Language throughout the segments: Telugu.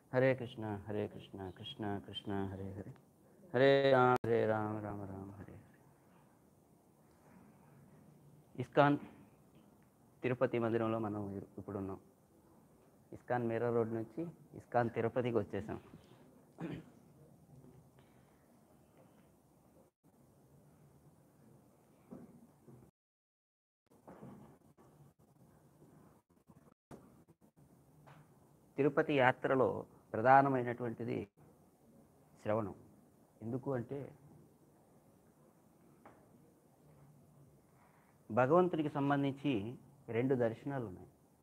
హరే కృష్ణ హరే కృష్ణ కృష్ణ కృష్ణ హరే హరే హరే రామ హరే రామ రామ రామ హరే హరే ఇస్కాన్ తిరుపతి మందిరంలో మనం ఇ- ఇప్పుడు ఉన్నాం ఇస్కాన్ మీరా రోడ్ నుంచి ఇస్కాన్ తిరుపతికి వచ్చేసాం తిరుపతి యాత్రలో ప్రధానమైనటువంటిది శ్రవణం ఎందుకు అంటే భగవంతునికి సంబంధించి రెండు దర్శనాలు ఉన్నాయి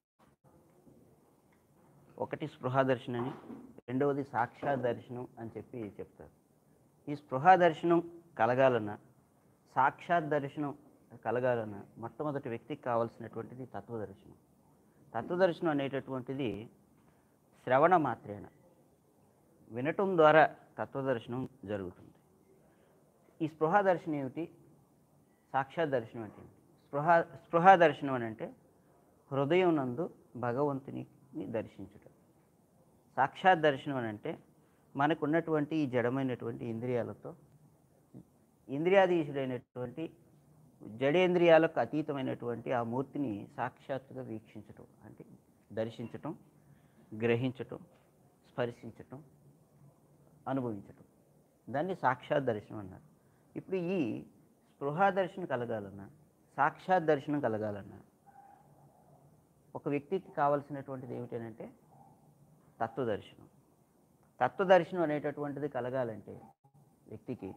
ఒకటి స్పృహ దర్శనని రెండవది సాక్షాత్ దర్శనం అని చెప్పి చెప్తారు ఈ స్పృహ దర్శనం కలగాలన్నా సాక్షాత్ దర్శనం కలగాలన్నా మొట్టమొదటి వ్యక్తికి కావాల్సినటువంటిది తత్వదర్శనం తత్వదర్శనం అనేటటువంటిది శ్రవణ మాత్రేన వినటం ద్వారా తత్వదర్శనం జరుగుతుంది ఈ స్పృహ దర్శనం ఏమిటి సాక్షాత్ దర్శనం అంటే ఏమిటి? స్పృహ స్పృహ దర్శనం అని అంటే హృదయం నందు భగవంతుని దర్శించుట సాక్షాత్ దర్శనం అని అంటే మనకు ఉన్నటువంటి ఈ జడమైనటువంటి ఇంద్రియాలతో ఇంద్రియాధీశుడైనటువంటి జడేంద్రియాలకు అతీతమైనటువంటి ఆ మూర్తిని సాక్షాత్తుగా వీక్షించటం అంటే దర్శించటం గ్రహించటం స్పర్శించటం అనుభవించటం దాన్ని సాక్షాత్ దర్శనం అన్నారు ఇప్పుడు ఈ స్పృహ దర్శనం కలగాలన్నా సాక్షాత్ దర్శనం కలగాలన్నా ఒక వ్యక్తికి కావాల్సినటువంటిది ఏమిటంటే తత్వదర్శనం తత్వదర్శనం అనేటటువంటిది కలగాలంటే వ్యక్తికి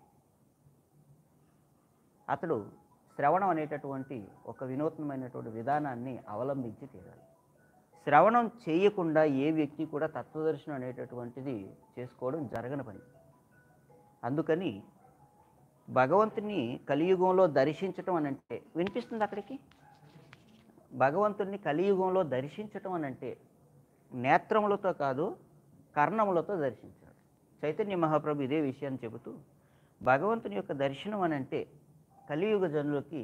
అతడు శ్రవణం అనేటటువంటి ఒక వినూత్నమైనటువంటి విధానాన్ని అవలంబించి తీరాలి శ్రవణం చేయకుండా ఏ వ్యక్తి కూడా తత్వదర్శనం అనేటటువంటిది చేసుకోవడం జరగని పని అందుకని భగవంతుని కలియుగంలో దర్శించటం అని అంటే వినిపిస్తుంది అక్కడికి భగవంతుని కలియుగంలో దర్శించటం అని అంటే నేత్రములతో కాదు కర్ణములతో దర్శించాడు చైతన్య మహాప్రభు ఇదే విషయాన్ని చెబుతూ భగవంతుని యొక్క దర్శనం అని అంటే కలియుగ జనులకి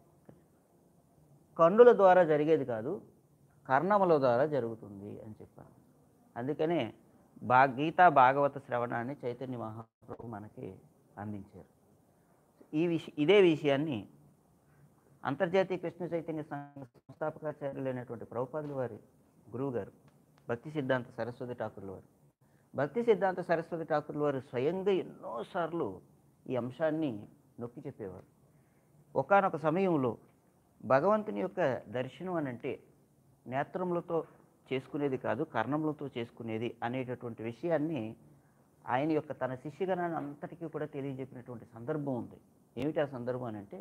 కన్నుల ద్వారా జరిగేది కాదు కర్ణముల ద్వారా జరుగుతుంది అని చెప్పాను అందుకనే బా గీతా భాగవత శ్రవణాన్ని చైతన్య మహాప్రభు మనకి అందించారు ఈ విష ఇదే విషయాన్ని అంతర్జాతీయ కృష్ణ చైతన్య సంఘ సంస్థాపకాచార్యులైనటువంటి ప్రభుపాదుల వారి గురువు గారు భక్తి సిద్ధాంత సరస్వతి ఠాకూర్ల వారు భక్తి సిద్ధాంత సరస్వతి ఠాకూర్ల వారు స్వయంగా ఎన్నోసార్లు ఈ అంశాన్ని నొక్కి చెప్పేవారు ఒకానొక సమయంలో భగవంతుని యొక్క దర్శనం అని అంటే నేత్రములతో చేసుకునేది కాదు కర్ణములతో చేసుకునేది అనేటటువంటి విషయాన్ని ఆయన యొక్క తన శిష్యగణాన్ని అంతటికీ కూడా తెలియజెప్పినటువంటి సందర్భం ఉంది ఏమిటి ఆ సందర్భం అని అంటే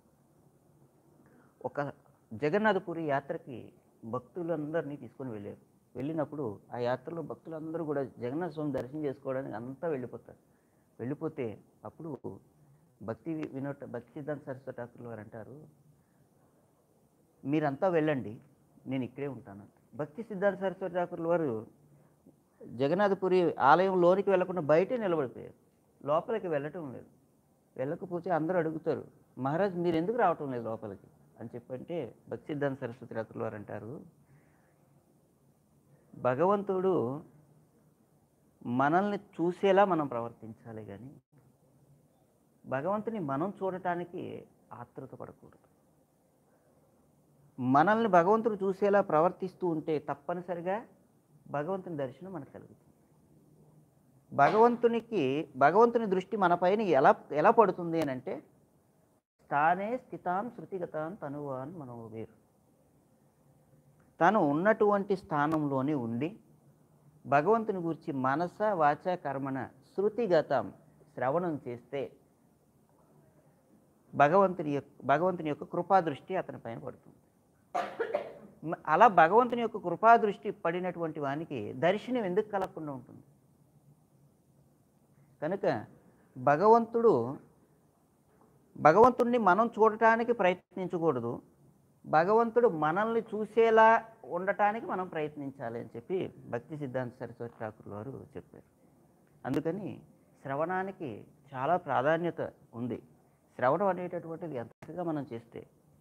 ఒక జగన్నాథపురి యాత్రకి భక్తులందరినీ తీసుకొని వెళ్ళారు వెళ్ళినప్పుడు ఆ యాత్రలో భక్తులందరూ కూడా జగన్నాథ స్వామి దర్శనం చేసుకోవడానికి అంతా వెళ్ళిపోతారు వెళ్ళిపోతే అప్పుడు భక్తి వి- వినోట భక్తి సిద్ధాంత సరస్వతి ఠాకూర్లు వారు అంటారు మీరంతా వెళ్ళండి నేను ఇక్కడే ఉంటాను భక్తి సిద్ధాంత సరస్వతి ఠాకూర్ల వారు జగన్నాథపురి ఆలయం లోనికి వెళ్లకుండా బయటే నిలబడిపోయారు లోపలికి వెళ్ళటం లేదు వెళ్ళకపోతే అందరూ అడుగుతారు మహారాజ్ మీరు ఎందుకు రావటం లేదు లోపలికి అని చెప్పంటే భక్తి సిద్ధాంత సరస్వతి ఠాకూర్ల వారు అంటారు భగవంతుడు మనల్ని చూసేలా మనం ప్రవర్తించాలి కానీ భగవంతుని మనం చూడటానికి ఆతృత పడకూడదు మనల్ని భగవంతుడు చూసేలా ప్రవర్తిస్తూ ఉంటే తప్పనిసరిగా భగవంతుని దర్శనం మనకు కలుగుతుంది భగవంతునికి భగవంతుని దృష్టి మన పైన ఎలా ఎలా పడుతుంది అని అంటే తానే స్థితాన్ శృతిగతాన్ తనువాన్ మనం వేరు తను ఉన్నటువంటి స్థానంలోనే ఉండి భగవంతుని గురించి మనస వాచ కర్మణ శృతిగతం శ్రవణం చేస్తే భగవంతుని యొక్క భగవంతుని యొక్క కృపా దృష్టి అతని పైన పడుతుంది మ- అలా భగవంతుని యొక్క కృపా దృష్టి పడినటువంటి వానికి దర్శనం ఎందుకు కలగకుండా ఉంటుంది కనుక భగవంతుడు భగవంతుణ్ణి మనం చూడటానికి ప్రయత్నించకూడదు భగవంతుడు మనల్ని చూసేలా ఉండటానికి మనం ప్రయత్నించాలి అని చెప్పి భక్తి సిద్ధాంత సరస్వతి ఠాకూర్ వారు చెప్పారు అందుకని శ్రవణానికి చాలా ప్రాధాన్యత ఉంది శ్రవణం అనేటటువంటిది ఎంత చక్కగా మనం చేస్తే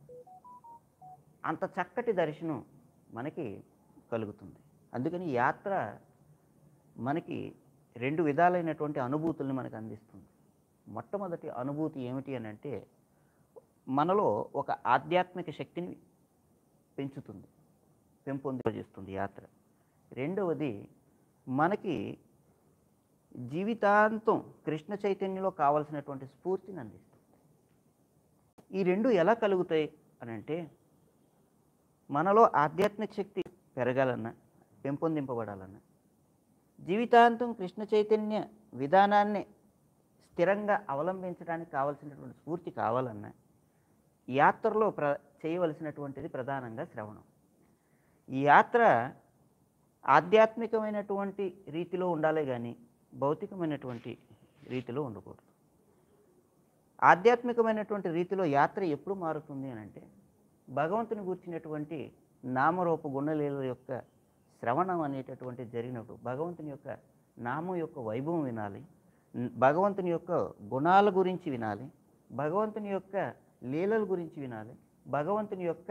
అంత చక్కటి దర్శనం మనకి కలుగుతుంది అందుకని యాత్ర మనకి రెండు విధాలైనటువంటి అనుభూతుల్ని మనకు అందిస్తుంది మొట్టమొదటి అనుభూతి ఏమిటి అని అంటే మనలో ఒక ఆధ్యాత్మిక శక్తిని పెంచుతుంది పెంపొందింపజేస్తుంది యాత్ర రెండవది మనకి జీవితాంతం కృష్ణ చైతన్యంలో కావలసినటువంటి స్ఫూర్తిని అందిస్తుంది ఈ రెండు ఎలా కలుగుతాయి అని అంటే మనలో ఆధ్యాత్మిక శక్తి పెరగాలన్నా పెంపొందింపబడాలన్నా జీవితాంతం కృష్ణ చైతన్య విధానాన్ని స్థిరంగా అవలంబించడానికి కావలసినటువంటి స్ఫూర్తి కావాలన్నా యాత్రలో ప్ర చేయవలసినటువంటిది ప్రధానంగా శ్రవణం ఈ యాత్ర ఆధ్యాత్మికమైనటువంటి రీతిలో ఉండాలి కానీ భౌతికమైనటువంటి రీతిలో ఉండకూడదు ఆధ్యాత్మికమైనటువంటి రీతిలో యాత్ర ఎప్పుడు మారుతుంది అని అంటే భగవంతుని గుర్చినటువంటి నామరూప గుణలీల యొక్క శ్రవణం అనేటటువంటి జరిగినప్పుడు భగవంతుని యొక్క నామం యొక్క వైభవం వినాలి న్- భగవంతుని యొక్క గుణాల గురించి వినాలి భగవంతుని యొక్క లీలల గురించి వినాలి భగవంతుని యొక్క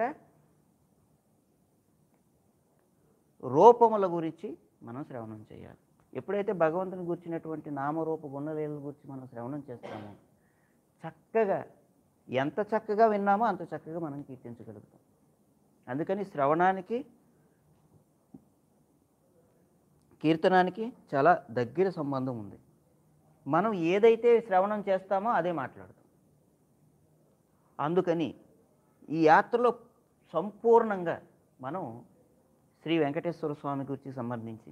రూపముల గురించి మనం శ్రవణం చేయాలి ఎప్పుడైతే భగవంతుని గుర్చినటువంటి నామరూప గుణలీల గురించి మనం శ్రవణం చేస్తామో చక్కగా ఎంత చక్కగా విన్నామో అంత చక్కగా మనం కీర్తించగలుగుతాం అందుకని శ్రవణానికి కీర్తనానికి చాలా దగ్గర సంబంధం ఉంది మనం ఏదైతే శ్రవణం చేస్తామో అదే మాట్లాడతాం అందుకని ఈ యాత్రలో సంపూర్ణంగా మనం శ్రీ వెంకటేశ్వర స్వామి గురించి సంబంధించి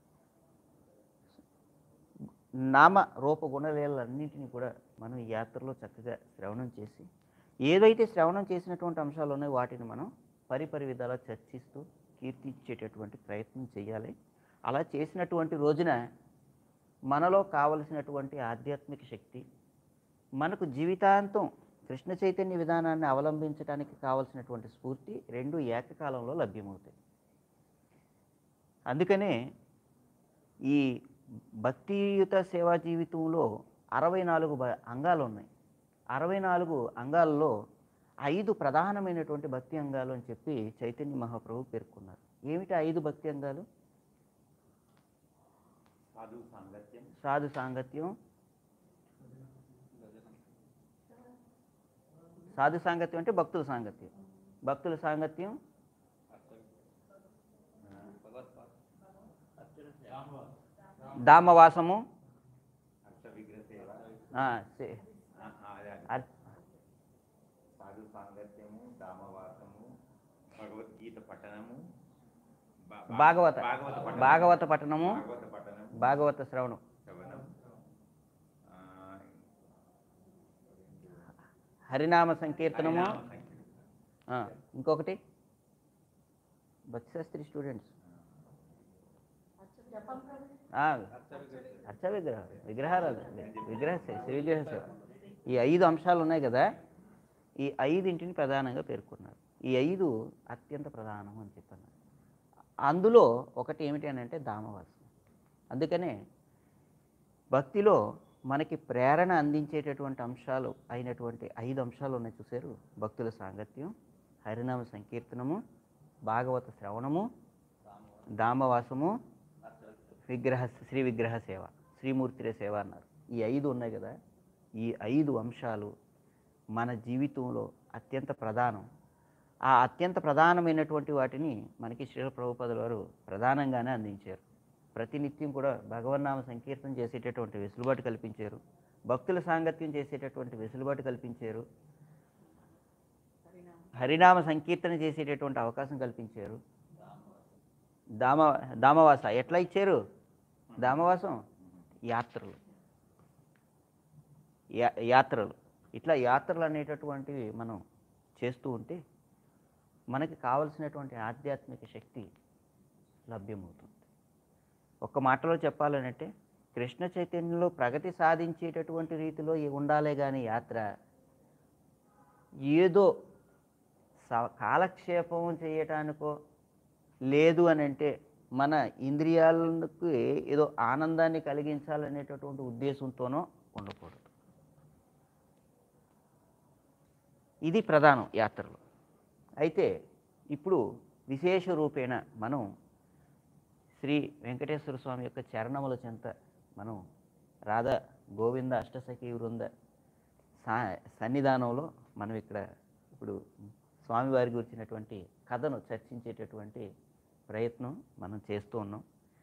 నామ రూప గుణలీలన్నింటినీ కూడా మనం ఈ యాత్రలో చక్కగా శ్రవణం చేసి ఏదైతే శ్రవణం చేసినటువంటి అంశాలు ఉన్నాయో వాటిని మనం పరిపరి విధాలా చర్చిస్తూ కీర్తించేటటువంటి ప్రయత్నం చేయాలి అలా చేసినటువంటి రోజున మనలో కావలసినటువంటి ఆధ్యాత్మిక శక్తి మనకు జీవితాంతం కృష్ణ చైతన్య విధానాన్ని అవలంబించడానికి కావలసినటువంటి స్ఫూర్తి రెండు ఏకకాలంలో లభ్యమవుతాయి అందుకనే ఈ భక్తియుత సేవా జీవితంలో అరవై నాలుగు బ- అంగాలు ఉన్నాయి అరవై నాలుగు అంగాల్లో ఐదు ప్రధానమైనటువంటి భక్తి అంగాలు అని చెప్పి చైతన్య మహాప్రభు పేర్కొన్నారు ఏమిటి ఐదు భక్తి అంగాలు సాధు సాంగత్యం సాధు సాంగత్యం సాధు సాంగత్యం అంటే భక్తుల సాంగత్యం భక్తుల సాంగత్యం దామవాసము అష్ట విగ్రహ సేవ ఆ, సే- ఆ, ఆ, అదే, అదే. అర్- సాధు సాంగత్యము దామవాసము భగవద్గీత పఠనము భా- భా- భాగవత భాగవత పఠనం భాగవత పఠనము భాగవత పఠనం భాగవత శ్రవణం శ్రవణం ఆ, హరినామ సంకీర్తనము హరినామ సంకీర్తనం. ఆ, ఇంకొకటి భక్తిశాస్త్రి స్టూడెంట్స్ ఆ, అర్చ విగ్రహ విగ్రహాలు విగ్రహ సేవ శ్రీ విగ్రహ సేవ ఈ ఐదు అంశాలు ఉన్నాయి కదా ఈ ఐదింటిని ప్రధానంగా పేర్కొన్నారు ఈ ఐదు అత్యంత ప్రధానం అని చెప్పాను అందులో ఒకటి ఏమిటి అని అంటే దామవాసం అందుకనే భక్తిలో మనకి ప్రేరణ అందించేటటువంటి అంశాలు అయినటువంటి ఐదు అంశాలు ఉన్నాయి చూసారు భక్తుల సాంగత్యం హరినామ సంకీర్తనము భాగవత శ్రవణము దామవాసము విగ్రహ శ్రీ విగ్రహ సేవ శ్రీమూర్తిరే సేవ అన్నారు ఈ ఐదు ఉన్నాయి కదా ఈ ఐదు అంశాలు మన జీవితంలో అత్యంత ప్రధానం ఆ అత్యంత ప్రధానమైనటువంటి వాటిని మనకి శ్రీల ప్రభుపదుల వారు ప్రధానంగానే అందించారు ప్రతినిత్యం కూడా భగవన్నామ సంకీర్తన చేసేటటువంటి వెసులుబాటు కల్పించారు భక్తుల సాంగత్యం చేసేటటువంటి వెసులుబాటు కల్పించారు హరినామ సంకీర్తన చేసేటటువంటి అవకాశం కల్పించారు దామ దామవాస ఎట్లా ఇచ్చారు దామవాసం యాత్రలు యా- యాత్రలు ఇట్లా యాత్రలు అనేటటువంటివి మనం చేస్తూ ఉంటే మనకి కావలసినటువంటి ఆధ్యాత్మిక శక్తి లభ్యమవుతుంది ఒక్క మాటలో చెప్పాలనంటే కృష్ణ చైతన్యంలో ప్రగతి సాధించేటటువంటి రీతిలో ఈ ఉండాలే కానీ యాత్ర ఏదో స- కాలక్షేపం చేయటానికో లేదు అని అంటే మన ఇంద్రియాలకు ఏదో ఆనందాన్ని కలిగించాలనేటటువంటి ఉద్దేశంతోనో ఉండకూడదు ఇది ప్రధానం యాత్రలో అయితే ఇప్పుడు విశేష రూపేణ మనం శ్రీ వెంకటేశ్వర స్వామి యొక్క చరణముల చెంత మనం రాధా గోవింద అష్టసఖి వృంద సా సన్నిధానంలో మనం ఇక్కడ ఇప్పుడు స్వామివారి గురించినటువంటి కథను చర్చించేటటువంటి ప్రయత్నం మనం చేస్తూ ఉన్నాం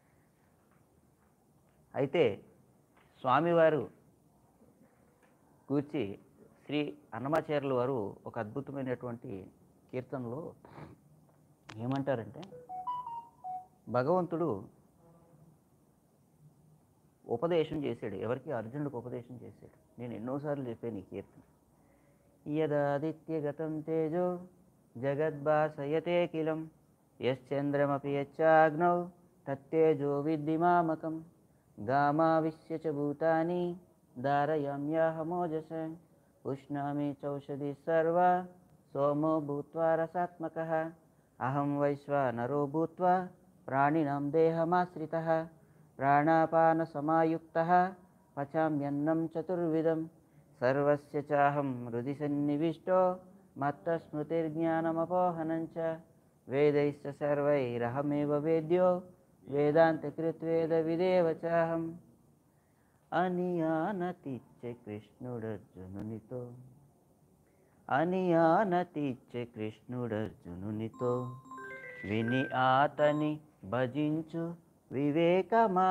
అయితే స్వామివారు కూర్చి శ్రీ అన్నమాచార్యుల వారు ఒక అద్భుతమైనటువంటి కీర్తనలో ఏమంటారంటే భగవంతుడు ఉపదేశం చేశాడు ఎవరికి అర్జునుడికి ఉపదేశం చేశాడు నేను ఎన్నోసార్లు చెప్పాను ఈ కీర్తన యదాదిత్యగతం తేజో జగద్భాసయతే కిలం యశ్చంద్రమపి యచ్చాగ్నౌ తత్తేజో విద్ధిమామకం గామావిశ్య చ భూతాని ధారయామ్యాహమోజస ఉష్ణామి చౌషధి సర్వా సోమో భూత్వా రసాత్మక అహం వైశ్వానరో భూత్వా ప్రాణినాం దేహమాశ్రిత ప్రాణాపానసమాయుక్త పచామ్యన్నం చతుర్విధం సర్వస్య చాహం హృది సన్నివిష్టో మత్తస్మృతిర్జ్ఞానమపోహనం చ వేదైశ్చ సర్వైరహమేవ వేద్యో వేదాంతకృత్వేద విదేవ చాహం అనియానతిచ్చే కృష్ణుడర్జునునితో అనియానతిచ్చే కృష్ణుడర్జునునితో విని ఆతని భజించు వివేకమా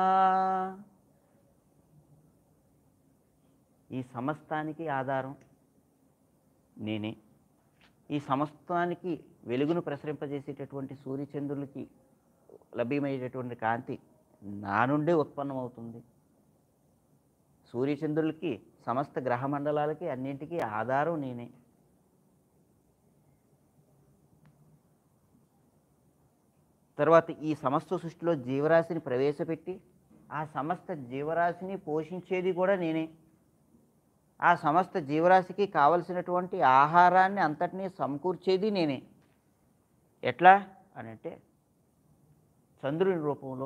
ఈ సమస్తానికి ఆధారం నేనే ఈ సమస్తానికి వెలుగును ప్రసరింపజేసేటటువంటి సూర్యచంద్రులకి లభ్యమయ్యేటటువంటి కాంతి నా నుండే ఉత్పన్నమవుతుంది సూర్యచంద్రులకి సమస్త గ్రహ మండలాలకి అన్నింటికీ ఆధారం నేనే తర్వాత ఈ సమస్త సృష్టిలో జీవరాశిని ప్రవేశపెట్టి ఆ సమస్త జీవరాశిని పోషించేది కూడా నేనే ఆ సమస్త జీవరాశికి కావలసినటువంటి ఆహారాన్ని అంతటినీ సమకూర్చేది నేనే ఎట్లా అని అంటే చంద్రుని రూపంలో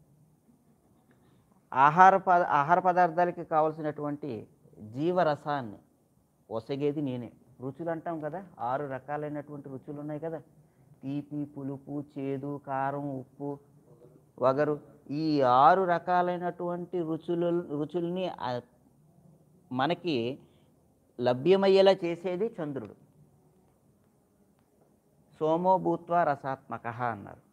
ఆహార పద ఆహార పదార్థాలకి కావలసినటువంటి జీవరసాన్ని ఒసగేది నేనే రుచులు అంటాం కదా ఆరు రకాలైనటువంటి రుచులు ఉన్నాయి కదా తీపి పులుపు చేదు కారం ఉప్పు వగరు ఈ ఆరు రకాలైనటువంటి రుచులు రుచుల్ని ఆ మనకి లభ్యమయ్యేలా చేసేది చంద్రుడు సోమో భూత్వ రసాత్మక అన్నారు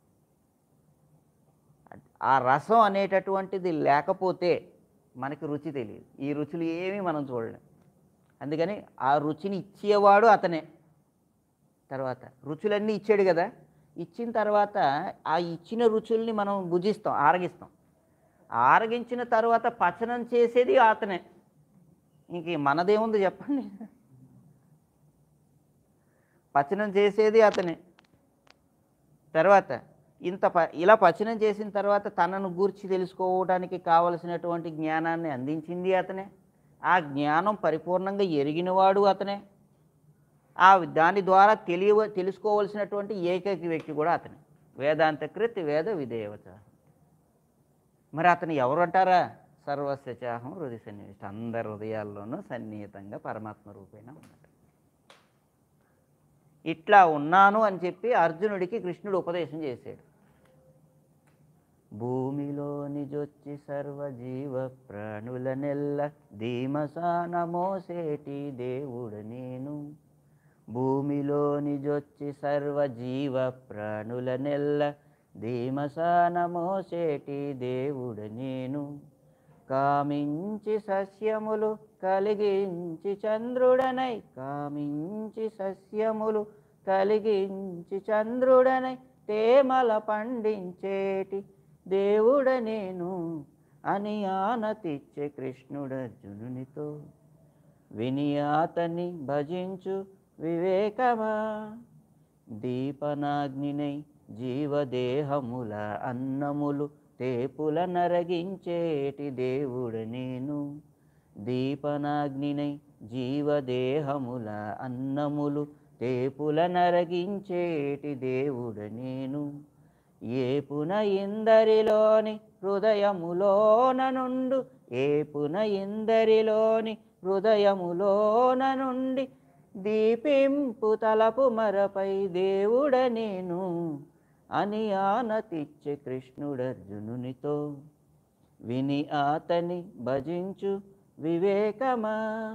ఆ రసం అనేటటువంటిది లేకపోతే మనకి రుచి తెలియదు ఈ రుచులు ఏమీ మనం చూడలేం అందుకని ఆ రుచిని ఇచ్చేవాడు అతనే తర్వాత రుచులన్నీ ఇచ్చాడు కదా ఇచ్చిన తర్వాత ఆ ఇచ్చిన రుచుల్ని మనం భుజిస్తాం ఆరగిస్తాం ఆరగించిన తర్వాత పచనం చేసేది అతనే ఇంక మనదేముంది చెప్పండి పచనం చేసేది అతనే తర్వాత ఇంత ప ఇలా పచనం చేసిన తర్వాత తనను గూర్చి తెలుసుకోవడానికి కావలసినటువంటి జ్ఞానాన్ని అందించింది అతనే ఆ జ్ఞానం పరిపూర్ణంగా ఎరిగినవాడు అతనే ఆ దాని ద్వారా తెలియ తెలుసుకోవలసినటువంటి ఏకైక వ్యక్తి కూడా అతనే వేదాంత కృత్ వేద విధేయవచ మరి అతను ఎవరు అంటారా సర్వస్య చాహం హృదయ సన్నివిష్ట అందరి హృదయాల్లోనూ సన్నిహితంగా పరమాత్మ రూపేణ ఉన్నాడు ఇట్లా ఉన్నాను అని చెప్పి అర్జునుడికి కృష్ణుడు ఉపదేశం చేశాడు భూమిలో నిజొచ్చి సర్వజీవ ప్రాణుల నెల్ల ధీమసాన మోసేటి దేవుడు నేను భూమిలో నిజొచ్చి సర్వజీవ ప్రాణుల నెల్ల ధీమసాన మోసేటి దేవుడు నేను కామించి సస్యములు కలిగించి చంద్రుడనై కామించి సస్యములు కలిగించి చంద్రుడనై తేమల పండించేటి దేవుడ నేను అని ఆనతిచ్చే కృష్ణుడర్జునునితో విని అతని భజించు వివేకమా దీపనాగ్నినై జీవదేహముల అన్నములు తేపుల నరగించేటి దేవుడు నేను దీపనాగ్నినై జీవదేహముల అన్నములు తేపుల నరగించేటి దేవుడు నేను ఏపున ఇందరిలోని హృదయములోన నుండు ఏపున ఇందరిలోని హృదయములోన నుండి దీపింపు తలపు మరపై దేవుడ నేను అని ఆనతిచ్చే కృష్ణుడర్జునునితో విని ఆతని భజించు వివేకమా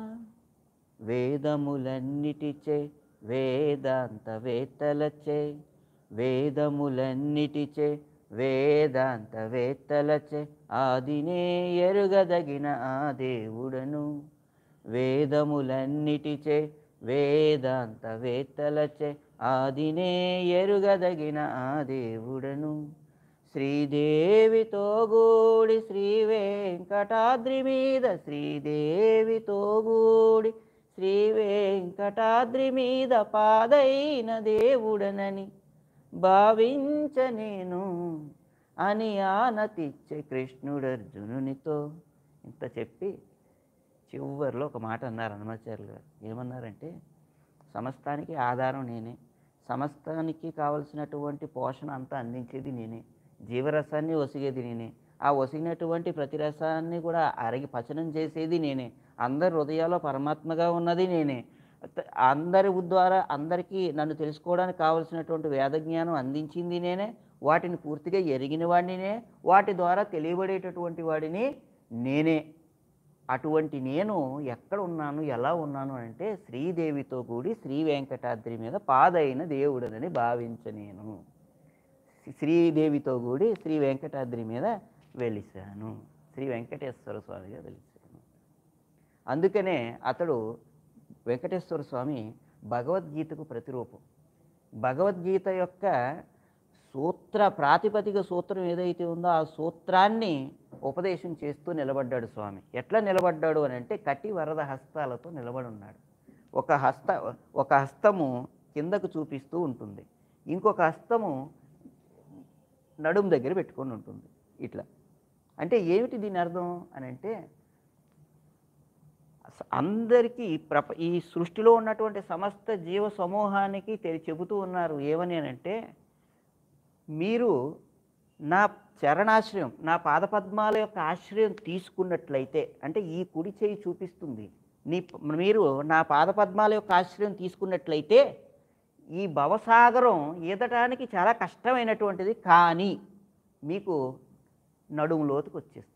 వేదములన్నిటిచే వేదాంత వేత్తలచే వేదములన్నిటిచే వేదాంత వేత్తలచే ఆదినే ఎరుగదగిన ఆ దేవుడను వేదములన్నిటిచే వేదాంత వేత్తలచే ఆదినే ఎరుగదగిన ఆ దేవుడను శ్రీదేవితో గూడి శ్రీ వెంకటాద్రి మీద శ్రీదేవితో గూడి శ్రీ వెంకటాద్రి మీద పాదైన దేవుడనని భావించ నేను అని ఆనతిచ్చే కృష్ణుడర్జునునితో ఇంత చెప్పి చివరిలో ఒక మాట అన్నారు హనుమాచార్యులు గారు ఏమన్నారంటే సమస్తానికి ఆధారం నేనే సమస్తానికి కావలసినటువంటి పోషణ అంతా అందించేది నేనే జీవరసాన్ని ఒసిగేది నేనే ఆ ఒసిగినటువంటి ప్రతి రసాన్ని కూడా అరగి పచనం చేసేది నేనే అందరి హృదయాల్లో పరమాత్మగా ఉన్నది నేనే అత- అందరి ద్వారా అందరికీ నన్ను తెలుసుకోవడానికి కావలసినటువంటి వేదజ్ఞానం అందించింది నేనే వాటిని పూర్తిగా ఎరిగిన వాడినే వాటి ద్వారా తెలియబడేటటువంటి వాడిని నేనే అటువంటి నేను ఎక్కడ ఉన్నాను ఎలా ఉన్నాను అంటే శ్రీదేవితో కూడి శ్రీ వెంకటాద్రి మీద పాదైన దేవుడనని భావించ నేను శ్రీదేవితో కూడి శ్రీ వెంకటాద్రి మీద వెలిశాను శ్రీ వెంకటేశ్వర స్వామిగా వెలిశాను అందుకనే అతడు వెంకటేశ్వర స్వామి భగవద్గీతకు ప్రతిరూపం భగవద్గీత యొక్క సూత్ర ప్రాతిపదిక సూత్రం ఏదైతే ఉందో ఆ సూత్రాన్ని ఉపదేశం చేస్తూ నిలబడ్డాడు స్వామి ఎట్లా నిలబడ్డాడు అని అంటే కటి వరద హస్తాలతో నిలబడి ఉన్నాడు ఒక హస్త ఒక హస్తము కిందకు చూపిస్తూ ఉంటుంది ఇంకొక హస్తము నడుము దగ్గర పెట్టుకొని ఉంటుంది ఇట్లా అంటే ఏమిటి దీని అర్థం అని అంటే అస- అందరికీ ప్రప ఈ సృష్టిలో ఉన్నటువంటి సమస్త జీవ సమూహానికి తెలి చెబుతూ ఉన్నారు ఏమని అని అంటే మీరు నా చరణాశ్రయం నా పాదపద్మాల యొక్క ఆశ్రయం తీసుకున్నట్లయితే అంటే ఈ కుడి చేయి చూపిస్తుంది నీ మీరు నా పాదపద్మాల యొక్క ఆశ్రయం తీసుకున్నట్లయితే ఈ భవసాగరం ఈదటానికి చాలా కష్టమైనటువంటిది కానీ మీకు నడుము లోతుకు వచ్చేస్తుంది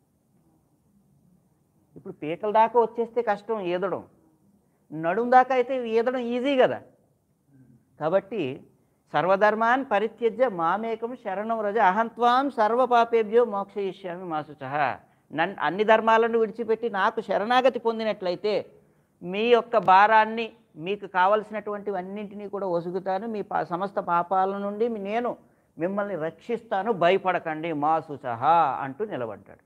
ఇప్పుడు పీకల దాకా వచ్చేస్తే కష్టం ఈదడం నడుము దాకా అయితే ఈదడం ఈజీ కదా కాబట్టి సర్వధర్మాన్ పరిత్యజ్య మామేకం శరణం రజ అహంత్వాం సర్వపాపేభ్యో మోక్షయిష్యామి మాసుచ నన్ అన్ని ధర్మాలను విడిచిపెట్టి నాకు శరణాగతి పొందినట్లయితే మీ యొక్క భారాన్ని మీకు కావలసినటువంటివన్నింటినీ కూడా ఒసుగుతాను మీ పా సమస్త పాపాల నుండి మీ- నేను మిమ్మల్ని రక్షిస్తాను భయపడకండి మాసుచహ అంటూ నిలబడ్డాడు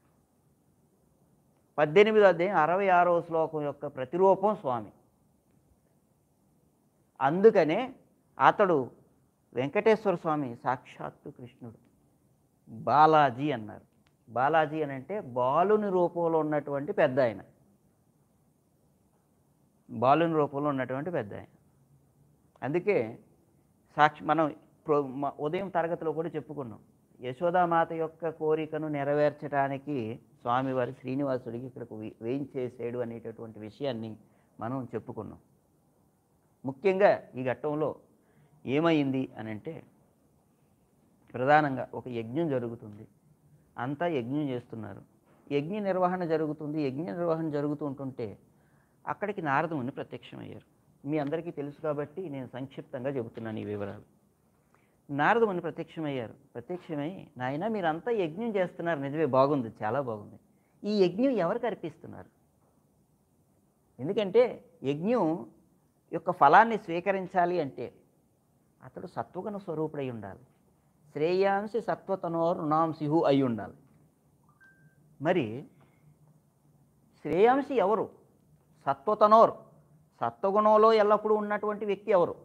పద్దెనిమిదో అధ్యాయం అరవై ఆరవ శ్లోకం యొక్క ప్రతిరూపం స్వామి అందుకనే అతడు వెంకటేశ్వర స్వామి సాక్షాత్తు కృష్ణుడు బాలాజీ అన్నారు బాలాజీ అని అంటే బాలుని రూపంలో ఉన్నటువంటి పెద్ద ఆయన బాలుని రూపంలో ఉన్నటువంటి పెద్ద ఆయన అందుకే సాక్షి మనం ప్రో- మ- ఉదయం తరగతిలో కూడా చెప్పుకున్నాం యశోదామాత యొక్క కోరికను నెరవేర్చడానికి స్వామివారి శ్రీనివాసుడికి ఇక్కడకు వే- వేయించేసాడు అనేటటువంటి విషయాన్ని మనం చెప్పుకున్నాం ముఖ్యంగా ఈ ఘట్టంలో ఏమైంది అని అంటే ప్రధానంగా ఒక యజ్ఞం జరుగుతుంది అంతా యజ్ఞం చేస్తున్నారు యజ్ఞ నిర్వహణ జరుగుతుంది యజ్ఞ నిర్వహణ జరుగుతూ ఉంటుంటే అక్కడికి నారదముని ప్రత్యక్షమయ్యారు మీ అందరికీ తెలుసు కాబట్టి నేను సంక్షిప్తంగా చెబుతున్నాను ఈ వివరాలు నారదముని ప్రత్యక్షమయ్యారు ప్రత్యక్షమై నాయన మీరంతా యజ్ఞం చేస్తున్నారు నిజమే బాగుంది చాలా బాగుంది ఈ యజ్ఞం ఎవరికి అర్పిస్తున్నారు ఎందుకంటే యజ్ఞం యొక్క ఫలాన్ని స్వీకరించాలి అంటే అతడు సత్వగుణ స్వరూపుడై ఉండాలి శ్రేయాంసి సత్వతనోర్ రుణాంసిహు అయి ఉండాలి మరి శ్రేయాంసి ఎవరు సత్వతనోర్ సత్వగుణంలో ఎల్లప్పుడూ ఉన్నటువంటి వ్యక్తి ఎవరు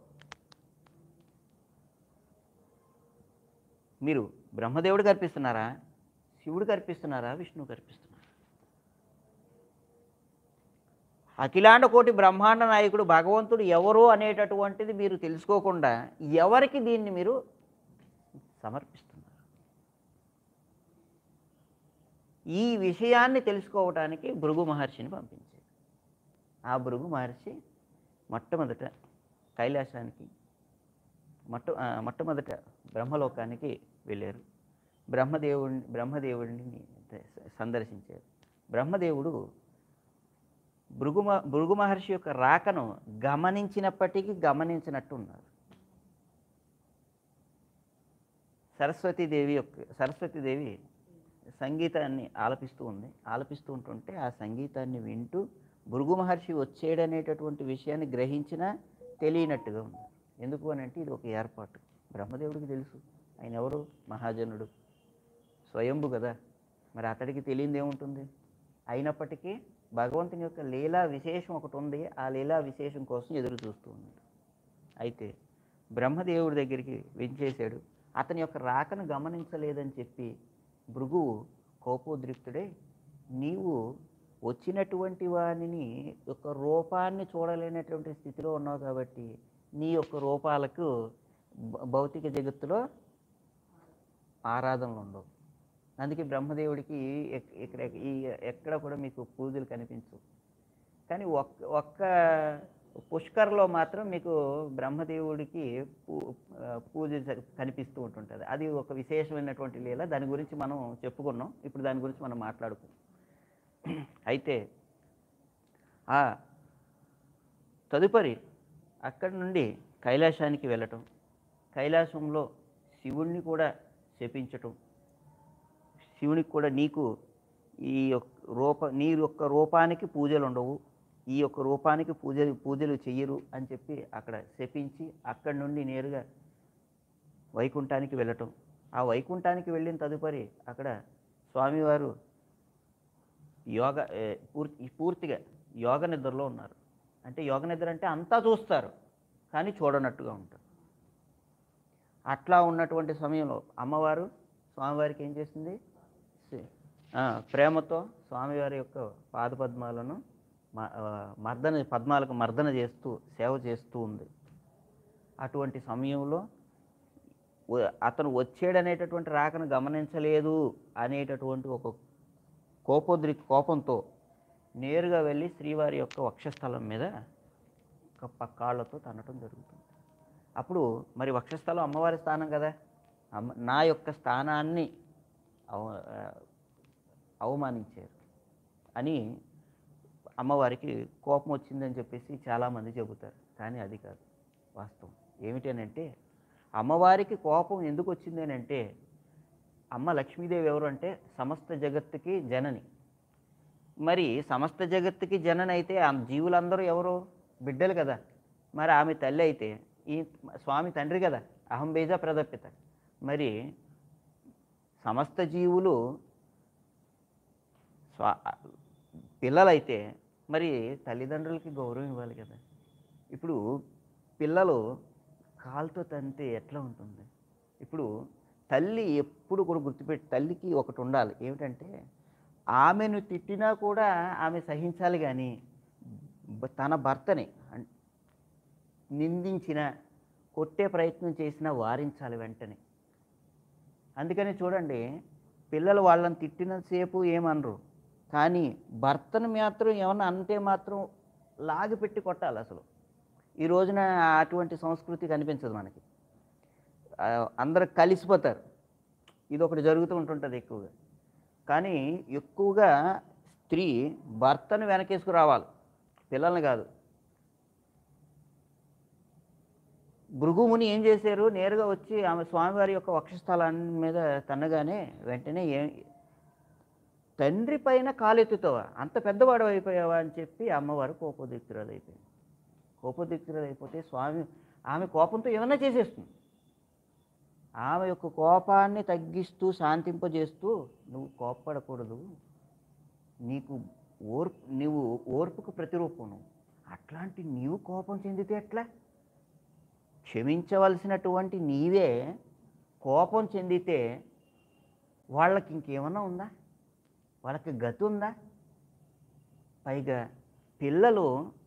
మీరు బ్రహ్మదేవుడికి అర్పిస్తున్నారా శివుడికి అర్పిస్తున్నారా విష్ణువుకి అర్పిస్తున్నారా అఖిలాండ కోటి బ్రహ్మాండ నాయకుడు భగవంతుడు ఎవరు అనేటటువంటిది మీరు తెలుసుకోకుండా ఎవరికి దీన్ని మీరు సమర్పిస్తున్నారు ఈ విషయాన్ని తెలుసుకోవటానికి భృగు మహర్షిని పంపించారు ఆ భృగు మహర్షి మొట్టమొదట కైలాసానికి మొట్ట ఆ, మొట్టమొదట బ్రహ్మలోకానికి వెళ్ళారు బ్రహ్మదేవుడిని బ్రహ్మదేవుడిని సందర్శించారు బ్రహ్మదేవుడు భృగు మ- భృగు మహర్షి యొక్క రాకను గమనించినప్పటికీ గమనించినట్టు ఉన్నారు సరస్వతీదేవి యొక్క సరస్వతీదేవి సంగీతాన్ని ఆలపిస్తూ ఉంది ఆలపిస్తూ ఉంటుంటే ఆ సంగీతాన్ని వింటూ భృగు మహర్షి వచ్చేడనేటటువంటి విషయాన్ని గ్రహించినా తెలియనట్టుగా ఉంది ఎందుకు అని అంటే ఇది ఒక ఏర్పాటు బ్రహ్మదేవుడికి తెలుసు ఆయన ఎవరు మహాజనుడు స్వయంభు కదా మరి అతడికి తెలియంది ఏముంటుంది అయినప్పటికీ భగవంతుని యొక్క లీలా విశేషం ఒకటి ఉంది ఆ లీలా విశేషం కోసం ఎదురు చూస్తూ ఉన్నాడు అయితే బ్రహ్మదేవుడి దగ్గరికి వించేశాడు అతని యొక్క రాకను గమనించలేదని చెప్పి భృగువు కోపోద్రిక్తుడే నీవు వచ్చినటువంటి వానిని యొక్క రూపాన్ని చూడలేనటువంటి స్థితిలో ఉన్నావు కాబట్టి నీ యొక్క రూపాలకు భ- భౌతిక జగత్తులో ఆరాధనలు ఉండవు అందుకే బ్రహ్మదేవుడికి ఎక్- ఇక్కడ ఈ ఎక్కడ కూడా మీకు పూజలు కనిపించవు కానీ ఒక్క ఒక్క పుష్కర్లో మాత్రం మీకు బ్రహ్మదేవుడికి పూ ఆ, పూజ జ- కనిపిస్తూ ఉంటుంటుంది అది ఒక విశేషమైనటువంటి లీల దాని గురించి మనం చెప్పుకున్నాం ఇప్పుడు దాని గురించి మనం మాట్లాడుకుందాం అయితే ఆ తదుపరి అక్కడి నుండి కైలాసానికి వెళ్ళటం కైలాసంలో శివుణ్ణి కూడా శపించటం శివునికి కూడా నీకు ఈ యొక్క రూప నీ యొక్క రూపానికి పూజలు ఉండవు ఈ యొక్క రూపానికి పూజలు పూజలు చెయ్యరు అని చెప్పి అక్కడ శపించి అక్కడి నుండి నేరుగా వైకుంఠానికి వెళ్ళటం ఆ వైకుంఠానికి వెళ్ళిన తదుపరి అక్కడ స్వామివారు యోగ ఏ, పూర్తి పూర్తిగా యోగ నిద్రలో ఉన్నారు అంటే యోగ నిద్ర అంటే అంతా చూస్తారు కానీ చూడనట్టుగా ఉంటారు అట్లా ఉన్నటువంటి సమయంలో అమ్మవారు స్వామివారికి ఏం చేసింది సి- ఆ, ప్రేమతో స్వామివారి యొక్క పాదపద్మాలను మ- ఆ, మర్దన పద్మాలకు మర్దన చేస్తూ సేవ చేస్తూ ఉంది అటువంటి సమయంలో వ- అతను వచ్చాడనేటటువంటి రాకను గమనించలేదు అనేటటువంటి ఒక కోపోద్రి కోపంతో నేరుగా వెళ్ళి శ్రీవారి యొక్క వక్షస్థలం మీద ఒక ప- కాళ్ళతో తన్నటం జరుగుతుంది అప్పుడు మరి వక్షస్థలం అమ్మవారి స్థానం కదా అమ్మ నా యొక్క స్థానాన్ని అవ ఆ, అవమానించారు అని అమ్మవారికి కోపం వచ్చిందని చెప్పేసి చాలామంది చెబుతారు కానీ అది కాదు వాస్తవం ఏమిటి అని అంటే అమ్మవారికి కోపం ఎందుకు వచ్చింది అని అంటే అమ్మ లక్ష్మీదేవి ఎవరు అంటే సమస్త జగత్తుకి జనని మరి సమస్త జగత్తుకి జనని అయితే ఆ జీవులందరూ ఎవరు బిడ్డలు కదా మరి ఆమె తల్లి అయితే ఈ స్వామి తండ్రి కదా అహం బీజ ప్రదప్పిత మరి సమస్త జీవులు స్వా పిల్లలైతే మరి తల్లిదండ్రులకి గౌరవం ఇవ్వాలి కదా ఇప్పుడు పిల్లలు కాలుతో తంతే ఎట్లా ఉంటుంది ఇప్పుడు తల్లి ఎప్పుడు కూడా గుర్తుపెట్టి తల్లికి ఒకటి ఉండాలి ఏమిటంటే ఆమెను తిట్టినా కూడా ఆమె సహించాలి కానీ బ- తన భర్తని అన్- నిందించిన కొట్టే ప్రయత్నం చేసినా వారించాలి వెంటనే అందుకని చూడండి పిల్లలు వాళ్ళని తిట్టినంతసేపు ఏమనరు కానీ భర్తను మాత్రం ఏమన్నా అంటే మాత్రం లాగిపెట్టి కొట్టాలి అసలు ఈ రోజున అటువంటి సంస్కృతి కనిపించదు మనకి ఆ, అందరూ కలిసిపోతారు ఇది ఒకటి జరుగుతూ ఉంటుంటుంది ఎక్కువగా కానీ ఎక్కువగా స్త్రీ భర్తను వెనకేసుకురావాలి పిల్లల్ని కాదు భృగుముని ఏం చేశారు నేరుగా వచ్చి ఆమె స్వామివారి యొక్క వక్షస్థలాన్ని మీద తన్నగానే వెంటనే ఏ తండ్రి పైన కాలెత్తుతావా అంత పెద్దవాడు అయిపోయావా అని చెప్పి అమ్మవారు కోపోదిక్తురాలు అయిపోయింది కోపోదిక్తురాలు అయిపోతే స్వామి ఆమె కోపంతో ఏమన్నా చేసేస్తుంది ఆమె యొక్క కోపాన్ని తగ్గిస్తూ శాంతింపజేస్తూ నువ్వు కోప్పడకూడదు నీకు ఓర్పు నువ్వు ఓర్పుకు ప్రతిరూపం నువ్వు అట్లాంటి నీవు కోపం చెందితే ఎట్లా క్షమించవలసినటువంటి నీవే కోపం చెందితే వాళ్ళకి ఇంకేమన్నా ఉందా వాళ్ళకి గతి ఉందా పైగా పిల్లలు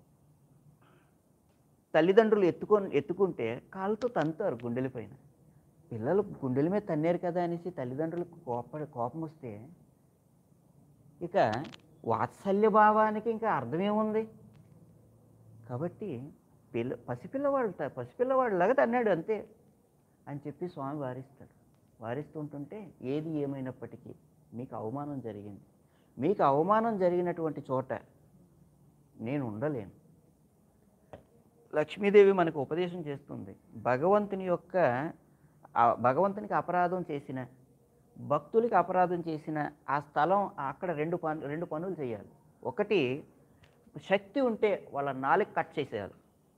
తల్లిదండ్రులు ఎత్తుకొని ఎత్తుకుంటే కాళ్ళతో తంతారు గుండెల పైన పిల్లలు గుండెల మీద తన్నారు కదా అనేసి తల్లిదండ్రులకు కోప కోపం వస్తే ఇక వాత్సల్య భావానికి ఇంకా అర్థమేముంది కాబట్టి పిల్ల పసిపిల్లవాడు త- పసిపిల్లవాడిలాగా తన్నాడు అంతే అని చెప్పి స్వామి వారిస్తాడు వారిస్తుంటుంటే ఏది ఏమైనప్పటికీ మీకు అవమానం జరిగింది మీకు అవమానం జరిగినటువంటి చోట నేను ఉండలేను లక్ష్మీదేవి మనకు ఉపదేశం చేస్తుంది భగవంతుని యొక్క ఆ భగవంతునికి అపరాధం చేసిన భక్తులకి అపరాధం చేసిన ఆ స్థలం అక్కడ రెండు పను రెండు పనులు చేయాలి ఒకటి శక్తి ఉంటే వాళ్ళ నాలుగు కట్ చేసేయాలి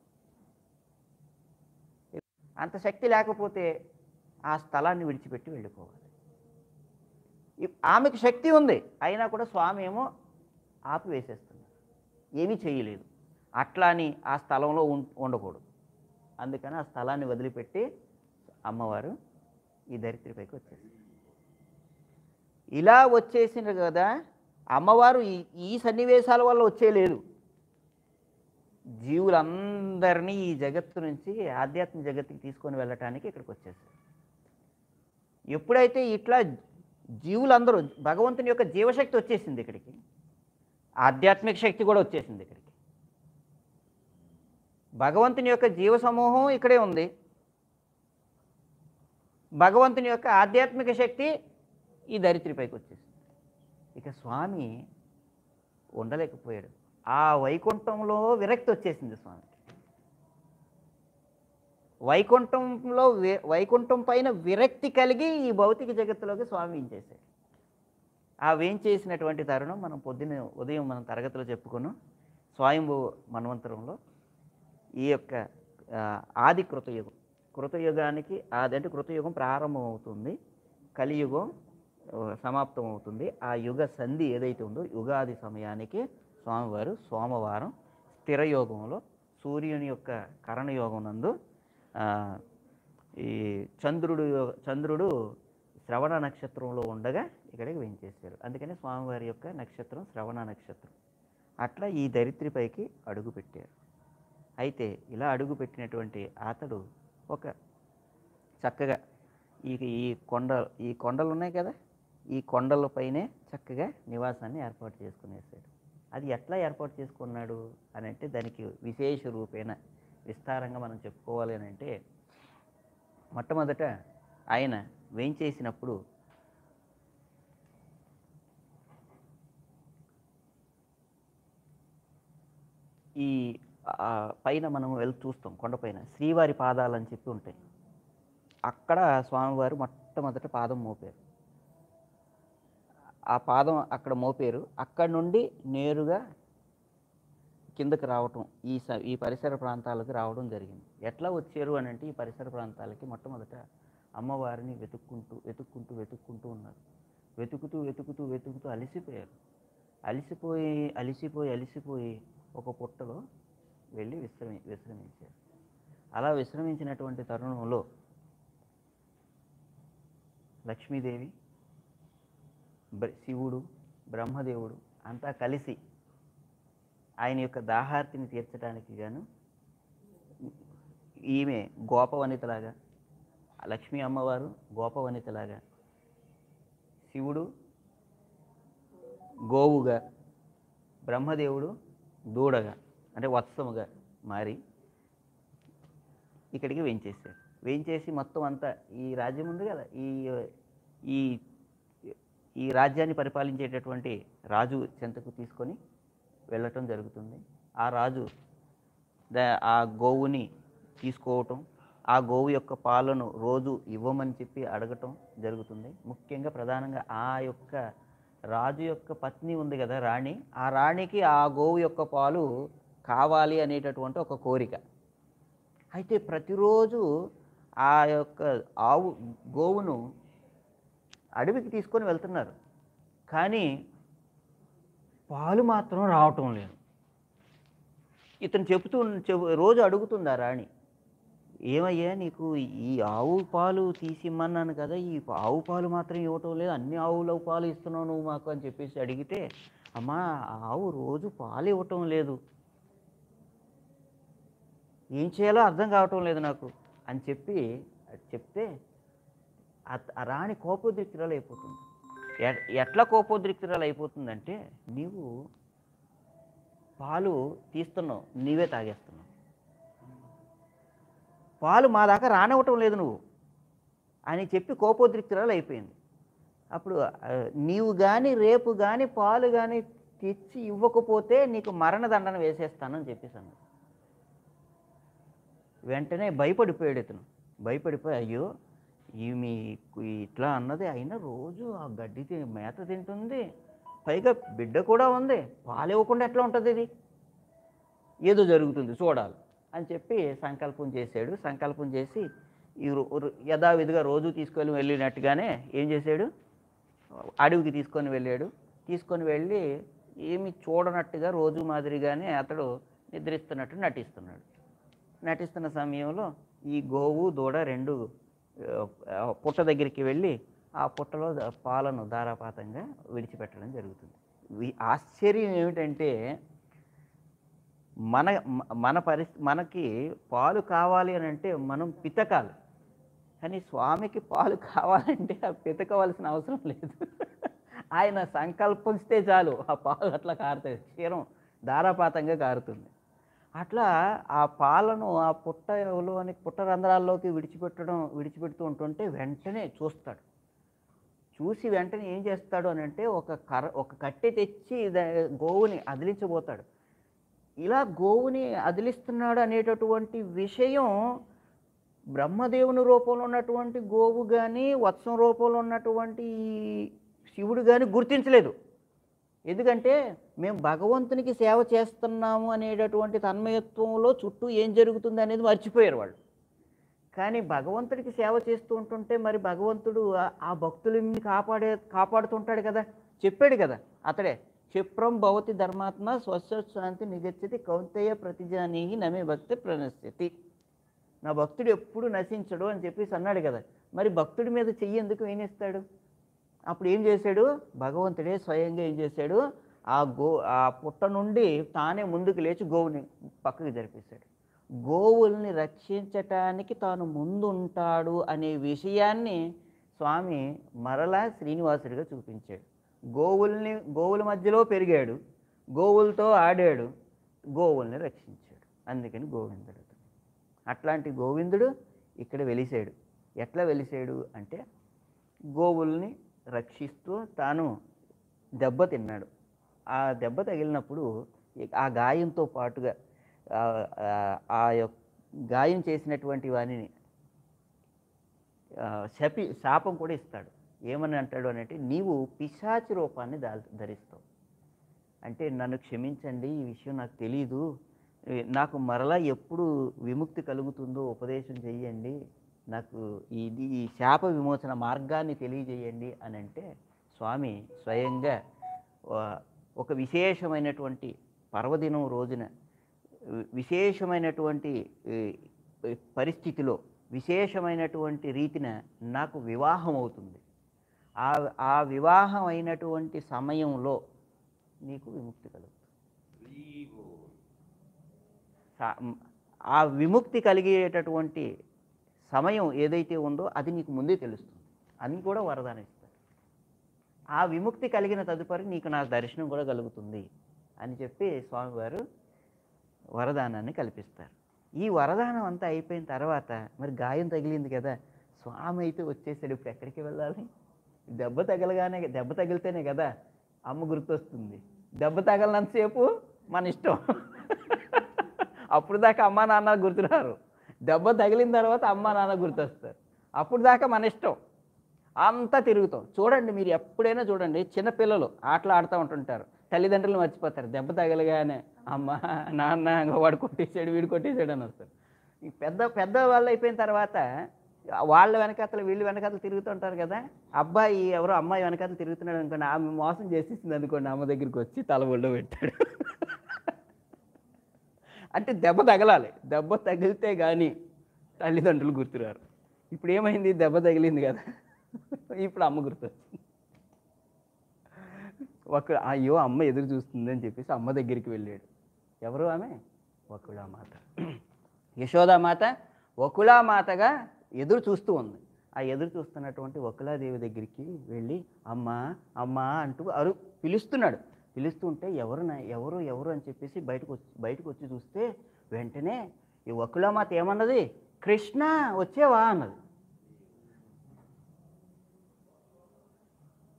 అంత శక్తి లేకపోతే ఆ స్థలాన్ని విడిచిపెట్టి వెళ్ళిపోవాలి ఇ- ఆమెకు శక్తి ఉంది అయినా కూడా స్వామి ఏమో ఆపివేసేస్తున్నారు ఏమీ చేయలేదు అట్లా అని ఆ స్థలంలో ఉం- ఉండకూడదు అందుకని ఆ స్థలాన్ని వదిలిపెట్టి అమ్మవారు ఈ దరిద్రపైకి వచ్చేసింది ఇలా వచ్చేసింది కదా అమ్మవారు ఈ ఈ సన్నివేశాల వల్ల వచ్చేయలేదు జీవులందరినీ ఈ జగత్తు నుంచి ఆధ్యాత్మిక జగత్తుకి తీసుకొని వెళ్ళటానికి ఇక్కడికి వచ్చేసారు ఎప్పుడైతే ఇట్లా జీవులందరూ భగవంతుని యొక్క జీవశక్తి వచ్చేసింది ఇక్కడికి ఆధ్యాత్మిక శక్తి కూడా వచ్చేసింది ఇక్కడికి భగవంతుని యొక్క జీవ సమూహం ఇక్కడే ఉంది భగవంతుని యొక్క ఆధ్యాత్మిక శక్తి ఈ దరిద్రిపైకి వచ్చేసింది ఇక స్వామి ఉండలేకపోయాడు ఆ వైకుంఠంలో విరక్తి వచ్చేసింది స్వామికి వైకుంఠంలో వి- వైకుంఠం పైన విరక్తి కలిగి ఈ భౌతిక జగత్తులోకి స్వామి వేయించేశాడు ఆ వేయించేసినటువంటి తరుణం మనం పొద్దున్న ఉదయం మనం తరగతిలో చెప్పుకున్నాం స్వయంభూ మన్వంతరంలో ఈ యొక్క ఆ, ఆది కృతయుగం కృతయుగానికి ఆది అంటే కృతయుగం ప్రారంభం అవుతుంది కలియుగం ఆ, సమాప్తం అవుతుంది ఆ యుగ సంధి ఏదైతే ఉందో యుగాది సమయానికి స్వామివారు సోమవారం స్థిరయోగంలో సూర్యుని యొక్క కరణయోగం నందు ఆ, ఈ చంద్రుడు యొ- చంద్రుడు శ్రవణ నక్షత్రంలో ఉండగా ఇక్కడికి వేయించేశారు అందుకని స్వామివారి యొక్క నక్షత్రం శ్రవణ నక్షత్రం అట్లా ఈ దరిద్రిపైకి అడుగు పెట్టారు అయితే ఇలా అడుగు పెట్టినటువంటి అతడు ఒక చక్కగా ఈ ఈ కొండ ఈ కొండలు ఉన్నాయి కదా ఈ కొండలపైనే చక్కగా నివాసాన్ని ఏర్పాటు చేసుకునేసాడు అది ఎట్లా ఏర్పాటు చేసుకున్నాడు అని అంటే దానికి విశేష రూపేణ విస్తారంగా మనం చెప్పుకోవాలి అని అంటే మొట్టమొదట ఆయన వేయించేసినప్పుడు ఈ ఆ, పైన మనం వెళ్ళి చూస్తాం కొండపైన శ్రీవారి పాదాలు అని చెప్పి ఉంటాయి అక్కడ స్వామివారు మొట్టమొదట పాదం మోపారు ఆ పాదం అక్కడ మోపారు అక్కడ నుండి నేరుగా కిందకి రావటం ఈ స ఈ పరిసర ప్రాంతాలకు రావడం జరిగింది ఎట్లా వచ్చారు అని అంటే ఈ పరిసర ప్రాంతాలకి మొట్టమొదట అమ్మవారిని వెతుక్కుంటూ వెతుక్కుంటూ వెతుక్కుంటూ ఉన్నారు వెతుకుతూ వెతుకుతూ వెతుకుతూ అలసిపోయారు అలసిపోయి అలసిపోయి అలసిపోయి ఒక పుట్టలో వెళ్ళి విశ్రమి విశ్రమించారు అలా విశ్రమించినటువంటి తరుణంలో లక్ష్మీదేవి బ్ర- శివుడు బ్రహ్మదేవుడు అంతా కలిసి ఆయన యొక్క దాహార్తిని తీర్చడానికి గాను ఈమె గోపవనితలాగా లక్ష్మీ అమ్మవారు గోపవనితలాగా శివుడు గోవుగా బ్రహ్మదేవుడు దూడగా అంటే వత్సముగా మారి ఇక్కడికి వేయించేశారు వేయించేసి మొత్తం అంతా ఈ రాజ్యం ఉంది కదా ఈ ఈ ఈ రాజ్యాన్ని పరిపాలించేటటువంటి రాజు చెంతకు తీసుకొని వెళ్ళటం జరుగుతుంది ఆ రాజు దా- ఆ గోవుని తీసుకోవటం ఆ గోవు యొక్క పాలను రోజు ఇవ్వమని చెప్పి అడగటం జరుగుతుంది ముఖ్యంగా ప్రధానంగా ఆ యొక్క రాజు యొక్క పత్ని ఉంది కదా రాణి ఆ రాణికి ఆ గోవు యొక్క పాలు కావాలి అనేటటువంటి ఒక కోరిక అయితే ప్రతిరోజు ఆ యొక్క ఆవు గోవును అడవికి తీసుకొని వెళ్తున్నారు కానీ పాలు మాత్రం రావటం లేదు ఇతను చెబుతూ చెబు రోజు అడుగుతుంది ఆ రాణి ఏమయ్యా నీకు ఈ ఆవు పాలు తీసిమ్మన్నాను కదా ఈ ఆవు పాలు మాత్రం ఇవ్వటం లేదు అన్ని ఆవుల పాలు ఇస్తున్నావు నువ్వు మాకు అని చెప్పేసి అడిగితే అమ్మా ఆ ఆవు రోజు పాలు ఇవ్వటం లేదు ఏం చేయాలో అర్థం కావటం లేదు నాకు అని చెప్పి చెప్తే ఆ- ఆ రాణి కోపోద్రిక్తురాలు అయిపోతుంది ఎ- ఎట్లా కోపోద్రిక్తురాలు అయిపోతుందంటే నీవు పాలు తీస్తున్నావు నీవే తాగేస్తున్నావు పాలు మా దాకా రానివ్వటం లేదు నువ్వు అని చెప్పి కోపోద్రిక్తురాలు అయిపోయింది అప్పుడు ఆ, నీవు కానీ రేపు కానీ పాలు కానీ తెచ్చి ఇవ్వకపోతే నీకు మరణదండన వేసేస్తానని చెప్పేసి అన్నాడు వెంటనే భయపడిపోయాడు ఇతను భయపడిపోయి అయ్యో ఈమె ఇట్లా అన్నది అయినా రోజు ఆ గడ్డి తిని మేత తింటుంది పైగా బిడ్డ కూడా ఉంది పాలు ఇవ్వకుండా ఎట్లా ఉంటుంది ఇది ఏదో జరుగుతుంది చూడాలి అని చెప్పి సంకల్పం చేశాడు సంకల్పం చేసి ఈ రో- రో- యథావిధిగా రోజు తీసుకొని వెళ్ళినట్టుగానే ఏం చేశాడు అడవికి తీసుకొని వెళ్ళాడు తీసుకొని వెళ్ళి ఏమి చూడనట్టుగా రోజు మాదిరిగానే అతడు నిద్రిస్తున్నట్టు నటిస్తున్నాడు నటిస్తున్న సమయంలో ఈ గోవు దూడ రెండు ఆ, పుట్ట దగ్గరికి వెళ్ళి ఆ పుట్టలో ద- పాలను ధారాపాతంగా విడిచిపెట్టడం జరుగుతుంది వి- ఆశ్చర్యం ఏమిటంటే మన మ- మన పరిస్థితి మనకి పాలు కావాలి అని అంటే మనం పితకాలి కానీ స్వామికి పాలు కావాలంటే ఆ పితకవలసిన అవసరం లేదు ఆయన సంకల్పిస్తే చాలు ఆ పాలు అట్లా కారుతాయి క్షీరం ధారాపాతంగా కారుతుంది అట్లా ఆ పాలను ఆ పుట్టలోని పుట్ట రంధ్రాల్లోకి విడిచిపెట్టడం విడిచిపెడుతూ ఉంటుంటే వెంటనే చూస్తాడు చూసి వెంటనే ఏం చేస్తాడు అని అంటే ఒక కర్ర ఒక కట్టె తెచ్చి దా- గోవుని అదిలించబోతాడు ఇలా గోవుని అదిలిస్తున్నాడు అనేటటువంటి విషయం బ్రహ్మదేవుని రూపంలో ఉన్నటువంటి గోవు కానీ వత్సం రూపంలో ఉన్నటువంటి ఈ శివుడు కానీ గుర్తించలేదు ఎందుకంటే మేము భగవంతునికి సేవ చేస్తున్నాము అనేటటువంటి తన్మయత్వంలో చుట్టూ ఏం జరుగుతుంది అనేది మర్చిపోయారు వాళ్ళు కానీ భగవంతుడికి సేవ చేస్తూ ఉంటుంటే మరి భగవంతుడు ఆ- ఆ భక్తులని కాపాడే కాపాడుతుంటాడు కదా చెప్పాడు కదా అతడే క్షిప్రం భవతి ధర్మాత్మ స్వశాంతి నిగచ్చతి కౌంతేయ ప్రతిజానీహి నమే భక్తి ప్రణశ్యతి నా భక్తుడు ఎప్పుడు నశించడు అని చెప్పేసి అన్నాడు కదా మరి భక్తుడి మీద చెయ్యి ఎందుకు వేనిస్తాడు అప్పుడు ఏం చేశాడు భగవంతుడే స్వయంగా ఏం చేశాడు ఆ గో ఆ పుట్ట నుండి తానే ముందుకు లేచి గోవుని పక్కకి జరిపేశాడు గోవుల్ని రక్షించటానికి తాను ముందుంటాడు అనే విషయాన్ని స్వామి మరలా శ్రీనివాసుడిగా చూపించాడు గోవుల్ని గోవుల మధ్యలో పెరిగాడు గోవులతో ఆడాడు గోవుల్ని రక్షించాడు అందుకని గోవిందుడు అతను. అట్లాంటి గోవిందుడు ఇక్కడ వెలిసాడు ఎట్లా వెలిసాడు అంటే గోవుల్ని రక్షిస్తూ తాను దెబ్బ తిన్నాడు ఆ దెబ్బ తగిలినప్పుడు ఈ- ఆ గాయంతో పాటుగా ఆ- ఆ- ఆ యొక్క గాయం చేసినటువంటి వారిని ఆ, శపి శాపం కూడా ఇస్తాడు ఏమని అంటాడు అని అంటే నీవు పిశాచి రూపాన్ని దా ధరిస్తావు అంటే నన్ను క్షమించండి ఈ విషయం నాకు తెలీదు ఏ, నాకు మరలా ఎప్పుడు విముక్తి కలుగుతుందో ఉపదేశం చెయ్యండి నాకు ఇది ఈ శాప విమోచన మార్గాన్ని తెలియజేయండి అని అంటే స్వామి స్వయంగా ఆ, ఒక విశేషమైనటువంటి పర్వదినం రోజున వి- విశేషమైనటువంటి ఈ, ఈ పరిస్థితిలో విశేషమైనటువంటి రీతిన నాకు వివాహం అవుతుంది ఆ ఆ వివాహం అయినటువంటి సమయంలో నీకు విముక్తి కలుగుతుంది లీవు సా- మ్, ఆ విముక్తి కలిగేటటువంటి సమయం ఏదైతే ఉందో అది నీకు ముందే తెలుస్తుంది అని కూడా వరదానం ఇస్తారు ఆ విముక్తి కలిగిన తదుపరి నీకు నా దర్శనం కూడా కలుగుతుంది అని చెప్పి స్వామివారు వరదానాన్ని కల్పిస్తారు ఈ వరదానం అంతా అయిపోయిన తర్వాత మరి గాయం తగిలింది కదా స్వామి అయితే వచ్చేసాడు ఇప్పుడు ఎక్కడికి వెళ్ళాలి దెబ్బ తగలగానే దెబ్బ తగిలితేనే కదా అమ్మ గుర్తొస్తుంది దెబ్బ తగలనంతసేపు మన ఇష్టం అప్పుడు దాకా అమ్మా నాన్న గుర్తురారు దెబ్బ తగిలిన తర్వాత అమ్మా నాన్న గుర్తొస్తారు అప్పుడు దాకా మన ఇష్టం అంతా తిరుగుతాం చూడండి మీరు ఎప్పుడైనా చూడండి చిన్నపిల్లలు ఆటలు ఆడుతూ ఉంటుంటారు తల్లిదండ్రులు మర్చిపోతారు దెబ్బ తగలగానే అమ్మ నాన్న ఇంకో వాడు కొట్టేసాడు వీడు కొట్టేసాడు అని వస్తారు ఈ పెద్ద పెద్ద వాళ్ళు అయిపోయిన తర్వాత వాళ్ళ వెనకాతలు వీళ్ళు వెనకాతలు తిరుగుతుంటారు కదా అబ్బాయి ఎవరో అమ్మాయి వెనకాతలు తిరుగుతున్నాడు అనుకోండి ఆమె మోసం చేసేసింది అనుకోండి అమ్మ దగ్గరికి వచ్చి తల ఒళ్ళో పెట్టాడు అంటే దెబ్బ తగలాలి దెబ్బ తగిలితే కానీ తల్లిదండ్రులు గుర్తురారు ఇప్పుడు ఏమైంది దెబ్బ తగిలింది కదా ఇప్పుడు అమ్మ గుర్తొచ్చింది ఒక అయ్యో అమ్మ ఎదురు చూస్తుంది అని చెప్పేసి అమ్మ దగ్గరికి వెళ్ళాడు ఎవరు ఆమె వకుళామాత యశోదామాత వకుళామాతగా ఎదురు చూస్తూ ఉంది ఆ ఎదురు చూస్తున్నటువంటి వకులాదేవి దగ్గరికి వెళ్ళి అమ్మ అమ్మ అంటూ అరు పిలుస్తున్నాడు పిలుస్తుంటే ఎవరు నా- ఎవరు ఎవరు అని చెప్పేసి బయటకు వచ్చి బయటకు వచ్చి చూస్తే వెంటనే ఈ వకులామాత ఏమన్నది కృష్ణ వచ్చేవా అన్నది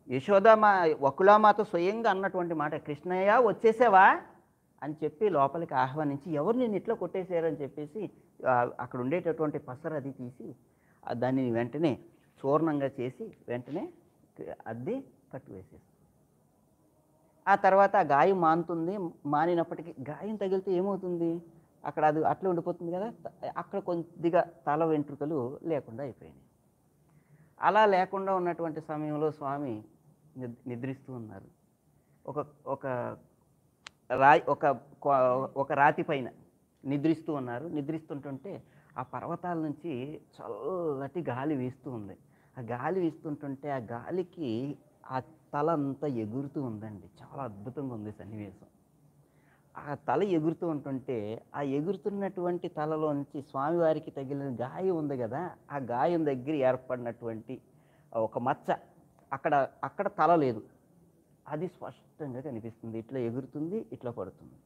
యశోదామా వకులామాత స్వయంగా అన్నటువంటి మాట కృష్ణయ్య వచ్చేసావా అని చెప్పి లోపలికి ఆహ్వానించి ఎవరు నేను ఇట్లా కొట్టేశారని చెప్పేసి ఆ, అక్కడ ఉండేటటువంటి పసరు అది తీసి ఆ దాన్ని వెంటనే చూర్ణంగా చేసి వెంటనే అద్ది కట్టువేసేసి ఆ తర్వాత ఆ గాయం మానుతుంది మానినప్పటికీ గాయం తగిలితే ఏమవుతుంది అక్కడ అది అట్లా ఉండిపోతుంది కదా త- అక్కడ కొద్దిగా తల వెంట్రుకలు లేకుండా అయిపోయినాయి అలా లేకుండా ఉన్నటువంటి సమయంలో స్వామి నిద్- నిద్రిస్తూ ఉన్నారు ఒక ఒక రాయి ఒక కొ- ఒక రాతి పైన నిద్రిస్తూ ఉన్నారు నిద్రిస్తుంటుంటే ఆ పర్వతాల నుంచి చల్లటి గాలి వీస్తూ ఉంది ఆ గాలి వీస్తుంటుంటే ఆ గాలికి ఆ తల అంతా ఎగురుతూ ఉందండి చాలా అద్భుతంగా ఉంది సన్నివేశం ఆ తల ఎగురుతూ ఉంటుంటే ఆ ఎగురుతున్నటువంటి తలలో నుంచి స్వామివారికి తగిలిన గాయం ఉంది కదా ఆ గాయం దగ్గర ఏర్పడినటువంటి ఒక మచ్చ అక్కడ అక్కడ తల లేదు అది స్పష్టంగా కనిపిస్తుంది ఇట్లా ఎగురుతుంది ఇట్లా పడుతుంది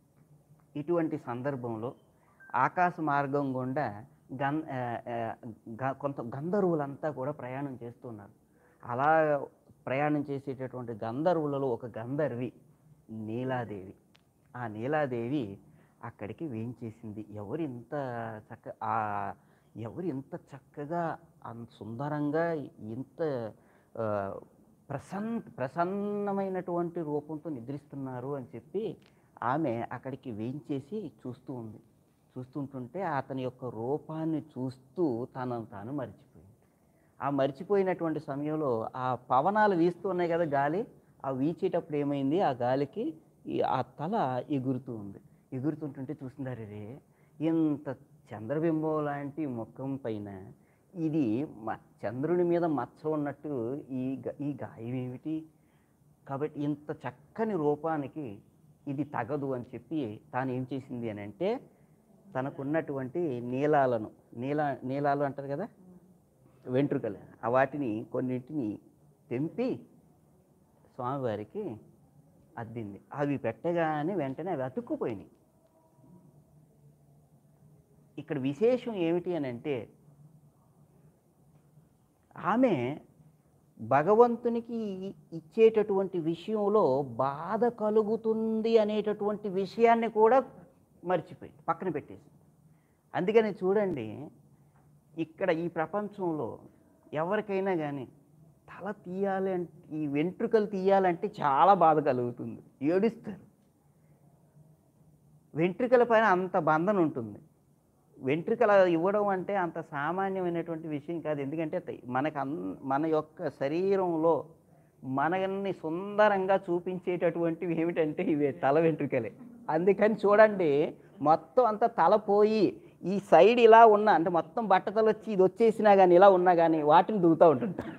ఇటువంటి సందర్భంలో ఆకాశ మార్గం గుండా గన్ ఆ, ఆ, గ- కొంత గంధర్వులంతా కూడా ప్రయాణం చేస్తున్నారు అలా ప్రయాణం చేసేటటువంటి గంధర్వులలో ఒక గంధర్వి నీలాదేవి ఆ నీలాదేవి అక్కడికి వేయించేసింది ఎవరు ఇంత చక్క ఆ ఎవరు ఇంత చక్కగా అంత సుందరంగా ఇంత ఆ, ప్రసన్ ప్రసన్నమైనటువంటి రూపంతో నిద్రిస్తున్నారు అని చెప్పి ఆమె అక్కడికి వేయించేసి చూస్తూ ఉంది చూస్తుంటుంటే అతని యొక్క రూపాన్ని చూస్తూ తనను తాను మర్చిపోయింది ఆ మర్చిపోయినటువంటి సమయంలో ఆ పవనాలు వీస్తూ ఉన్నాయి కదా గాలి ఆ వీచేటప్పుడు ఏమైంది ఆ గాలికి ఈ ఆ తల ఎగురుతూ ఉంది ఎగురుతుంటుంటే చూస్తున్నారు రే ఇంత చంద్రబింబం లాంటి ముఖం పైన ఇది మ- చంద్రుని మీద మచ్చ ఉన్నట్టు ఈ గ- ఈ గాయం ఏమిటి కాబట్టి ఇంత చక్కని రూపానికి ఇది తగదు అని చెప్పి తాను ఏం చేసింది అని అంటే తనకున్నటువంటి నీలాలను నీలా నీలాలు అంటారు కదా వెంట్రుకలు ఆ వాటిని కొన్నింటిని తెంపి స్వామివారికి అద్దింది అవి పెట్టగానే వెంటనే అవి అతుక్కుపోయినాయి ఇక్కడ విశేషం ఏమిటి అని అంటే ఆమె భగవంతునికి ఇచ్చేటటువంటి విషయంలో బాధ కలుగుతుంది అనేటటువంటి విషయాన్ని కూడా మర్చిపోయింది పక్కన పెట్టేసి అందుకని చూడండి ఇక్కడ ఈ ప్రపంచంలో ఎవరికైనా కానీ తల తీయాలి అంటే ఈ వెంట్రుకలు తీయాలంటే చాలా బాధ కలుగుతుంది ఏడుస్తారు వెంట్రుకల పైన అంత బంధన ఉంటుంది వెంట్రుకలు ఇవ్వడం అంటే అంత సామాన్యమైనటువంటి విషయం కాదు ఎందుకంటే త- మనకు అన్ మన యొక్క శరీరంలో మనల్ని సుందరంగా చూపించేటటువంటివి ఏమిటంటే ఇవే తల వెంట్రుకలే అందుకని చూడండి మొత్తం అంతా తల పోయి ఈ సైడ్ ఇలా ఉన్నా అంటే మొత్తం బట్టతలు వచ్చి ఇది వచ్చేసినా కానీ ఇలా ఉన్నా కానీ వాటిని దువ్వుతూ ఉంటుంటారు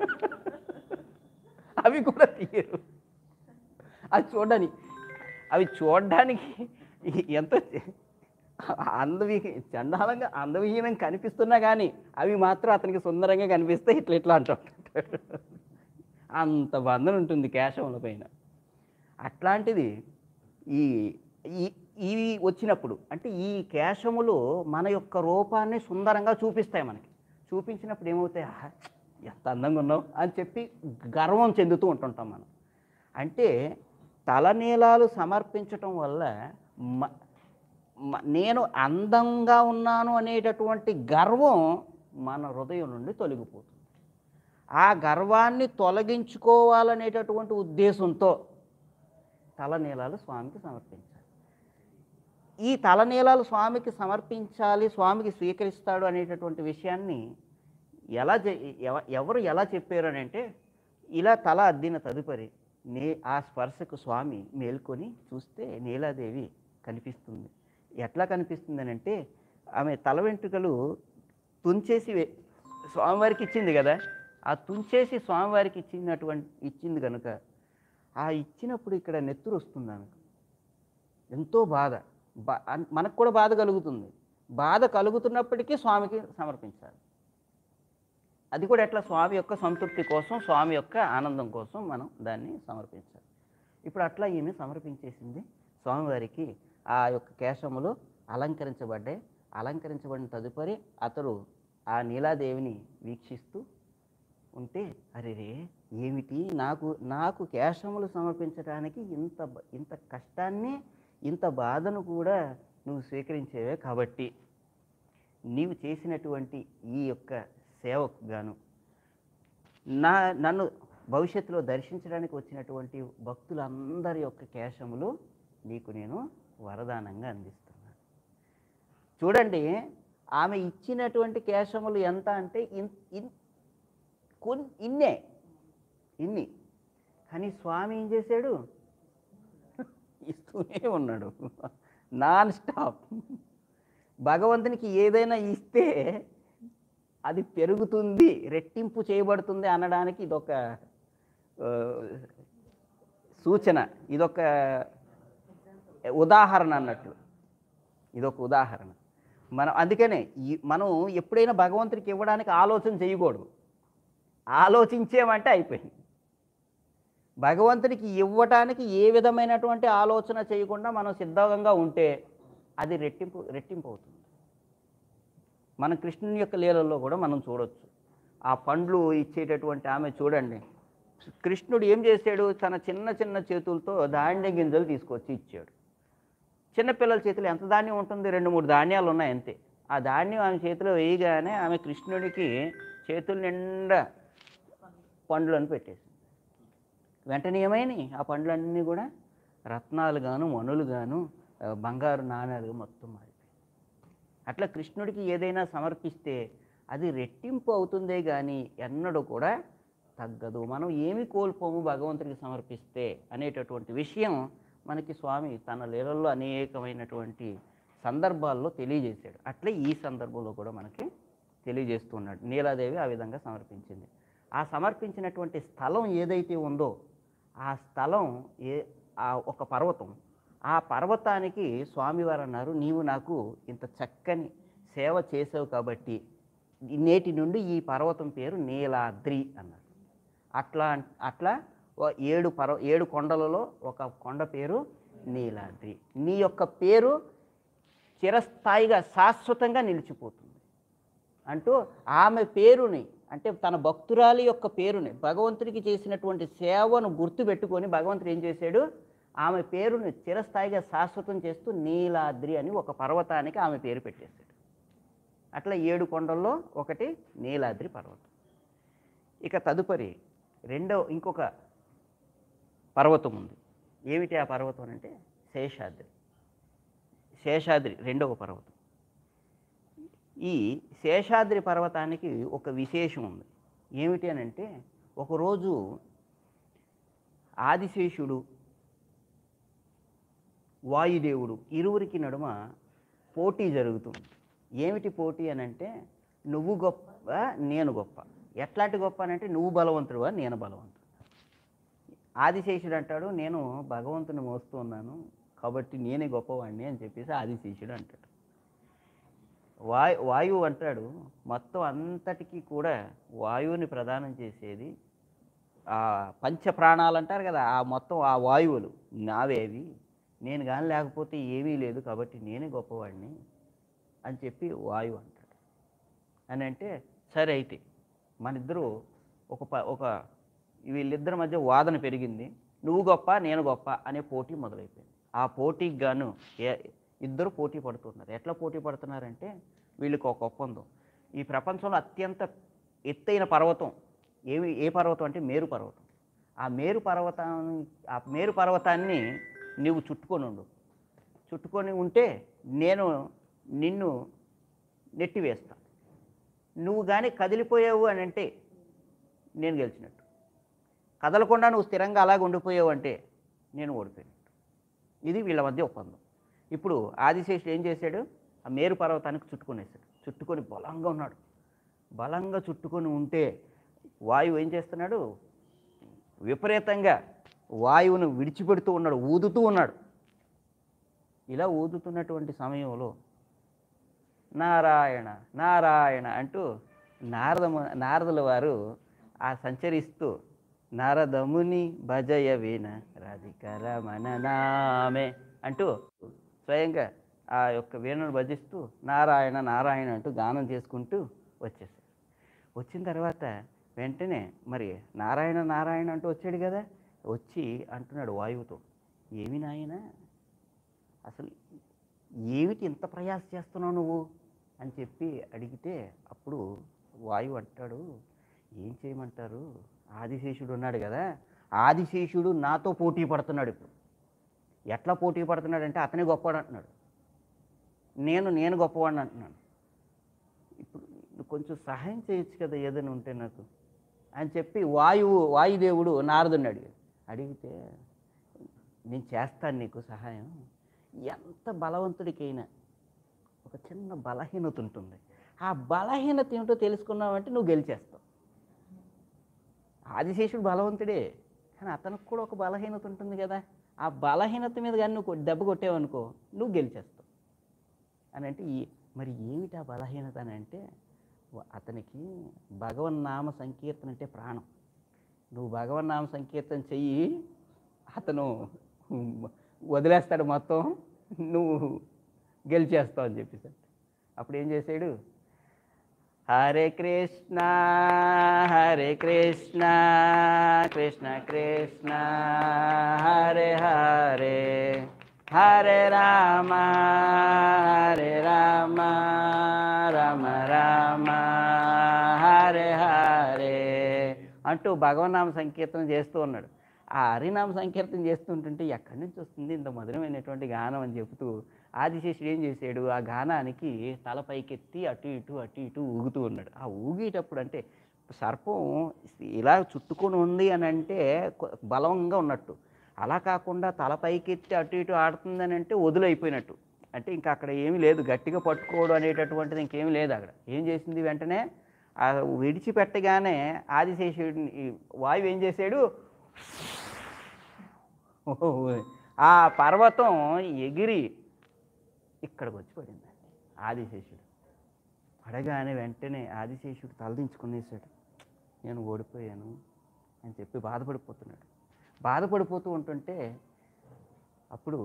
అవి కూడా తీయరు అది చూడడానికి అవి చూడడానికి ఎంత అందవి చండాలంగా అందవిహీనం కనిపిస్తున్నా కానీ అవి మాత్రం అతనికి సుందరంగా కనిపిస్తే ఇట్లా ఇట్లా అంటూ ఉంటాడు అంత బంధన ఉంటుంది కేశవుల పైన అట్లాంటిది ఈ ఈ- ఇవి వచ్చినప్పుడు అంటే ఈ కేశములు మన యొక్క రూపాన్ని సుందరంగా చూపిస్తాయి మనకి చూపించినప్పుడు ఏమవుతాయి "ఆహా, ఎంత అందంగా ఉన్నావు అని చెప్పి గర్వం చెందుతూ ఉంటుంటాం మనం అంటే తలనీలాలు సమర్పించటం వల్ల మ- మ- నేను అందంగా ఉన్నాను అనేటటువంటి గర్వం మన హృదయం నుండి తొలగిపోతుంది ఆ గర్వాన్ని తొలగించుకోవాలనేటటువంటి ఉద్దేశంతో తలనీలాలు స్వామికి సమర్పించాలి ఈ తలనీలాలు స్వామికి సమర్పించాలి స్వామికి స్వీకరిస్తాడు అనేటటువంటి విషయాన్ని ఎలా చె- ఎవ- ఎవరు ఎలా చెప్పారు అని అంటే ఇలా తల అద్దిన తదుపరి నే ఆ స్పర్శకు స్వామి మేల్కొని చూస్తే నీలాదేవి కనిపిస్తుంది ఎట్లా కనిపిస్తుంది అని అంటే ఆమె తల వెంట్రుకలు తుంచేసి వే- స్వామివారికి ఇచ్చింది కదా ఆ తుంచేసి స్వామివారికి ఇచ్చినటువంటి ఇచ్చింది కనుక ఆ ఇచ్చినప్పుడు ఇక్కడ నెత్తురు వస్తుంది ఆమెకు ఎంతో బాధ బా అన్- మనకు కూడా బాధ కలుగుతుంది బాధ కలుగుతున్నప్పటికీ స్వామికి సమర్పించాలి అది కూడా ఎట్లా స్వామి యొక్క సంతృప్తి కోసం స్వామి యొక్క ఆనందం కోసం మనం దాన్ని సమర్పించాలి ఇప్పుడు అట్లా ఈమె సమర్పించేసింది స్వామివారికి ఆ యొక్క కేశములు అలంకరించబడ్డాయి అలంకరించబడిన తదుపరి అతడు ఆ నీలాదేవిని వీక్షిస్తూ ఉంటే అరే ఏమిటి నాకు నాకు కేశములు సమర్పించడానికి ఇంత బ- ఇంత కష్టాన్ని ఇంత బాధను కూడా నువ్వు స్వీకరించేవే కాబట్టి నీవు చేసినటువంటి ఈ యొక్క సేవకు గాను నా నన్ను భవిష్యత్తులో దర్శించడానికి వచ్చినటువంటి భక్తులందరి యొక్క కేశములు నీకు నేను వరదానంగా అందిస్తున్నాను చూడండి ఆమె ఇచ్చినటువంటి కేశములు ఎంత అంటే ఇన్ ఇన్ కొన్ ఇన్నే ఇన్ని కానీ స్వామి ఏం చేశాడు ఇస్తూనే ఉన్నాడు నాన్ స్టాప్ భగవంతునికి ఏదైనా ఇస్తే అది పెరుగుతుంది రెట్టింపు చేయబడుతుంది అనడానికి ఇదొక ఆ, సూచన ఇదొక ఉదాహరణ అన్నట్లు ఇదొక ఉదాహరణ మనం అందుకనే ఈ- మనం ఎప్పుడైనా భగవంతుడికి ఇవ్వడానికి ఆలోచన చేయకూడదు ఆలోచించేమంటే అయిపోయింది భగవంతుడికి ఇవ్వటానికి ఏ విధమైనటువంటి ఆలోచన చేయకుండా మనం సిద్ధంగా ఉంటే అది రెట్టింపు రెట్టింపు అవుతుంది మన కృష్ణుని యొక్క లీలల్లో కూడా మనం చూడొచ్చు ఆ పండ్లు ఇచ్చేటటువంటి ఆమె చూడండి కృష్ణుడు ఏం చేశాడు తన చిన్న చిన్న చేతులతో ధాన్య గింజలు తీసుకొచ్చి ఇచ్చాడు చిన్నపిల్లల చేతిలో ఎంత ధాన్యం ఉంటుంది రెండు మూడు ధాన్యాలు ఉన్నాయి అంతే ఆ ధాన్యం ఆమె చేతిలో వేయగానే ఆమె కృష్ణుడికి చేతుల నిండా పండ్లను పెట్టేసింది వెంటనే ఏమైనాయి ఆ పండ్లన్నీ కూడా రత్నాలు గాను మనులు గాను ఆ, బంగారు నాణ్యాలు మొత్తం మారిపోయాయి అట్లా కృష్ణుడికి ఏదైనా సమర్పిస్తే అది రెట్టింపు అవుతుందే కానీ ఎన్నడూ కూడా తగ్గదు మనం ఏమి కోల్పోము భగవంతుడికి సమర్పిస్తే అనేటటువంటి విషయం మనకి స్వామి తన లీలల్లో అనేకమైనటువంటి సందర్భాల్లో తెలియజేశాడు అట్లే ఈ సందర్భంలో కూడా మనకి తెలియజేస్తున్నాడు నీలాదేవి ఆ విధంగా సమర్పించింది ఆ సమర్పించినటువంటి స్థలం ఏదైతే ఉందో ఆ స్థలం ఏ ఆ ఒక పర్వతం ఆ పర్వతానికి స్వామివారు అన్నారు నీవు నాకు ఇంత చక్కని సేవ చేసావు కాబట్టి నేటి నుండి ఈ పర్వతం పేరు నీలాద్రి అన్నారు అట్లా అట్లా ఓ ఏడు పర్వ ఏడు కొండలలో ఒక కొండ పేరు నీలాద్రి నీ యొక్క పేరు చిరస్థాయిగా శాశ్వతంగా నిలిచిపోతుంది అంటూ ఆమె పేరుని అంటే తన భక్తురాలి యొక్క పేరుని భగవంతుడికి చేసినటువంటి సేవను గుర్తుపెట్టుకొని భగవంతుడు ఏం చేశాడు ఆమె పేరుని చిరస్థాయిగా శాశ్వతం చేస్తూ నీలాద్రి అని ఒక పర్వతానికి ఆమె పేరు పెట్టేశాడు అట్లా ఏడు కొండల్లో ఒకటి నీలాద్రి పర్వతం ఇక తదుపరి రెండో ఇంకొక పర్వతం ఉంది ఏమిటి ఆ పర్వతం అంటే శేషాద్రి శేషాద్రి రెండవ పర్వతం ఈ శేషాద్రి పర్వతానికి ఒక విశేషం ఉంది ఏమిటి అని అంటే ఒకరోజు ఆదిశేషుడు వాయుదేవుడు ఇరువురికి నడుమ పోటీ జరుగుతుంది ఏమిటి పోటీ అని అంటే నువ్వు గొప్ప నేను గొప్ప ఎట్లాంటి గొప్ప అని అంటే నువ్వు బలవంతుడువా నేను బలవంతుడు ఆదిశేషుడు అంటాడు నేను భగవంతుని మోస్తూ ఉన్నాను కాబట్టి నేనే గొప్పవాడిని అని చెప్పేసి ఆదిశేషుడు అంటాడు వాయు వాయువు అంటాడు మొత్తం అంతటికీ కూడా వాయువుని ప్రదానం చేసేది ఆ పంచ ప్రాణాలు అంటారు కదా ఆ మొత్తం ఆ వాయువులు నావేవి నేను కానీ లేకపోతే ఏమీ లేదు కాబట్టి నేనే గొప్పవాడిని అని చెప్పి వాయువు అంటాడు అని అంటే సరే అయితే మన ఇద్దరు ఒక ప ఒక వీళ్ళిద్దరి మధ్య వాదన పెరిగింది నువ్వు గొప్ప నేను గొప్ప అనే పోటీ మొదలైపోయింది ఆ పోటీకి గాను ఏ ఇద్దరు పోటీ పడుతున్నారు ఎట్లా పోటీ పడుతున్నారంటే వీళ్ళకి ఒక ఒప్పందం ఈ ప్రపంచంలో అత్యంత ఎత్తైన పర్వతం ఏమి ఏ పర్వతం అంటే మేరు పర్వతం ఆ మేరు పర్వతాన్ని ఆ మేరు పర్వతాన్ని నీవు చుట్టుకొని ఉండు చుట్టుకొని ఉంటే నేను నిన్ను నెట్టివేస్తా నువ్వు కానీ కదిలిపోయావు అని అంటే నేను గెలిచినట్టు కదలకుండా నువ్వు స్థిరంగా అలాగ ఉండిపోయావు అంటే నేను ఓడిపోయినట్టు ఇది వీళ్ళ మధ్య ఒప్పందం ఇప్పుడు ఆదిశేషుడు ఏం చేశాడు ఆ మేరు పర్వతానికి చుట్టుకొనేసాడు చుట్టుకొని బలంగా ఉన్నాడు బలంగా చుట్టుకొని ఉంటే వాయువు ఏం చేస్తున్నాడు విపరీతంగా వాయువును విడిచిపెడుతూ ఉన్నాడు ఊదుతూ ఉన్నాడు ఇలా ఊదుతున్నటువంటి సమయంలో నారాయణ నారాయణ అంటూ నారద నారదుల వారు ఆ సంచరిస్తూ నారదముని భజయ వీణ రాధికర మననామే అంటూ స్వయంగా ఆ యొక్క వీణను భజిస్తూ నారాయణ నారాయణ అంటూ గానం చేసుకుంటూ వచ్చేసారు వచ్చిన తర్వాత వెంటనే మరి నారాయణ నారాయణ అంటూ వచ్చాడు కదా వచ్చి అంటున్నాడు వాయువుతో ఏమి నాయన అసలు ఏమిటి ఇంత ప్రయాస చేస్తున్నావు నువ్వు అని చెప్పి అడిగితే అప్పుడు వాయువు అంటాడు ఏం చేయమంటారు ఆదిశేషుడు ఉన్నాడు కదా ఆదిశేషుడు నాతో పోటీ పడుతున్నాడు ఇప్పుడు ఎట్లా పోటీ పడుతున్నాడంటే అతనే గొప్పవాడు అంటున్నాడు నేను నేను గొప్పవాడిని అంటున్నాను ఇప్పుడు నువ్వు కొంచెం సహాయం చేయొచ్చు కదా ఏదైనా ఉంటే నాకు అని చెప్పి వాయువు వాయుదేవుడు నారదుని అడిగాడు అడిగితే నేను చేస్తాను నీకు సహాయం ఎంత బలవంతుడికైనా ఒక చిన్న బలహీనత ఉంటుంది ఆ బలహీనత ఏమిటో తెలుసుకున్నావంటే నువ్వు గెలిచేస్తావు ఆదిశేషుడు బలవంతుడే కానీ అతనికి కూడా ఒక బలహీనత ఉంటుంది కదా ఆ బలహీనత మీద కానీ నువ్వు కొ- దెబ్బ కొట్టేవనుకో నువ్వు గెలిచేస్తావు అని అంటే ఈ మరి ఏమిటి ఆ బలహీనత అని అంటే వ- అతనికి భగవన్నామ సంకీర్తన అంటే ప్రాణం నువ్వు భగవన్నామ సంకీర్తన చెయ్యి అతను వదిలేస్తాడు మొత్తం నువ్వు గెలిచేస్తావు అని చెప్పేసి అప్పుడు ఏం చేశాడు హరే కృష్ణ హరే కృష్ణ కృష్ణ కృష్ణ హరే హరే హరే రామ హరే రామ రామ రామ హరే హరే అంటూ భగవన్నామ సంకీర్తన చేస్తూ ఉన్నాడు ఆ హరినామ సంకీర్తన చేస్తుంటుంటే ఎక్కడి నుంచి వస్తుంది ఇంత మధురమైనటువంటి గానం అని చెబుతూ ఆదిశేషుడు ఏం చేశాడు ఆ గానానికి తల పైకెత్తి అటు ఇటు అటు ఇటు ఊగుతూ ఉన్నాడు ఆ ఊగేటప్పుడు అంటే సర్పం ఇలా చుట్టుకొని ఉంది అని అంటే కొ- బలంగా ఉన్నట్టు అలా కాకుండా తల పైకెత్తి అటు ఇటు ఆడుతుందని అంటే వదులైపోయినట్టు అంటే ఇంకా అక్కడ ఏమీ లేదు గట్టిగా పట్టుకోవడం అనేటటువంటిది ఇంకేమీ లేదు అక్కడ ఏం చేసింది వెంటనే ఆ విడిచిపెట్టగానే ఆదిశేషుడిని ఈ వాయువు ఏం చేశాడు ఓహో, ఆ పర్వతం ఎగిరి ఇక్కడికి వచ్చి పడింది ఆదిశేషుడు పడగానే వెంటనే ఆదిశేషుడు తలదించుకునేసాడు నేను ఓడిపోయాను అని చెప్పి బాధపడిపోతున్నాడు బాధపడిపోతూ ఉంటుంటే అప్పుడు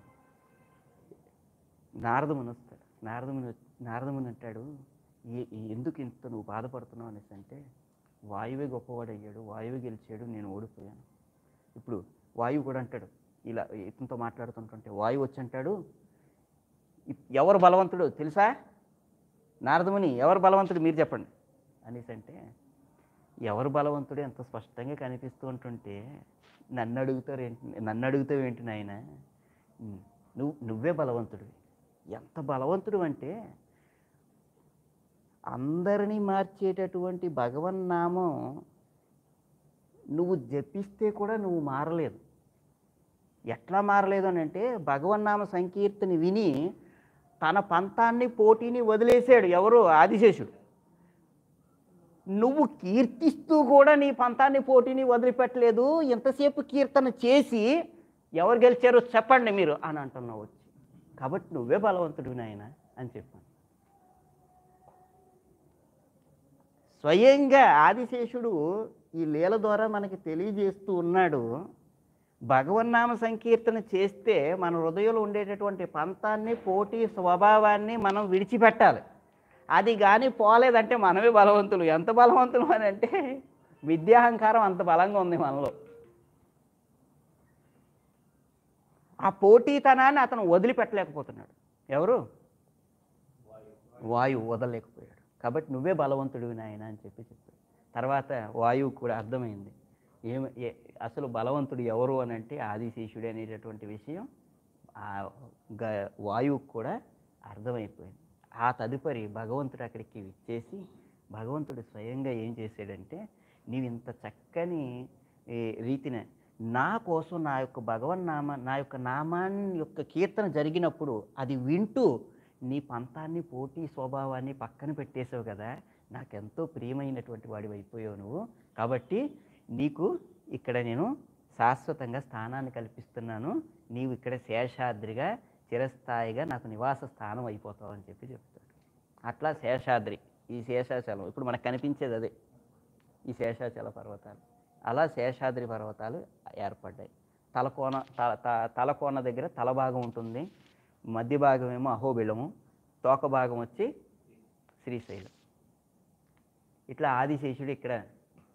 నారదముని వస్తాడు నారదముని వచ్చి- నారదముని అంటాడు "ఏ- ఎందుకు ఇంత నువ్వు బాధపడుతున్నావు అనేసి అంటే వాయువే గొప్పవాడు అయ్యాడు వాయువే గెలిచాడు నేను ఓడిపోయాను ఇప్పుడు వాయువు కూడా అంటాడు ఇలా ఇతనితో మాట్లాడుతుంటుంటే వాయువు వచ్చి అంటాడు "ఇప్- ఎవరు బలవంతుడు తెలుసా నారదముని ఎవరు బలవంతుడు మీరు చెప్పండి అనేసి అంటే ఎవరు బలవంతుడు ఎంత స్పష్టంగా కనిపిస్తూ ఉంటుంటే నన్ను అడుగుతారు ఏంటి నన్ను అడుగుతావు ఏంటి నాయన ఉమ్, నువ్వు నువ్వే బలవంతుడివి ఎంత బలవంతుడు అంటే అందరినీ మార్చేటటువంటి భగవన్నామం నువ్వు జపిస్తే కూడా నువ్వు మారలేదు ఎట్లా మారలేదు అని అంటే భగవన్నామ సంకీర్తని విని తన పంతాన్ని పోటీని వదిలేశాడు ఎవరు ఆదిశేషుడు నువ్వు కీర్తిస్తూ కూడా నీ పంతాన్ని పోటీని వదిలిపెట్టలేదు ఎంతసేపు కీర్తన చేసి ఎవరు గెలిచారో చెప్పండి మీరు అని అంటున్నావు వచ్చి కాబట్టి నువ్వే బలవంతుడు నాయన అని చెప్పాను స్వయంగా ఆదిశేషుడు ఈ లీల ద్వారా మనకి తెలియజేస్తూ ఉన్నాడు భగవన్నామ సంకీర్తన చేస్తే మన హృదయంలో ఉండేటటువంటి పంతాన్ని పోటీ స్వభావాన్ని మనం విడిచిపెట్టాలి అది కానీ పోలేదంటే మనమే బలవంతులు ఎంత బలవంతులు అని అంటే విద్యాహంకారం అంత బలంగా ఉంది మనలో ఆ పోటీతనాన్ని అతను వదిలిపెట్టలేకపోతున్నాడు ఎవరు వాయువు వదలలేకపోయాడు కాబట్టి నువ్వే బలవంతుడివి నాయన అని చెప్పి చెప్పాడు తర్వాత వాయువు కూడా అర్థమైంది ఏమి ఏ- అసలు బలవంతుడు ఎవరు అని అంటే ఆదిశేషుడు అనేటటువంటి విషయం ఆ గ- వాయువుకు కూడా అర్థమైపోయింది ఆ తదుపరి భగవంతుడు అక్కడికి విచ్చేసి భగవంతుడు స్వయంగా ఏం చేశాడంటే నీవు ఇంత చక్కని ఈ రీతిన నా కోసం నా యొక్క భగవన్నామ నా యొక్క నామాన్ని యొక్క కీర్తన జరిగినప్పుడు అది వింటూ నీ పంతాన్ని పోటీ స్వభావాన్ని పక్కన పెట్టేసావు కదా నాకెంతో ప్రియమైనటువంటి వాడివి అయిపోయావు నువ్వు కాబట్టి నీకు ఇక్కడ నేను శాశ్వతంగా స్థానాన్ని కల్పిస్తున్నాను నీవు ఇక్కడ శేషాద్రిగా చిరస్థాయిగా నాకు నివాస స్థానం అయిపోతావు అని చెప్పి చెప్తాడు అట్లా శేషాద్రి ఈ శేషాచలం ఇప్పుడు మనకు కనిపించేది అదే ఈ శేషాచల పర్వతాలు అలా శేషాద్రి పర్వతాలు ఏర్పడ్డాయి తలకోన తల త- తలకోన దగ్గర తల భాగం ఉంటుంది మధ్య భాగం ఏమో అహోబిళము తోక భాగం వచ్చి శ్రీశైలం ఇట్లా ఆదిశేషుడు ఇక్కడ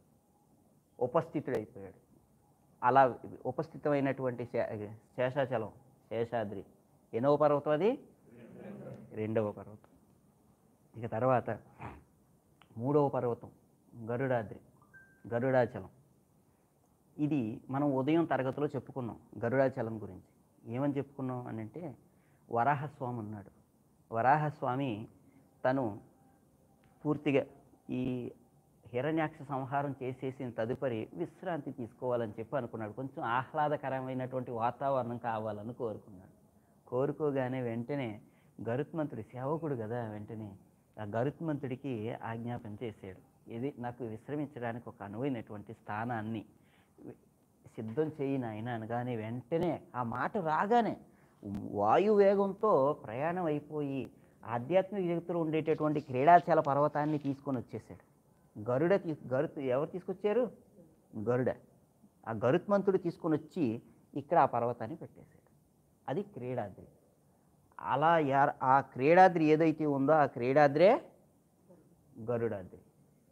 ఉపస్థితుడైపోయాడు అలా ఉపస్థితమైనటువంటి శే శేషాచలం శేషాద్రి ఎన్నవ పర్వతం అది రెండవ పర్వతం ఇక తర్వాత మూడవ పర్వతం గరుడాద్రి గరుడాచలం ఇది మనం ఉదయం తరగతిలో చెప్పుకున్నాం గరుడాచలం గురించి ఏమని చెప్పుకున్నాం అని అంటే వరాహస్వామి ఉన్నాడు వరాహస్వామి తను పూర్తిగా ఈ హిరణ్యాక్ష సంహారం చేసేసిన తదుపరి విశ్రాంతి తీసుకోవాలని చెప్పి అనుకున్నాడు కొంచెం ఆహ్లాదకరమైనటువంటి వాతావరణం కావాలని కోరుకున్నాడు కోరుకోగానే వెంటనే గరుత్మంతుడి సేవకుడు కదా వెంటనే ఆ గరుత్మంతుడికి ఆజ్ఞాపన చేశాడు ఇది నాకు విశ్రమించడానికి ఒక అనువైనటువంటి స్థానాన్ని సిద్ధం చేయి నాయన అనగానే వెంటనే ఆ మాట రాగానే వాయు వేగంతో ప్రయాణం అయిపోయి ఆధ్యాత్మిక జగత్తులో ఉండేటటువంటి క్రీడాచల పర్వతాన్ని తీసుకొని వచ్చేసాడు గరుడ తీ గరుత్ ఎవరు తీసుకొచ్చారు గరుడ ఆ గరుత్మంతుడు తీసుకొని వచ్చి ఇక్కడ ఆ పర్వతాన్ని పెట్టేశాడు అది క్రీడాద్రి అలా యార్ ఆ క్రీడాద్రి ఏదైతే ఉందో ఆ క్రీడాద్రే గరుడాద్రి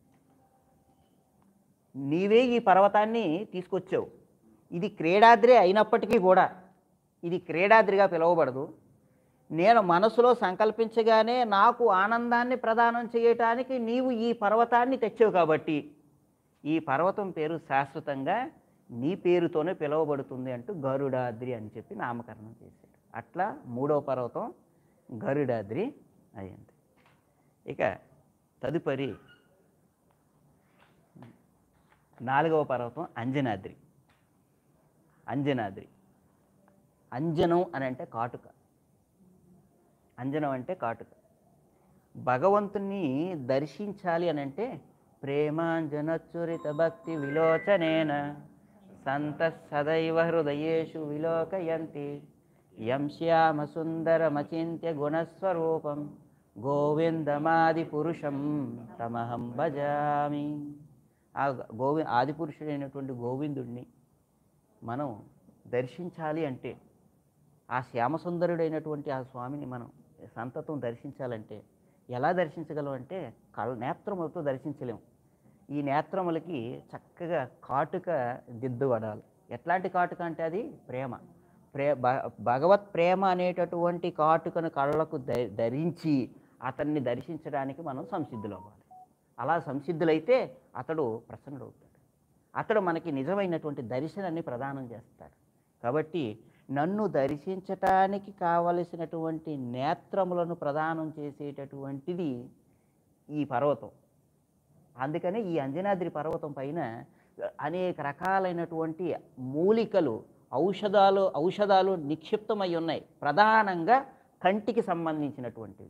నీవే ఈ పర్వతాన్ని తీసుకొచ్చావు ఇది క్రీడాద్రి అయినప్పటికీ కూడా ఇది క్రీడాద్రిగా పిలువబడదు నేను మనసులో సంకల్పించగానే నాకు ఆనందాన్ని ప్రదానం చేయటానికి నీవు ఈ పర్వతాన్ని తెచ్చావు కాబట్టి ఈ పర్వతం పేరు శాశ్వతంగా నీ పేరుతోనే పిలువబడుతుంది అంటూ గరుడాద్రి అని చెప్పి నామకరణం చేశాడు అట్లా మూడవ పర్వతం గరుడాద్రి అయింది ఇక తదుపరి నాలుగవ పర్వతం అంజనాద్రి అంజనాద్రి అంజనం అని అంటే కాటుక అంజనం అంటే కాటుక భగవంతుని దర్శించాలి అని అంటే ప్రేమాంజనచురిత భక్తి విలోచనేన సంత సదైవ హృదయేషు విలోకయంతి యం శ్యామ సుందరమచింత్య గుణస్వరూపం గోవిందమాది పురుషం తమహం భజామి ఆ గోవి ఆది పురుషుడైనటువంటి గోవిందుడిని మనం దర్శించాలి అంటే ఆ శ్యామసుందరుడైనటువంటి ఆ స్వామిని మనం సంతతం దర్శించాలంటే ఎలా దర్శించగలం అంటే కళ్ళ నేత్రములతో దర్శించలేం ఈ నేత్రములకి చక్కగా కాటుక దిద్దుపడాలి ఎట్లాంటి కాటుక అంటే అది ప్రేమ ప్రే భ- భగవత్ ప్రేమ అనేటటువంటి కాటుకను కళ్ళకు ధ- ధరించి అతన్ని దర్శించడానికి మనం సంసిద్ధులు అవ్వాలి అలా సంసిద్ధులైతే అతడు ప్రసన్నుడవుతాడు అతడు మనకి నిజమైనటువంటి దర్శనాన్ని ప్రదానం చేస్తాడు కాబట్టి నన్ను దర్శించటానికి కావలసినటువంటి నేత్రములను ప్రదానం చేసేటటువంటిది ఈ పర్వతం అందుకని ఈ అంజనాద్రి పర్వతం పైన అనేక రకాలైనటువంటి మూలికలు ఔషధాలు ఔషధాలు నిక్షిప్తమై ఉన్నాయి ప్రధానంగా కంటికి సంబంధించినటువంటివి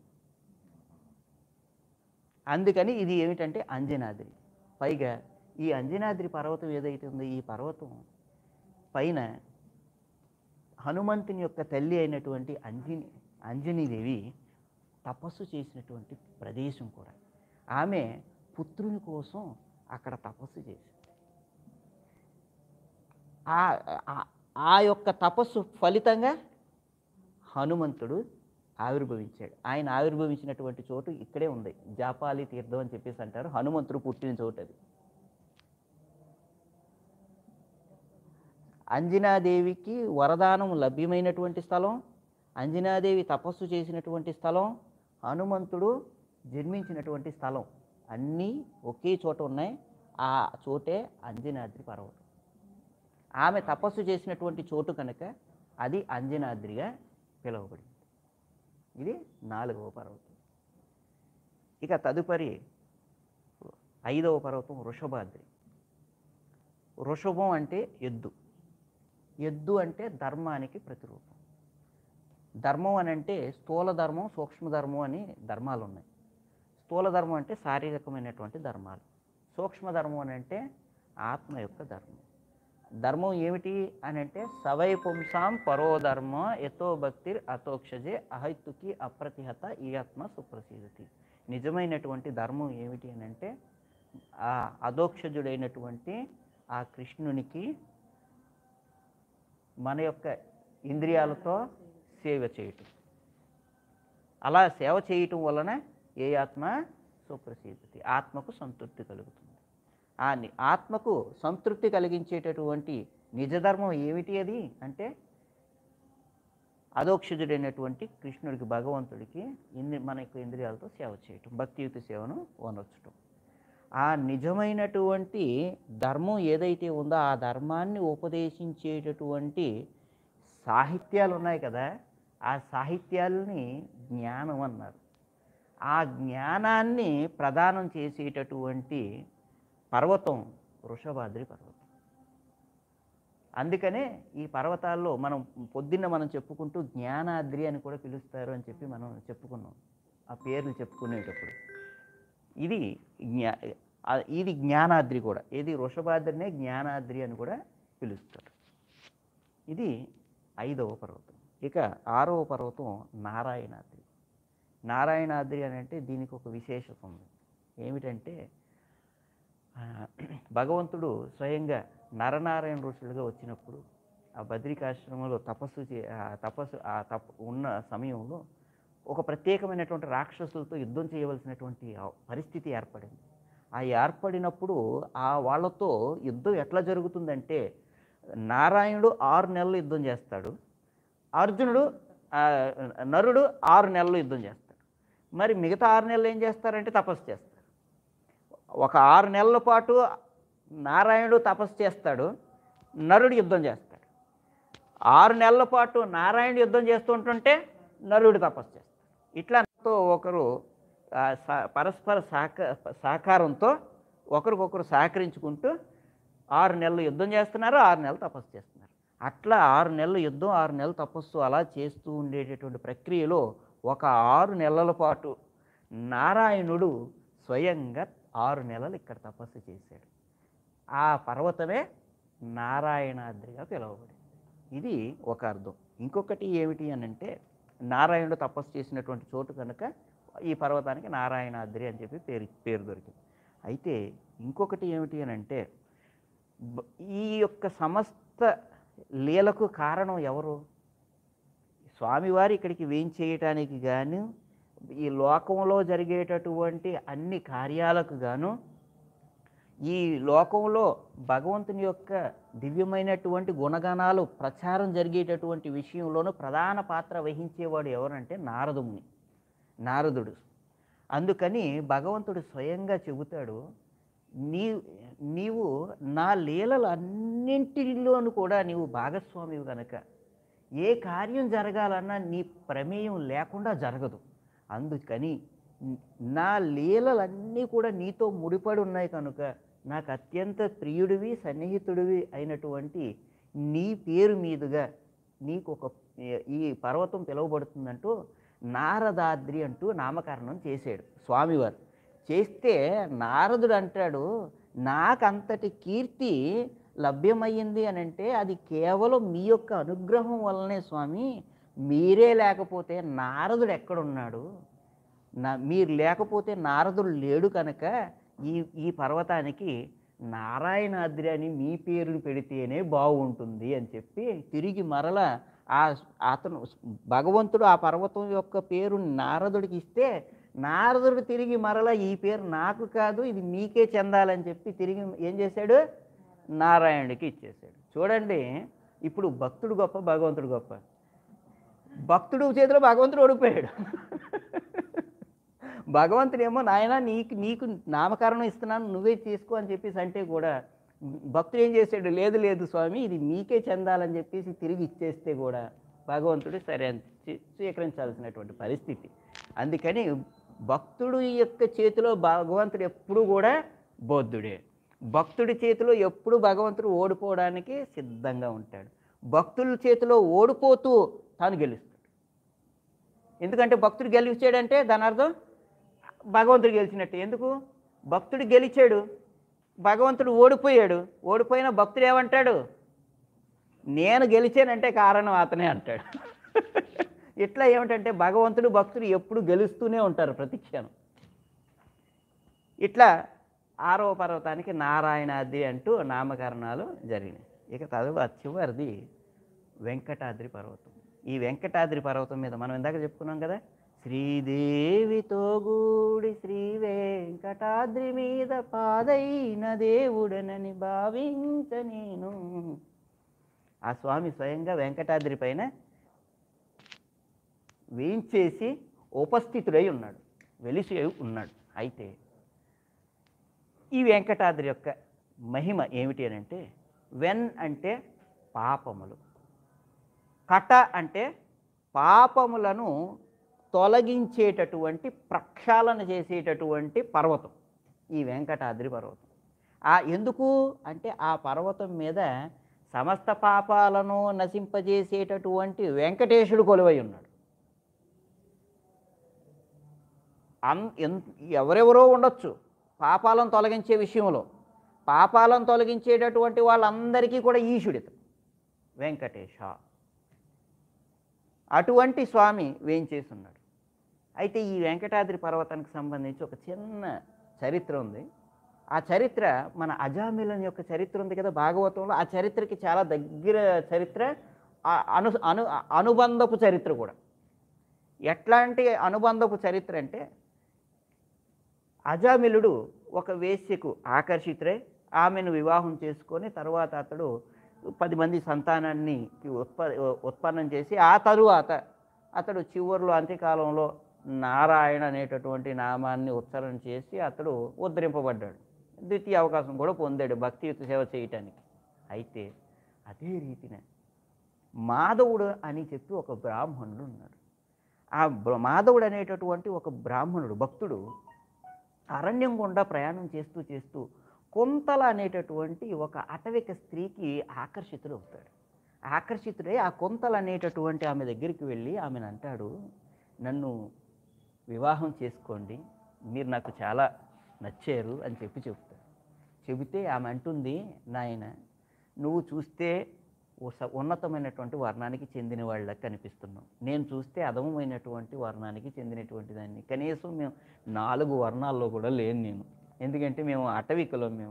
అందుకని ఇది ఏమిటంటే అంజనాద్రి పైగా ఈ అంజనాద్రి పర్వతం ఏదైతే ఉందో ఈ పర్వతం పైన హనుమంతుని యొక్క తల్లి అయినటువంటి అంజని అంజనీదేవి తపస్సు చేసినటువంటి ప్రదేశం కూడా ఆమె పుత్రుని కోసం అక్కడ తపస్సు చేసింది ఆ ఆ- ఆ యొక్క తపస్సు ఫలితంగా హనుమంతుడు ఆవిర్భవించాడు ఆయన ఆవిర్భవించినటువంటి చోటు ఇక్కడే ఉంది జాపాలి తీర్థం అని చెప్పేసి అంటారు హనుమంతుడు పుట్టిన చోటు అది అంజనాదేవికి వరదానం లభ్యమైనటువంటి స్థలం అంజనాదేవి తపస్సు చేసినటువంటి స్థలం హనుమంతుడు జన్మించినటువంటి స్థలం అన్నీ ఒకే చోట ఉన్నాయి ఆ చోటే అంజనాద్రి పర్వతం ఆమె తపస్సు చేసినటువంటి చోటు కనుక అది అంజనాద్రిగా పిలువబడింది ఇది నాలుగవ పర్వతం ఇక తదుపరి ఐదవ పర్వతం వృషభాద్రి వృషభం అంటే ఎద్దు ఎద్దు అంటే ధర్మానికి ప్రతిరూపం ధర్మం అని అంటే స్థూల ధర్మం సూక్ష్మ ధర్మం అని ధర్మాలు ఉన్నాయి స్థూల ధర్మం అంటే శారీరకమైనటువంటి ధర్మాలు సూక్ష్మ ధర్మం అని అంటే ఆత్మ యొక్క ధర్మం ధర్మం ఏమిటి అని అంటే సవై పుంసాం పరో ధర్మ ఎతో భక్తిర్ అతోక్షజే అహైతుకి అప్రతిహత ఈ ఆత్మ సుప్రసిద్ధి నిజమైనటువంటి ధర్మం ఏమిటి అని అంటే ఆ అధోక్షజుడైనటువంటి ఆ కృష్ణునికి మన యొక్క ఇంద్రియాలతో సేవ చేయటం అలా సేవ చేయటం వలన ఏ ఆత్మ సుప్రసిద్ధి ఆత్మకు సంతృప్తి కలుగుతుంది ఆ ని- ఆత్మకు సంతృప్తి కలిగించేటటువంటి నిజధర్మం ఏమిటి అది అంటే అధోక్షజుడైనటువంటి కృష్ణుడికి భగవంతుడికి ఇంద్రి మన యొక్క ఇంద్రియాలతో సేవ చేయటం భక్తియుక్తి సేవను వనర్చటం ఆ నిజమైనటువంటి ధర్మం ఏదైతే ఉందో ఆ ధర్మాన్ని ఉపదేశించేటటువంటి సాహిత్యాలు ఉన్నాయి కదా ఆ సాహిత్యాలని జ్ఞానం అన్నారు ఆ జ్ఞానాన్ని ప్రదానం చేసేటటువంటి పర్వతం వృషభాద్రి పర్వతం అందుకనే ఈ పర్వతాల్లో మనం పొద్దున్న మనం చెప్పుకుంటూ జ్ఞానాద్రి అని కూడా పిలుస్తారు అని చెప్పి మనం చెప్పుకున్నాం ఆ పేర్లు చెప్పుకునేటప్పుడు ఇది జ్ఞా ఆ, ఇది జ్ఞానాద్రి కూడా ఇది వృషభాద్రినే జ్ఞానాద్రి అని కూడా పిలుస్తారు ఇది ఐదవ పర్వతం ఇక ఆరవ పర్వతం నారాయణాద్రి నారాయణాద్రి అని అంటే దీనికి ఒక విశేషత ఉంది ఏమిటంటే ఆ, భగవంతుడు స్వయంగా నరనారాయణ ఋషులుగా వచ్చినప్పుడు ఆ బద్రికాశ్రమంలో తపస్సు చే ఆ తపస్సు ఆ తప ఉన్న సమయంలో ఒక ప్రత్యేకమైనటువంటి రాక్షసులతో యుద్ధం చేయవలసినటువంటి ఆ పరిస్థితి ఏర్పడింది ఆ ఏర్పడినప్పుడు ఆ వాళ్ళతో యుద్ధం ఎట్లా జరుగుతుందంటే నారాయణుడు ఆరు నెలలు యుద్ధం చేస్తాడు అర్జునుడు ఆ, నరుడు ఆరు నెలలు యుద్ధం చేస్తాడు మరి మిగతా ఆరు నెలలు ఏం చేస్తారంటే తపస్సు చేస్తారు ఒక ఆరు నెలల పాటు నారాయణుడు తపస్సు చేస్తాడు నరుడు యుద్ధం చేస్తాడు ఆరు నెలల పాటు నారాయణుడు యుద్ధం చేస్తుంటుంటే నరుడు తపస్సు చేస్తాడు ఇట్లా తో ఒకరు ఆ, సా- పరస్పర సహక సహకారంతో ఒకరికొకరు సహకరించుకుంటూ ఆరు నెలలు యుద్ధం చేస్తున్నారు ఆరు నెలలు తపస్సు చేస్తున్నారు అట్లా ఆరు నెలలు యుద్ధం ఆరు నెలలు తపస్సు అలా చేస్తూ ఉండేటటువంటి ప్రక్రియలో ఒక ఆరు నెలల పాటు నారాయణుడు స్వయంగా ఆరు నెలలు ఇక్కడ తపస్సు చేశాడు ఆ పర్వతమే నారాయణాద్రిగా పిలువబడింది ఇది ఒక అర్థం ఇంకొకటి ఏమిటి అని అంటే నారాయణుడు తపస్సు చేసినటువంటి చోటు కనుక ఈ పర్వతానికి నారాయణాద్రి అని చెప్పి పేరు పేరు దొరికింది అయితే ఇంకొకటి ఏమిటి అని అంటే బ- ఈ యొక్క సమస్త లీలకు కారణం ఎవరు స్వామివారి ఇక్కడికి వేయించేయటానికి గాను ఈ లోకంలో జరిగేటటువంటి అన్ని కార్యాలకు గాను ఈ లోకంలో భగవంతుని యొక్క దివ్యమైనటువంటి గుణగణాలు ప్రచారం జరిగేటటువంటి విషయంలోనూ ప్రధాన పాత్ర వహించేవాడు ఎవరంటే నారదుముని నారదుడు అందుకని భగవంతుడు స్వయంగా చెబుతాడు నీ నీవు నా లీలలు అన్నింటిలోనూ కూడా నీవు భాగస్వామివి గనక ఏ కార్యం జరగాలన్నా నీ ప్రమేయం లేకుండా జరగదు అందుకని న- నా లీలలన్నీ కూడా నీతో ముడిపడి ఉన్నాయి కనుక నాకు అత్యంత ప్రియుడివి సన్నిహితుడివి అయినటువంటి నీ పేరు మీదుగా నీకు ఒక ఈ పర్వతం పిలువబడుతుందంటూ నారదాద్రి అంటూ నామకరణం చేశాడు స్వామివారు చేస్తే నారదుడు అంటాడు నాకంతటి కీర్తి లభ్యమయ్యింది అని అంటే అది కేవలం మీ యొక్క అనుగ్రహం వల్లనే స్వామి మీరే లేకపోతే నారదుడు ఎక్కడున్నాడు నా మీరు లేకపోతే నారదుడు లేడు కనుక ఈ ఈ పర్వతానికి నారాయణాద్రి అని మీ పేరుని పెడితేనే బాగుంటుంది అని చెప్పి తిరిగి మరల ఆ అతను భగవంతుడు ఆ పర్వతం యొక్క పేరు నారదుడికి ఇస్తే నారదుడు తిరిగి మరల ఈ పేరు నాకు కాదు ఇది మీకే చెందాలని చెప్పి తిరిగి ఏం చేశాడు నారాయణుడికి ఇచ్చేసాడు చూడండి ఇప్పుడు భక్తుడు గొప్ప భగవంతుడు గొప్ప భక్తుడు చేతిలో భగవంతుడు ఓడిపోయాడు భగవంతుడేమో నాయన నీకు నీకు నామకరణం ఇస్తున్నాను నువ్వే తీసుకో అని చెప్పేసి అంటే కూడా భక్తుడు ఏం చేశాడు లేదు లేదు స్వామి ఇది మీకే చెందాలని చెప్పేసి తిరిగి ఇచ్చేస్తే కూడా భగవంతుడు సరే అని స్వీ- స్వీకరించాల్సినటువంటి పరిస్థితి అందుకని భక్తుడు యొక్క చేతిలో భగవంతుడు ఎప్పుడు కూడా బౌద్ధుడే భక్తుడి చేతిలో ఎప్పుడు భగవంతుడు ఓడిపోవడానికి సిద్ధంగా ఉంటాడు భక్తుల చేతిలో ఓడిపోతూ తాను గెలుస్తాడు ఎందుకంటే భక్తుడు గెలిచాడంటే దాని అర్థం భగవంతుడు గెలిచినట్టు ఎందుకు భక్తుడు గెలిచాడు భగవంతుడు ఓడిపోయాడు ఓడిపోయిన భక్తుడు ఏమంటాడు నేను గెలిచానంటే కారణం అతనే అంటాడు ఇట్లా ఏమిటంటే భగవంతుడు భక్తుడు ఎప్పుడు గెలుస్తూనే ఉంటారు ప్రతి క్షణం ఇట్లా ఆరవ పర్వతానికి నారాయణాద్రి అంటూ నామకరణాలు జరిగినాయి ఇక తదుపరి చివరిది వెంకటాద్రి పర్వతం ఈ వెంకటాద్రి పర్వతం మీద మనం ఇందాక చెప్పుకున్నాం కదా శ్రీదేవితో గూడి శ్రీ వెంకటాద్రి మీద పాదైన దేవుడనని భావించ నేను ఆ స్వామి స్వయంగా వెంకటాద్రి పైన వేయించేసి ఉపస్థితుడై ఉన్నాడు వెలిసి ఉన్నాడు అయితే ఈ వెంకటాద్రి యొక్క మహిమ ఏమిటి అని అంటే వెన్ అంటే పాపములు కట అంటే పాపములను తొలగించేటటువంటి ప్రక్షాళన చేసేటటువంటి పర్వతం ఈ వెంకటాద్రి పర్వతం ఆ ఎందుకు అంటే ఆ పర్వతం మీద సమస్త పాపాలను నశింపజేసేటటువంటి వెంకటేశుడు కొలువై ఉన్నాడు అన్ ఎన్ ఎవరెవరో ఉండొచ్చు పాపాలను తొలగించే విషయంలో పాపాలను తొలగించేటటువంటి వాళ్ళందరికీ కూడా ఈశుడిత వెంకటేశ అటువంటి స్వామి వేయించేస్తున్నాడు అయితే ఈ వెంకటాద్రి పర్వతానికి సంబంధించి ఒక చిన్న చరిత్ర ఉంది ఆ చరిత్ర మన అజామిలన్ యొక్క చరిత్ర ఉంది కదా భాగవతంలో ఆ చరిత్రకి చాలా దగ్గర చరిత్ర ఆ అను అను అనుబంధపు చరిత్ర కూడా ఎట్లాంటి అనుబంధపు చరిత్ర అంటే అజామిలుడు ఒక వేశ్యకు ఆకర్షితుడై ఆమెను వివాహం చేసుకొని తర్వాత అతడు పది మంది సంతానాన్ని ఉత్ప ఉత్పన్నం చేసి ఆ తరువాత అతడు చివరిలో అంత్యకాలంలో నారాయణ అనేటటువంటి నామాన్ని ఉచ్చారణ చేసి అతడు ఉద్ధరింపబడ్డాడు ద్వితీయ అవకాశం కూడా పొందాడు భక్తియుత సేవ చేయటానికి అయితే అదే రీతిన మాధవుడు అని చెప్పి ఒక బ్రాహ్మణుడు ఉన్నాడు ఆ బ్ర- మాధవుడు అనేటటువంటి ఒక బ్రాహ్మణుడు భక్తుడు అరణ్యం గుండా ప్రయాణం చేస్తూ చేస్తూ కొంతల అనేటటువంటి ఒక అటవిక స్త్రీకి ఆకర్షితుడు అవుతాడు ఆకర్షితుడై ఆ కొంతల అనేటటువంటి ఆమె దగ్గరికి వెళ్ళి ఆమెను అంటాడు నన్ను వివాహం చేసుకోండి మీరు నాకు చాలా నచ్చారు అని చెప్పి చెప్తాడు చెబితే ఆమె అంటుంది నాయన నువ్వు చూస్తే ఉస- ఉన్నతమైనటువంటి వర్ణానికి చెందిన వాళ్ళకి కనిపిస్తున్నావు నేను చూస్తే అధమమైనటువంటి వర్ణానికి చెందినటువంటి దాన్ని కనీసం మేము నాలుగు వర్ణాల్లో కూడా లేను నేను ఎందుకంటే మేము అటవికలో మేము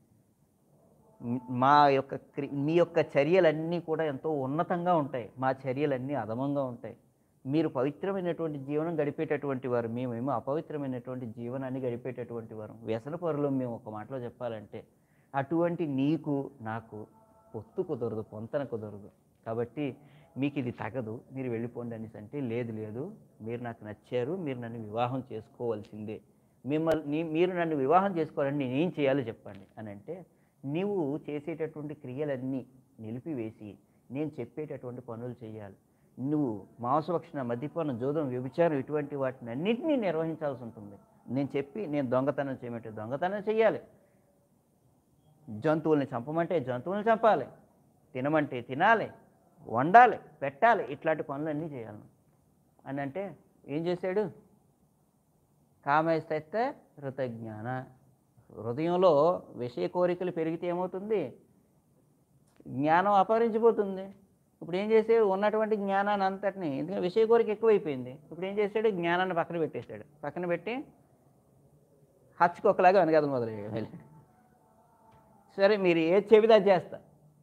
మ్- మా యొక్క క్రి మీ యొక్క చర్యలన్నీ కూడా ఎంతో ఉన్నతంగా ఉంటాయి మా చర్యలన్నీ అధమంగా ఉంటాయి మీరు పవిత్రమైనటువంటి జీవనం గడిపేటటువంటి వారు మేమేమో అపవిత్రమైనటువంటి జీవనాన్ని గడిపేటటువంటి వారు వ్యసన పరులు మేము ఒక మాటలో చెప్పాలంటే అటువంటి నీకు నాకు పొత్తు కుదరదు పొంతన కుదరదు కాబట్టి మీకు ఇది తగదు మీరు వెళ్ళిపోండి అనేసి అంటే లేదు లేదు మీరు నాకు నచ్చారు మీరు నన్ను వివాహం చేసుకోవాల్సిందే మిమ్మల్ని మీరు నన్ను వివాహం చేసుకోవాలని నేను ఏం చేయాలో చెప్పండి అని అంటే నీవు చేసేటటువంటి క్రియలన్నీ నిలిపివేసి నేను చెప్పేటటువంటి పనులు చేయాలి నువ్వు మాంసభక్షణ మద్యపానం జోదం వ్యభిచారం ఇటువంటి వాటిని అన్నింటినీ నిర్వహించాల్సి ఉంటుంది నేను చెప్పి నేను దొంగతనం చేయమంటే దొంగతనం చేయాలి జంతువుల్ని చంపమంటే జంతువుల్ని చంపాలి తినమంటే తినాలి వండాలి పెట్టాలి ఇట్లాంటి పనులన్నీ చేయాలి అని అంటే ఏం చేశాడు కామేస్తే హృతజ్ఞాన హృదయంలో విషయ కోరికలు పెరిగితే ఏమవుతుంది జ్ఞానం అపహరించిపోతుంది ఇప్పుడు ఏం చేసాడు ఉన్నటువంటి జ్ఞానాన్ని అంతటిని ఎందుకంటే విషయ కోరిక ఎక్కువైపోయింది ఇప్పుడు ఏం చేశాడు జ్ఞానాన్ని పక్కన పెట్టేశాడు పక్కన పెట్టి హచ్చుకొక్కలాగా వెనకాల మొదలయ్యాడు వెళ్ళి సరే మీరు ఏది చెబితే అది చేస్తా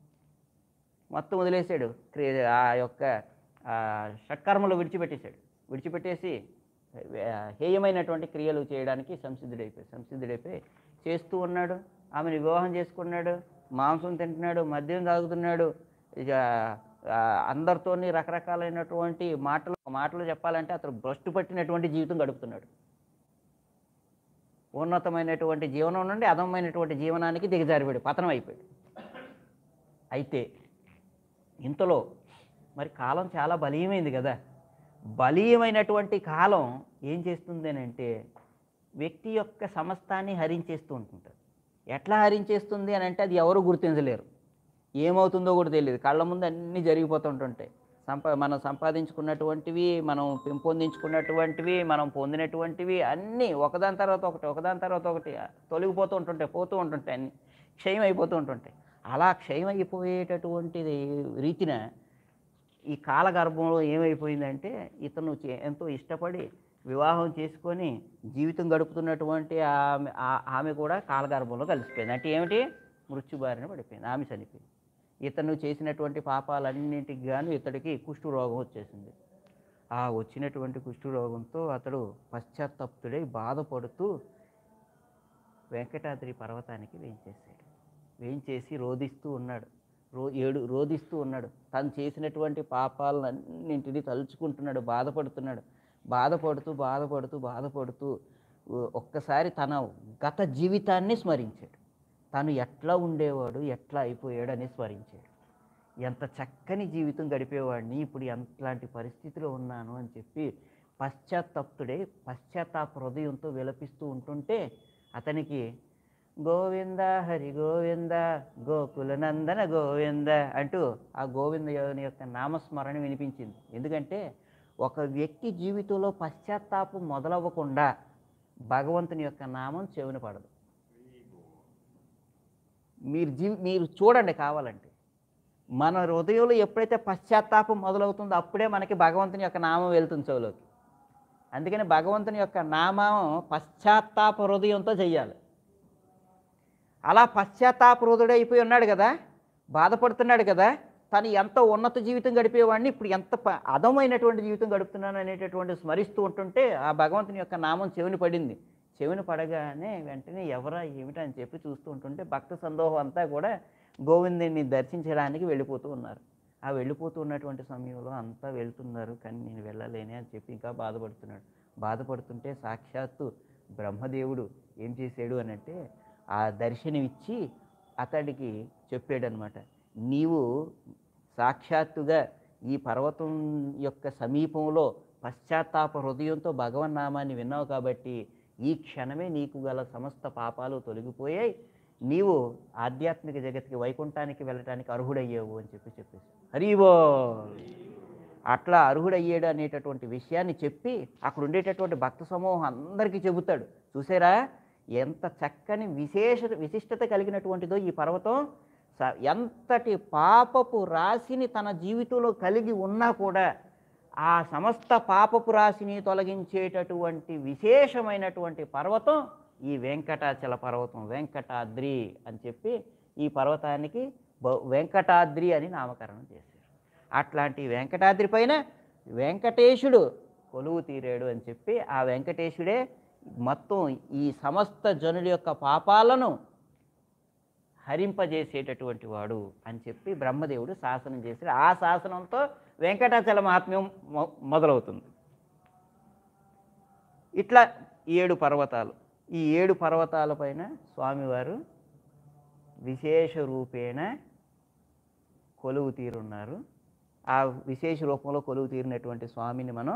మొత్తం వదిలేసాడు క్రియ ఆ యొక్క ఆ షట్కర్మలు విడిచిపెట్టేశాడు విడిచిపెట్టేసి ఆ, హేయమైనటువంటి క్రియలు చేయడానికి సంసిద్ధుడైపోయి సంసిద్ధుడైపోయి చేస్తూ ఉన్నాడు ఆమెను వివాహం చేసుకున్నాడు మాంసం తింటున్నాడు మద్యం తాగుతున్నాడు ఇక ఆ, అందరితోని రకరకాలైనటువంటి మాటలు మాటలు చెప్పాలంటే అతను భ్రష్టు పట్టినటువంటి జీవితం గడుపుతున్నాడు ఉన్నతమైనటువంటి జీవనం నుండి అధమైనటువంటి జీవనానికి దిగజారిపోయాడు పతనం అయిపోయాడు అయితే ఇంతలో మరి కాలం చాలా బలీయమైంది కదా బలీయమైనటువంటి కాలం ఏం చేస్తుంది అని అంటే వ్యక్తి యొక్క సమస్తాన్ని హరించేస్తూ ఉంటుంటుంది ఎట్లా హరించేస్తుంది అని అంటే అది ఎవరు గుర్తించలేరు ఏమవుతుందో కూడా తెలియదు కళ్ళ ముందు అన్నీ జరిగిపోతుంటుంటాయి సంపా మనం సంపాదించుకున్నటువంటివి మనం పెంపొందించుకున్నటువంటివి మనం పొందినటువంటివి అన్నీ ఒకదాని తర్వాత ఒకటి ఒకదాని తర్వాత ఒకటి తొలగిపోతూ ఉంటుంటాయి పోతూ ఉంటుంటాయి అన్నీ క్షయం అయిపోతూ ఉంటుంటాయి అలా క్షయం అయిపోయేటటువంటిది రీతిన ఈ కాలగర్భంలో ఏమైపోయిందంటే ఇతను చే- ఎంతో ఇష్టపడి వివాహం చేసుకొని జీవితం గడుపుతున్నటువంటి ఆమె ఆ- ఆమె కూడా కాలగర్భంలో కలిసిపోయింది అంటే ఏమిటి మృత్యుబారిన పడిపోయింది ఆమె చనిపోయింది ఇతను చేసినటువంటి పాపాలన్నింటికి గాను ఇతడికి కుష్టు రోగం వచ్చేసింది ఆ వచ్చినటువంటి కుష్ఠరోగంతో అతడు పశ్చాత్తప్తుడై బాధపడుతూ వెంకటాద్రి పర్వతానికి వేయించేశాడు వేయించేసి రోధిస్తూ ఉన్నాడు రో ఏడు రోధిస్తూ ఉన్నాడు తను చేసినటువంటి పాపాలన్నింటినీ తలుచుకుంటున్నాడు బాధపడుతున్నాడు బాధపడుతూ బాధపడుతూ బాధపడుతూ ఓ- ఒక్కసారి తన గత జీవితాన్ని స్మరించాడు తను ఎట్లా ఉండేవాడు ఎట్లా అయిపోయాడు అని స్మరించాడు ఎంత చక్కని జీవితం గడిపేవాడిని ఇప్పుడు ఎంతలాంటి పరిస్థితిలో ఉన్నాను అని చెప్పి పశ్చాత్తప్తుడే పశ్చాత్తాప హృదయంతో విలపిస్తూ ఉంటుంటే అతనికి గోవింద హరి గోవింద గోకుల నందన గోవింద అంటూ ఆ గోవింద యోని యొక్క నామస్మరణ వినిపించింది ఎందుకంటే ఒక వ్యక్తి జీవితంలో పశ్చాత్తాపం మొదలవ్వకుండా భగవంతుని యొక్క నామం చెవిన పడదు మీరు జీవి మీరు చూడండి కావాలంటే మన హృదయంలో ఎప్పుడైతే పశ్చాత్తాపం మొదలవుతుందో అప్పుడే మనకి భగవంతుని యొక్క నామం వెళ్తుంది చెవులోకి అందుకని భగవంతుని యొక్క నామం పశ్చాత్తాప హృదయంతో చెయ్యాలి అలా పశ్చాత్తాప హృదయుడు అయిపోయి ఉన్నాడు కదా బాధపడుతున్నాడు కదా తను ఎంత ఉన్నత జీవితం గడిపేవాడిని ఇప్పుడు ఎంత ప- అధమైనటువంటి జీవితం గడుపుతున్నాను అనేటటువంటి స్మరిస్తూ ఉంటుంటే ఆ భగవంతుని యొక్క నామం చెవిని పడింది చెవిని పడగానే వెంటనే ఎవరా ఏమిటా అని చెప్పి చూస్తూ ఉంటుంటే భక్త సందోహం అంతా కూడా గోవిందుని దర్శించడానికి వెళ్ళిపోతూ ఉన్నారు ఆ వెళ్ళిపోతూ ఉన్నటువంటి సమయంలో అంతా వెళ్తున్నారు కానీ నేను వెళ్ళలేనే అని చెప్పి ఇంకా బాధపడుతున్నాడు బాధపడుతుంటే సాక్షాత్తు బ్రహ్మదేవుడు ఏం చేశాడు అని అంటే ఆ దర్శనమిచ్చి అతడికి చెప్పాడనమాట నీవు సాక్షాత్తుగా ఈ పర్వతం యొక్క సమీపంలో పశ్చాత్తాప హృదయంతో భగవన్నామాన్ని విన్నావు కాబట్టి ఈ క్షణమే నీకు గల సమస్త పాపాలు తొలగిపోయాయి నీవు ఆధ్యాత్మిక జగత్కి వైకుంఠానికి వెళ్ళటానికి అర్హుడయ్యావు అని చెప్పి చెప్పేసి హరివో అట్లా అర్హుడయ్యాడు అనేటటువంటి విషయాన్ని చెప్పి అక్కడ ఉండేటటువంటి భక్త సమూహం అందరికీ చెబుతాడు చూసారా ఎంత చక్కని విశేష విశిష్టత కలిగినటువంటిదో ఈ పర్వతం స- ఎంతటి పాపపు రాశిని తన జీవితంలో కలిగి ఉన్నా కూడా ఆ సమస్త పాపపు రాశిని తొలగించేటటువంటి విశేషమైనటువంటి పర్వతం ఈ వెంకటాచల పర్వతం వెంకటాద్రి అని చెప్పి ఈ పర్వతానికి బ- వెంకటాద్రి అని నామకరణం చేశారు అట్లాంటి వెంకటాద్రి పైన వెంకటేశుడు కొలువు తీరాడు అని చెప్పి ఆ వెంకటేశుడే మొత్తం ఈ సమస్త జనుల యొక్క పాపాలను హరింపజేసేటటువంటి వాడు అని చెప్పి బ్రహ్మదేవుడు శాసనం చేశాడు ఆ శాసనంతో వెంకటాచల మహాత్మ్యం మొ- మొదలవుతుంది ఇట్లా ఏడు పర్వతాలు ఈ ఏడు పర్వతాలపైన స్వామివారు విశేష రూపేణ కొలువు తీరున్నారు ఆ విశేష రూపంలో కొలువు తీరినటువంటి స్వామిని మనం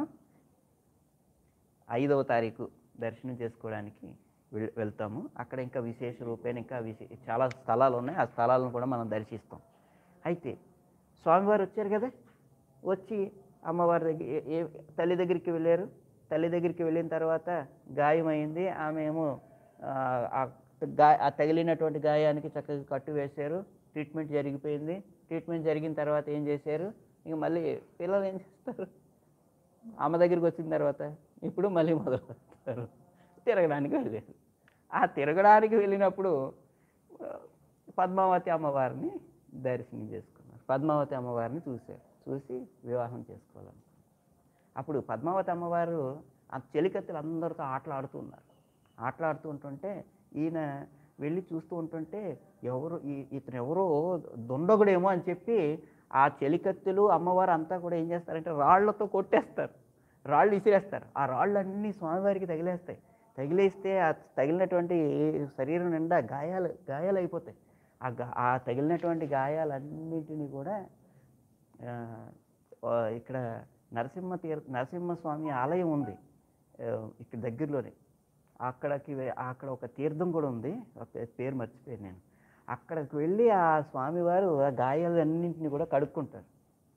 ఐదవ తారీఖు దర్శనం చేసుకోవడానికి వెల్- వెళ్తాము అక్కడ ఇంకా విశేష రూపేణ ఇంకా విశే చాలా స్థలాలు ఉన్నాయి ఆ స్థలాలను కూడా మనం దర్శిస్తాం అయితే స్వామివారు వచ్చారు కదా వచ్చి అమ్మవారి దగ్గర ఏ- ఏ తల్లి దగ్గరికి వెళ్ళారు తల్లి దగ్గరికి వెళ్ళిన తర్వాత గాయమైంది ఆమె ఏమో ఆ, ఆ గా ఆ తగిలినటువంటి గాయానికి చక్కగా కట్టు వేశారు ట్రీట్మెంట్ జరిగిపోయింది ట్రీట్మెంట్ జరిగిన తర్వాత ఏం చేశారు ఇంక మళ్ళీ పిల్లలు ఏం చేస్తారు అమ్మ దగ్గరికి వచ్చిన తర్వాత ఇప్పుడు మళ్ళీ మొదలు పెడతారు తిరగడానికి వెళ్ళారు ఆ తిరగడానికి వెళ్ళినప్పుడు ఆ, పద్మావతి అమ్మవారిని దర్శనం చేసుకున్నారు పద్మావతి అమ్మవారిని చూశారు చూసి వివాహం చేసుకోవాలనుకున్నారు అప్పుడు పద్మావతి అమ్మవారు ఆ చెలికత్తెలు అందరితో ఆటలాడుతూ ఉన్నారు ఆటలాడుతూ ఉంటుంటే ఈయన వెళ్ళి చూస్తూ ఉంటుంటే ఎవరు ఈ- ఇతను ఎవరో దొండగుడేమో అని చెప్పి ఆ చెలికత్తెలు అమ్మవారు అంతా కూడా ఏం చేస్తారంటే రాళ్లతో కొట్టేస్తారు రాళ్ళు విసిరేస్తారు ఆ రాళ్ళన్నీ స్వామివారికి తగిలేస్తాయి తగిలేస్తే ఆ తగిలినటువంటి శరీరం నిండా గాయాలు గాయాలు అయిపోతాయి ఆ గా ఆ తగిలినటువంటి గాయాలన్నింటినీ కూడా ఆ, ఆ, ఇక్కడ నరసింహ తీర్ నరసింహస్వామి ఆలయం ఉంది ఆ, ఇక్కడ దగ్గరలోనే అక్కడికి వె- అక్కడ ఒక తీర్థం కూడా ఉంది ఆ పే- పేరు మర్చిపోయాను నేను అక్కడికి వెళ్ళి ఆ స్వామివారు ఆ గాయాలన్నింటినీ కూడా కడుక్కుంటారు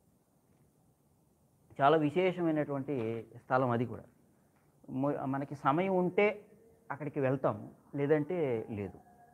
చాలా విశేషమైనటువంటి స్థలం అది కూడా మొ- మనకి సమయం ఉంటే అక్కడికి వెళ్తాము లేదంటే లేదు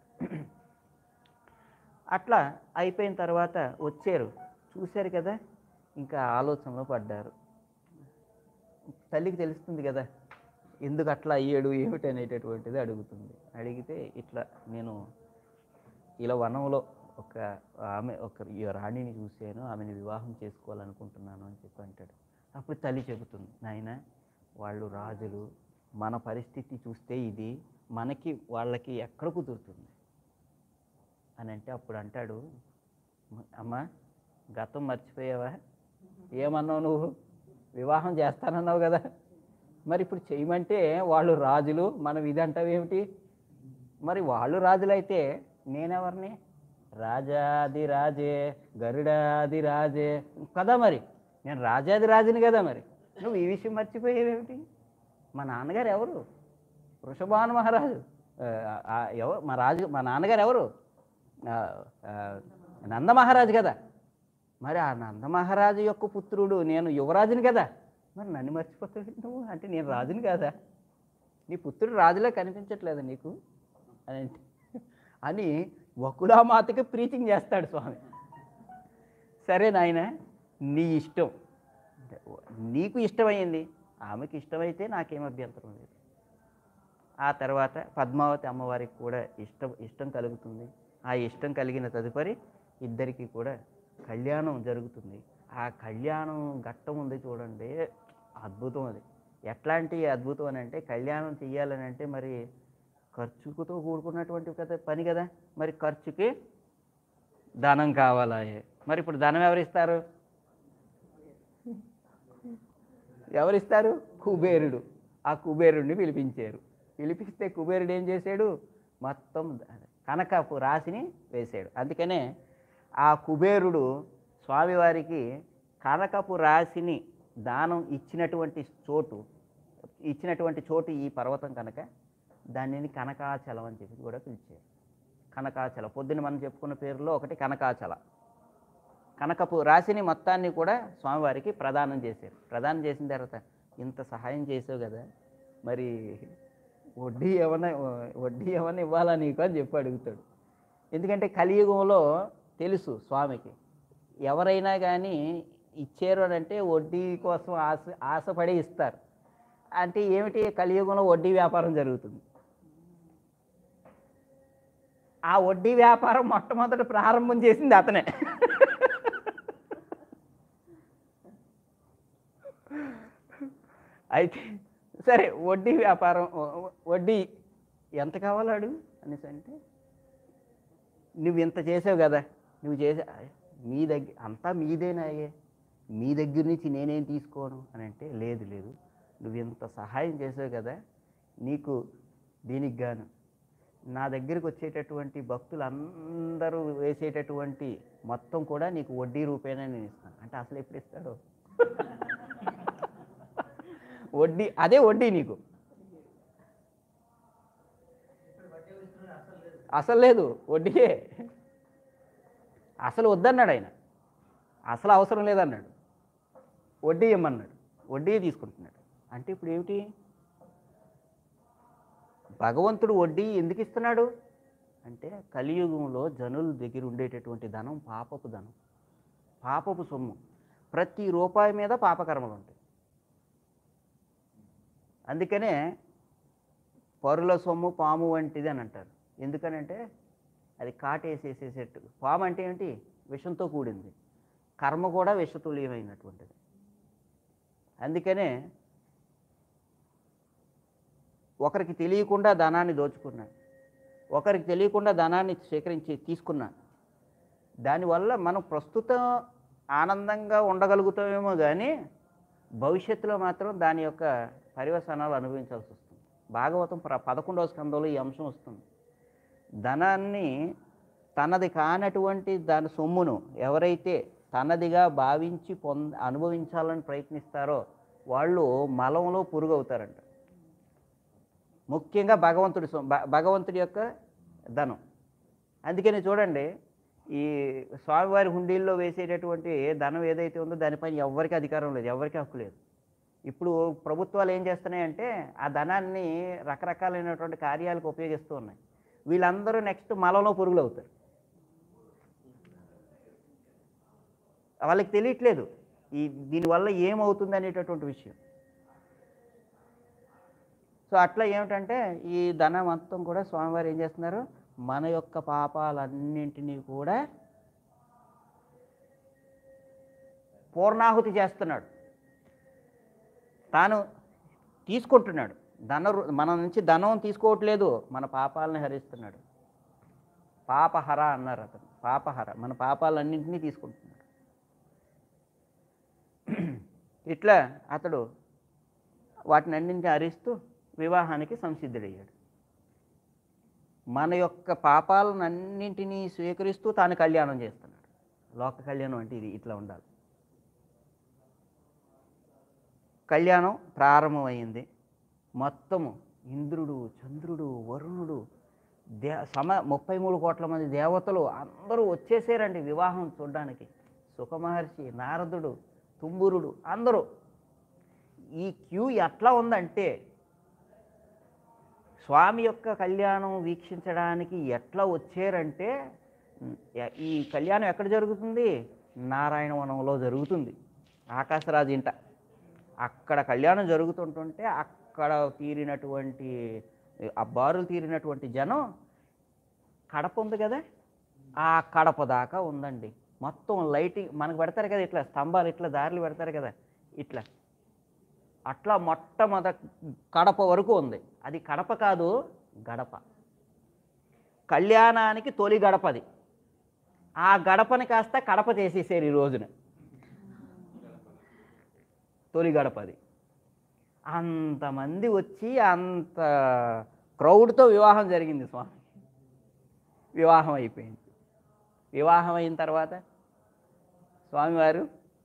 అట్లా అయిపోయిన తర్వాత వచ్చారు చూశారు కదా ఇంకా ఆలోచనలో పడ్డారు తల్లికి తెలుస్తుంది కదా ఎందుకు అట్లా అయ్యాడు ఏమిటి అనేటటువంటిది అడుగుతుంది అడిగితే ఇట్లా నేను ఇలా వనంలో ఒక ఆమె ఒక ఈ రాణిని చూశాను ఆమెను వివాహం చేసుకోవాలనుకుంటున్నాను అని చెప్పి అంటాడు అప్పుడు తల్లి చెబుతుంది నాయన వాళ్ళు రాజులు మన పరిస్థితి చూస్తే ఇది మనకి వాళ్ళకి ఎక్కడ కుదురుతుంది అని అంటే అప్పుడు అంటాడు అమ్మా గతం మర్చిపోయావా ఏమన్నావు నువ్వు వివాహం చేస్తానన్నావు కదా మరి ఇప్పుడు చేయమంటే వాళ్ళు రాజులు మనం ఇది అంటావేమిటి మరి వాళ్ళు రాజులైతే నేనెవరిని రాజాది రాజే గరుడాది రాజే కదా మరి నేను రాజాది రాజుని కదా మరి నువ్వు ఈ విషయం మర్చిపోయేవేమిటి మా నాన్నగారు ఎవరు వృషభాను మహారాజు ఆ, ఆ, ఎవరు మా రాజు మా నాన్నగారు ఎవరు ఆ, ఆ, నంద మహారాజు కదా మరి ఆ నంద మహారాజు యొక్క పుత్రుడు నేను యువరాజుని కదా మరి నన్ను మర్చిపోతావు నువ్వు అంటే నేను రాజుని కదా నీ పుత్రుడు రాజులా కనిపించట్లేదు నీకు అని అంటే అని వకులామాతకి ప్రీచింగ్ చేస్తాడు స్వామి సరే నాయన నీ ఇష్టం అంటే నీకు ఇష్టమైంది ఆమెకి ఇష్టమైతే నాకేం అభ్యంతరం లేదు ఆ తర్వాత పద్మావతి అమ్మవారికి కూడా ఇష్టం ఇష్టం కలుగుతుంది ఆ ఇష్టం కలిగిన తదుపరి ఇద్దరికి కూడా కళ్యాణం జరుగుతుంది ఆ కళ్యాణం ఘట్టం ఉంది చూడండి అద్భుతం అది ఎట్లాంటి అద్భుతం అని అంటే కళ్యాణం చెయ్యాలని అంటే మరి ఖర్చుతో కూడుకున్నటువంటి కదా పని కదా మరి ఖర్చుకి ధనం కావాలా మరి ఇప్పుడు ధనం ఎవరిస్తారు ఎవరిస్తారు కుబేరుడు ఆ కుబేరుడిని పిలిపించారు పిలిపిస్తే కుబేరుడు ఏం చేశాడు మొత్తం కనకపు రాశిని వేశాడు అందుకనే ఆ కుబేరుడు స్వామివారికి కనకపు రాశిని దానం ఇచ్చినటువంటి చోటు ఇచ్చినటువంటి చోటు ఈ పర్వతం కనుక దానిని కనకాచలం అని చెప్పి కూడా పిలిచారు కనకాచల పొద్దున మనం చెప్పుకున్న పేరులో ఒకటి కనకాచల కనకపు రాశిని మొత్తాన్ని కూడా స్వామివారికి ప్రదానం చేశారు ప్రదానం చేసిన తర్వాత ఇంత సహాయం చేసావు కదా మరి వడ్డీ ఏమన్నా వడ్డీ ఏమన్నా ఇవ్వాలా నీకు అని చెప్పి అడుగుతాడు ఎందుకంటే కలియుగంలో తెలుసు స్వామికి ఎవరైనా కానీ ఇచ్చారు అని అంటే వడ్డీ కోసం ఆశ ఆశపడి ఇస్తారు అంటే ఏమిటి కలియుగంలో వడ్డీ వ్యాపారం జరుగుతుంది ఆ వడ్డీ వ్యాపారం మొట్టమొదట ప్రారంభం చేసింది అతనే అయితే సరే వడ్డీ వ్యాపారం వ- వడ్డీ ఎంత కావాలాడు అనేసి అంటే నువ్వు ఇంత చేసావు కదా నువ్వు చేసా మీ దగ్గర అంతా మీదేనాయే మీ దగ్గర నుంచి నేనేం తీసుకోను అని అంటే లేదు లేదు నువ్వు ఇంత సహాయం చేసావు కదా నీకు దీనికి గాను నా దగ్గరికి వచ్చేటటువంటి భక్తులందరూ వేసేటటువంటి మొత్తం కూడా నీకు వడ్డీ రూపేణా నేను ఇస్తాను అంటే అసలు ఎప్పుడు ఇస్తాడు వడ్డీ అదే వడ్డీ నీకు అసలు లేదు వడ్డీయే అసలు వద్దన్నాడు ఆయన అసలు అవసరం లేదన్నాడు వడ్డీ ఇమ్మన్నాడు వడ్డీ తీసుకుంటున్నాడు అంటే ఇప్పుడు ఏమిటి భగవంతుడు వడ్డీ ఎందుకు ఇస్తున్నాడు అంటే కలియుగంలో జనుల దగ్గర ఉండేటటువంటి ధనం పాపపు ధనం పాపపు సొమ్ము ప్రతి రూపాయి మీద పాపకర్మలు ఉంటాయి అందుకనే పరుల సొమ్ము పాము వంటిది అని అంటారు ఎందుకనంటే అది కాటేసేసేసేట్టు పాము అంటే ఏంటి విషంతో కూడింది కర్మ కూడా విషతుల్యమైనటువంటిది అందుకనే ఒకరికి తెలియకుండా ధనాన్ని దోచుకున్నాడు ఒకరికి తెలియకుండా ధనాన్ని సేకరించి తీసుకున్నాడు దానివల్ల మనం ప్రస్తుతం ఆనందంగా ఉండగలుగుతామేమో కానీ భవిష్యత్తులో మాత్రం దాని యొక్క పర్యవసానాలు అనుభవించాల్సి వస్తుంది భాగవతం ప్ర పదకొండవ స్కందంలో ఈ అంశం వస్తుంది ధనాన్ని తనది కానటువంటి దాని సొమ్మును ఎవరైతే తనదిగా భావించి పొంద అనుభవించాలని ప్రయత్నిస్తారో వాళ్ళు మలంలో పురుగు అవుతారంట ముఖ్యంగా భగవంతుడి సొ- భ- భగవంతుడి యొక్క ధనం అందుకని చూడండి ఈ స్వామివారి హుండీల్లో వేసేటటువంటి ధనం ఏదైతే ఉందో దానిపైన ఎవరికి అధికారం లేదు ఎవరికి హక్కు లేదు ఇప్పుడు ప్రభుత్వాలు ఏం చేస్తున్నాయంటే ఆ ధనాన్ని రకరకాలైనటువంటి కార్యాలకు ఉపయోగిస్తూ ఉన్నాయి వీళ్ళందరూ నెక్స్ట్ మలంలో పురుగులు అవుతారు వాళ్ళకి తెలియట్లేదు ఈ దీనివల్ల ఏమవుతుంది అనేటటువంటి విషయం సో అట్లా ఏమిటంటే ఈ ధనం మొత్తం కూడా స్వామివారు ఏం చేస్తున్నారు మన యొక్క పాపాలన్నింటినీ కూడా పూర్ణాహుతి చేస్తున్నాడు తాను తీసుకుంటున్నాడు ధన రు- మన నుంచి ధనం తీసుకోవట్లేదు మన పాపాలని హరిస్తున్నాడు పాపహర అన్నారు అతను పాపహర మన పాపాలన్నింటినీ తీసుకుంటున్నాడు ఇట్లా అతడు వాటిని అన్నింటినీ హరిస్తూ వివాహానికి సంసిద్ధుడయ్యాడు మన యొక్క పాపాలను అన్నింటినీ స్వీకరిస్తూ తాను కళ్యాణం చేస్తున్నాడు లోక కళ్యాణం అంటే ఇది ఇట్లా ఉండాలి కళ్యాణం ప్రారంభమైంది మొత్తము ఇంద్రుడు చంద్రుడు వరుణుడు దే సమ ముప్పై మూడు కోట్ల మంది దేవతలు అందరూ వచ్చేసారండి వివాహం చూడడానికి సుఖమహర్షి నారదుడు తుంబురుడు అందరూ ఈ క్యూ ఎట్లా ఉందంటే స్వామి యొక్క కళ్యాణం వీక్షించడానికి ఎట్లా వచ్చారంటే ఉమ్, ఎ- ఈ కళ్యాణం ఎక్కడ జరుగుతుంది నారాయణవనంలో జరుగుతుంది ఆకాశరాజు ఇంట అక్కడ కళ్యాణం జరుగుతుంటుంటే అక్కడ తీరినటువంటి ఆ బారులు తీరినటువంటి జనం కడప ఉంది కదా ఆ కడప దాకా ఉందండి మొత్తం లైటింగ్ మనకు పెడతారు కదా ఇట్లా స్తంభాలు ఇట్లా దారులు పెడతారు కదా ఇట్లా అట్లా మొట్టమొదట కడప వరకు ఉంది అది కడప కాదు గడప కళ్యాణానికి తొలి గడపది ఆ గడపని కాస్త కడప చేసేసారు ఈ రోజున తొలి గడపది అంతమంది వచ్చి అంత క్రౌడ్తో వివాహం జరిగింది స్వామి వివాహం అయిపోయింది వివాహం అయిన తర్వాత స్వామివారు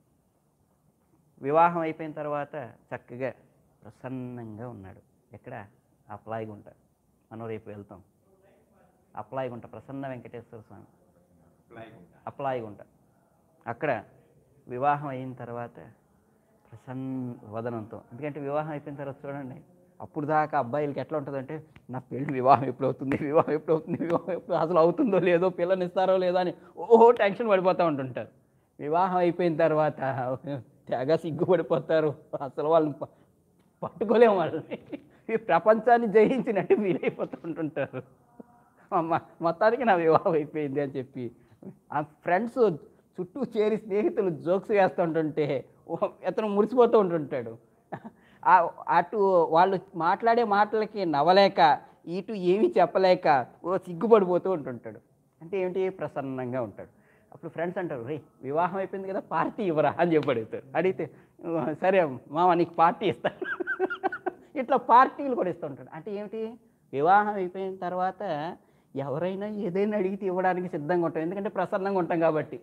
వివాహం అయిపోయిన తర్వాత చక్కగా ప్రసన్నంగా ఉన్నాడు ఎక్కడ అప్లాయిగుంట మనం రేపు వెళ్తాం అప్లాయిగుంట ప్రసన్న వెంకటేశ్వర స్వామి ప్లైగుంట అప్లాయిగుంట అక్కడ వివాహం అయిన తర్వాత ప్రసన్న వదనంతో ఎందుకంటే వివాహం అయిపోయిన తర్వాత చూడండి అప్పుడు దాకా అబ్బాయిలకి ఎట్లా ఉంటుందంటే నా పెళ్ళి వివాహం ఎప్పుడు అవుతుంది వివాహం ఎప్పుడు అవుతుంది వివాహం ఎప్పుడు అసలు అవుతుందో లేదో పిల్లని ఇస్తారో లేదో అని ఓహో టెన్షన్ పడిపోతూ ఉంటుంటారు వివాహం అయిపోయిన తర్వాత తెగ సిగ్గుపడిపోతారు అసలు వాళ్ళని ప- పట్టుకోలేము వాళ్ళని ఈ ప్రపంచాన్ని జయించినట్టు ఫీల్ అయిపోతూ ఉంటుంటారు అమ్మ మొత్తానికి నా వివాహం అయిపోయింది అని చెప్పి ఆ ఫ్రెండ్స్ చుట్టూ చేరి స్నేహితులు జోక్స్ వేస్తుంటుంటే ఓ ఇతను మురిసిపోతూ ఉంటుంటాడు ఆ- అటు వాళ్ళు మాట్లాడే మాటలకి నవ్వలేక ఇటు ఏమీ చెప్పలేక ఓ సిగ్గుపడిపోతూ ఉంటుంటాడు అంటే ఏమిటి ప్రసన్నంగా ఉంటాడు అప్పుడు ఫ్రెండ్స్ అంటారు రే వివాహం అయిపోయింది కదా పార్టీ ఇవ్వరా అని చెప్పి అడుగుతారు అడిగితే "ఉ, సరే మామ నీకు పార్టీ ఇస్తాను ఇట్లా పార్టీలు కూడా ఇస్తూ ఉంటాడు అంటే ఏమిటి వివాహం అయిపోయిన తర్వాత ఎవరైనా ఏదైనా అడిగితే ఇవ్వడానికి సిద్ధంగా ఉంటాం ఎందుకంటే ప్రసన్నంగా ఉంటాం కాబట్టి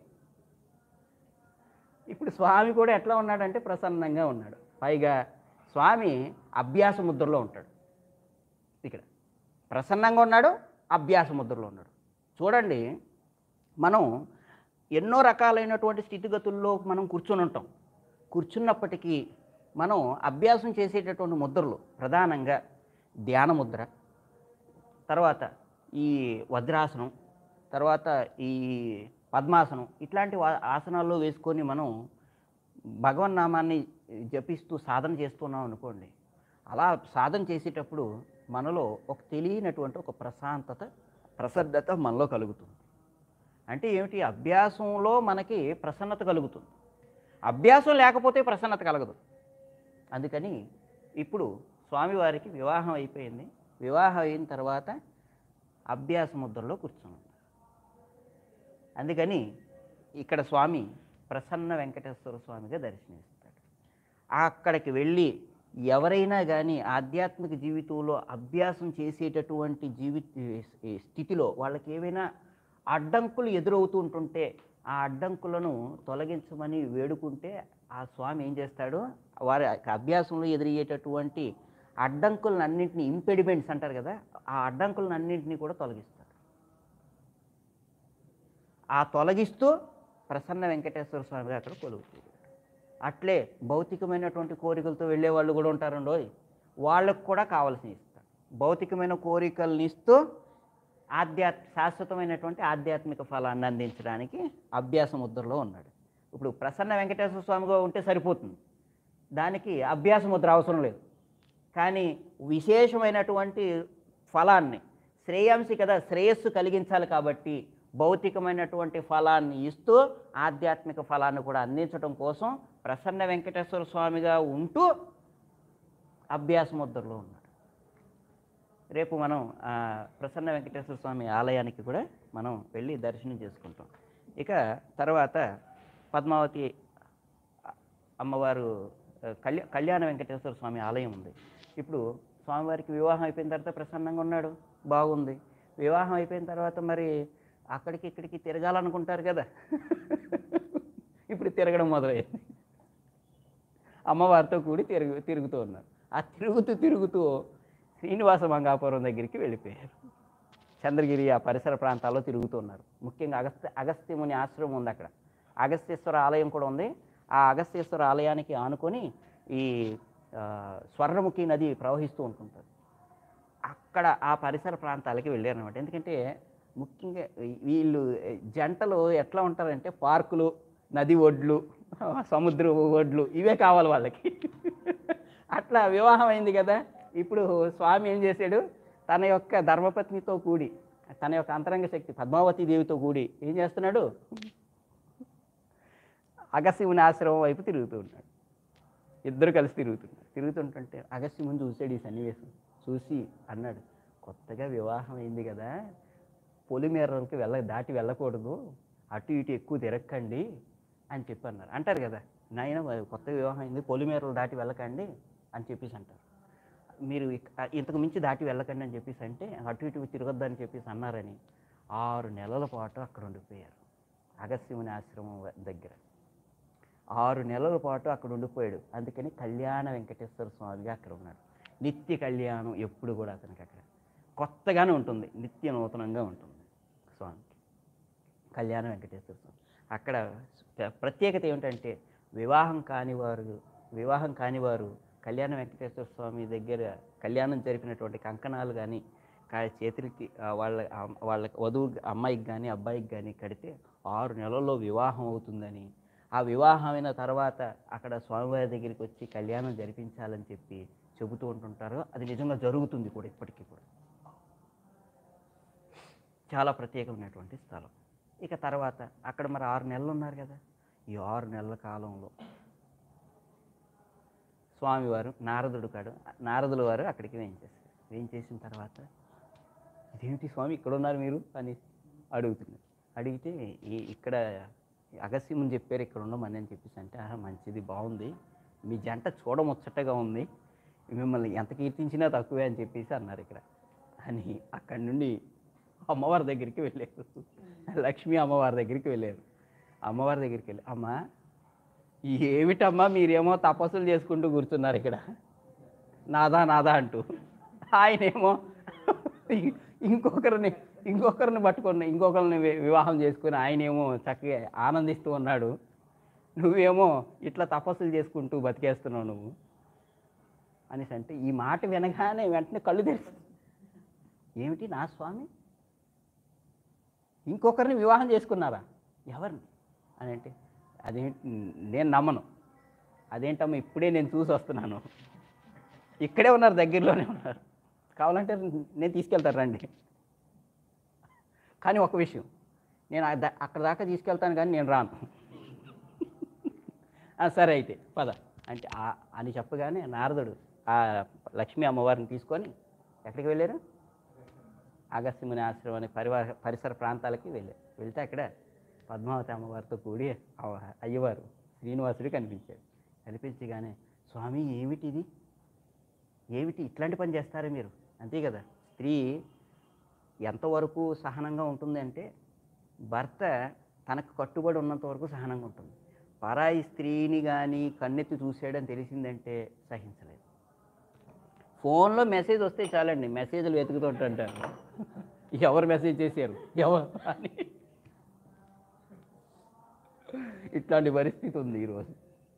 ఇప్పుడు స్వామి కూడా ఎట్లా ఉన్నాడంటే ప్రసన్నంగా ఉన్నాడు పైగా స్వామి అభ్యాస ముద్రలో ఉంటాడు ఇక్కడ ప్రసన్నంగా ఉన్నాడు అభ్యాస ముద్రలో ఉన్నాడు చూడండి మనం ఎన్నో రకాలైనటువంటి స్థితిగతుల్లో మనం కూర్చొని ఉంటాం కూర్చున్నప్పటికీ మనం అభ్యాసం చేసేటటువంటి ముద్రలు ప్రధానంగా ధ్యాన ముద్ర తర్వాత ఈ వజ్రాసనం తర్వాత ఈ పద్మాసనం ఇట్లాంటి వా- ఆసనాల్లో వేసుకొని మనం భగవన్నామాన్ని జపిస్తూ సాధన చేస్తున్నాం అనుకోండి అలా సాధన చేసేటప్పుడు మనలో ఒక తెలియనటువంటి ఒక ప్రశాంతత ప్రసన్నత మనలో కలుగుతుంది అంటే ఏమిటి అభ్యాసంలో మనకి ప్రసన్నత కలుగుతుంది అభ్యాసం లేకపోతే ప్రసన్నత కలగదు అందుకని ఇప్పుడు స్వామివారికి వివాహం అయిపోయింది వివాహం అయిన తర్వాత అభ్యాస ముద్రలో కూర్చున్నాం అందుకని ఇక్కడ స్వామి ప్రసన్న వెంకటేశ్వర స్వామిగా దర్శనమిస్తాడు అక్కడికి వెళ్ళి ఎవరైనా కానీ ఆధ్యాత్మిక జీవితంలో అభ్యాసం చేసేటటువంటి జీవి ఈ స్థితిలో వాళ్ళకి ఏవైనా అడ్డంకులు ఎదురవుతూ ఉంటుంటే ఆ అడ్డంకులను తొలగించమని వేడుకుంటే ఆ స్వామి ఏం చేస్తాడు వారి అభ్యాసంలో ఎదురయ్యేటటువంటి అడ్డంకులను అన్నింటినీ ఇంపెడిమెంట్స్ అంటారు కదా ఆ అడ్డంకులను అన్నింటినీ కూడా తొలగిస్తాడు ఆ తొలగిస్తూ ప్రసన్న వెంకటేశ్వర స్వామిగా అక్కడ కొలుగుతుంది అట్లే భౌతికమైనటువంటి కోరికలతో వెళ్ళే వాళ్ళు కూడా ఉంటారండోయ్ వాళ్ళకు కూడా కావాల్సిన ఇస్తాడు భౌతికమైన కోరికల్ని ఇస్తూ ఆధ్యాత్ శాశ్వతమైనటువంటి ఆధ్యాత్మిక ఫలాన్ని అందించడానికి అభ్యాస ముద్రలో ఉన్నాడు ఇప్పుడు ప్రసన్న వెంకటేశ్వర స్వామిగా ఉంటే సరిపోతుంది దానికి అభ్యాస ముద్ర అవసరం లేదు కానీ విశేషమైనటువంటి ఫలాన్ని శ్రేయాంసి కదా శ్రేయస్సు కలిగించాలి కాబట్టి భౌతికమైనటువంటి ఫలాన్ని ఇస్తూ ఆధ్యాత్మిక ఫలాన్ని కూడా అందించడం కోసం ప్రసన్న వెంకటేశ్వర స్వామిగా ఉంటూ అభ్యాస ముద్రలో ఉన్నాడు రేపు మనం ఆ, ప్రసన్న వెంకటేశ్వర స్వామి ఆలయానికి కూడా మనం వెళ్ళి దర్శనం చేసుకుంటాం ఇక తర్వాత పద్మావతి అమ్మవారు ఆ, కళ్యా కళ్యాణ వెంకటేశ్వర స్వామి ఆలయం ఉంది ఇప్పుడు స్వామివారికి వివాహం అయిపోయిన తర్వాత ప్రసన్నంగా ఉన్నాడు బాగుంది వివాహం అయిపోయిన తర్వాత మరి అక్కడికి ఇక్కడికి తిరగాలనుకుంటారు కదా ఇప్పుడు తిరగడం మొదలైంది అమ్మవారితో కూడి తిరుగు తిరుగుతూ ఉన్నారు ఆ తిరుగుతూ తిరుగుతూ శ్రీనివాస మంగాపురం దగ్గరికి వెళ్ళిపోయారు చంద్రగిరి ఆ పరిసర ప్రాంతాల్లో తిరుగుతూ ఉన్నారు ముఖ్యంగా అగస్త్య అగస్త్యముని ఆశ్రమం ఉంది అక్కడ అగస్త్యేశ్వర ఆలయం కూడా ఉంది ఆ అగస్త్యేశ్వర ఆలయానికి ఆనుకొని ఈ ఆ, స్వర్ణముఖి నది ప్రవహిస్తూ ఉంటుంటుంది అక్కడ ఆ పరిసర ప్రాంతాలకి వెళ్ళారనమాట ఎందుకంటే ముఖ్యంగా వీళ్ళు జంటలు ఎట్లా ఉంటారంటే పార్కులు నది ఒడ్లు సముద్ర ఒడ్లు ఇవే కావాలి వాళ్ళకి అట్లా వివాహం అయింది కదా ఇప్పుడు స్వామి ఏం చేశాడు తన యొక్క ధర్మపత్నితో కూడి తన యొక్క అంతరంగ శక్తి పద్మావతి దేవితో కూడి ఏం చేస్తున్నాడు అగస్యముని ఆశ్రమం వైపు తిరుగుతూ ఉన్నాడు ఇద్దరు కలిసి తిరుగుతున్నారు తిరుగుతుంటుంటే అగస్యముని చూశాడు ఈ సన్నివేశం చూసి అన్నాడు కొత్తగా వివాహం అయింది కదా పొలిమేరలకి వెళ్ళ దాటి వెళ్ళకూడదు అటు ఇటు ఎక్కువ తిరక్కండి అని చెప్పి అన్నారు అంటారు కదా నాయన కొత్త వివాహం అయింది పొలిమేరలు దాటి వెళ్ళకండి అని చెప్పేసి అంటారు మీరు ఇక- ఇంతకు మించి దాటి వెళ్ళకండి అని చెప్పేసి అంటే అటు ఇటు తిరగొద్దని చెప్పేసి అన్నారని ఆరు నెలల పాటు అక్కడ ఉండిపోయారు అగస్యముని ఆశ్రమం వ- దగ్గర ఆరు నెలల పాటు అక్కడ ఉండిపోయాడు అందుకని కళ్యాణ వెంకటేశ్వర స్వామిగా అక్కడ ఉన్నాడు నిత్య కళ్యాణం ఎప్పుడు కూడా అతనికి అక్కడ కొత్తగానే ఉంటుంది నిత్య నూతనంగా ఉంటుంది స్వామికి కళ్యాణ వెంకటేశ్వర స్వామి అక్కడ ప్ర- ప్రత్యేకత ఏమిటంటే వివాహం కానివారు వివాహం కానివారు కళ్యాణ వెంకటేశ్వర స్వామి దగ్గర కళ్యాణం జరిపినటువంటి కంకణాలు కానీ చేతులకి ఆ, వాళ్ళ ఆ, వాళ్ళ వధువు అమ్మాయికి కానీ అబ్బాయికి కానీ కడితే ఆరు నెలల్లో వివాహం అవుతుందని ఆ వివాహం అయిన తర్వాత అక్కడ స్వామివారి దగ్గరికి వచ్చి కళ్యాణం జరిపించాలని చెప్పి చెబుతూ ఉంటుంటారు అది నిజంగా జరుగుతుంది కూడా ఇప్పటికీ కూడా చాలా ప్రత్యేకమైనటువంటి స్థలం ఇక తర్వాత అక్కడ మరి ఆరు నెలలు ఉన్నారు కదా ఈ ఆరు నెలల కాలంలో స్వామివారు నారదుడు కాడు నారదుల వారు అక్కడికి వేయించేస్తారు వేయించేసిన తర్వాత ఇదేమిటి స్వామి ఇక్కడ ఉన్నారు మీరు అని అడుగుతున్నారు అడిగితే ఈ ఇక్కడ అగస్యముని చెప్పారు ఇక్కడ ఉండమని అని చెప్పేసి అంటే "ఆహా, మంచిది బాగుంది మీ జంట చూడముచ్చటగా ఉంది మిమ్మల్ని ఎంత కీర్తించినా తక్కువే అని చెప్పేసి అన్నారు ఇక్కడ అని అక్కడి నుండి అమ్మవారి దగ్గరికి వెళ్ళారు లక్ష్మీ అమ్మవారి దగ్గరికి వెళ్ళారు అమ్మవారి దగ్గరికి వెళ్ళి అమ్మ ఏమిటమ్మా మీరేమో తపస్సులు చేసుకుంటూ కూర్చున్నారు ఇక్కడ నాదా నాదా అంటూ ఆయనేమో ఇ- ఇంకొకరిని ఇంకొకరిని పట్టుకొని ఇంకొకరిని వి- వివాహం చేసుకుని ఆయనేమో చక్కగా ఆనందిస్తూ ఉన్నాడు నువ్వేమో ఇట్లా తపస్సులు చేసుకుంటూ బతికేస్తున్నావు నువ్వు అనేసి అంటే ఈ మాట వినగానే వెంటనే కళ్ళు తెరిచి ఏమిటి నా స్వామి ఇంకొకరిని వివాహం చేసుకున్నారా ఎవరిని అని అంటే అదేంటి నేను నమ్మను అదేంటమ్మా ఇప్పుడే నేను చూసి వస్తున్నాను ఇక్కడే ఉన్నారు దగ్గరలోనే ఉన్నారు కావాలంటే నేను తీసుకెళ్తాను రండి కానీ ఒక విషయం నేను ఆ ద- అక్కడ దాకా తీసుకెళ్తాను కానీ నేను రాను "ఆ, సరే అయితే పద అంటే ఆ- అని చెప్పగానే నారదుడు ఆ లక్ష్మీ అమ్మవారిని తీసుకొని ఎక్కడికి వెళ్ళారు అగస్త్యముని ఆశ్రమం అనే పరివార పరిసర ప్రాంతాలకి వెళ్ళారు వెళ్తే అక్కడ పద్మావతి అమ్మవారితో కూడి అవ- అయ్యవారు శ్రీనివాసుడు కనిపించాడు కనిపించగానే స్వామి ఏమిటిది ఏమిటి ఇట్లాంటి పని చేస్తారా మీరు అంతే కదా స్త్రీ ఎంతవరకు సహనంగా ఉంటుంది అంటే భర్త తనకు కట్టుబడి ఉన్నంత వరకు సహనంగా ఉంటుంది పరాయి స్త్రీని కానీ కన్నెత్తి చూసాడని తెలిసిందంటే సహించలేదు ఫోన్లో మెసేజ్ వస్తే చాలండి మెసేజ్లు వెతుకుతుంటారు ఎవరు మెసేజ్ చేశారు ఎవరు అని ఇట్లాంటి పరిస్థితి ఉంది ఈరోజు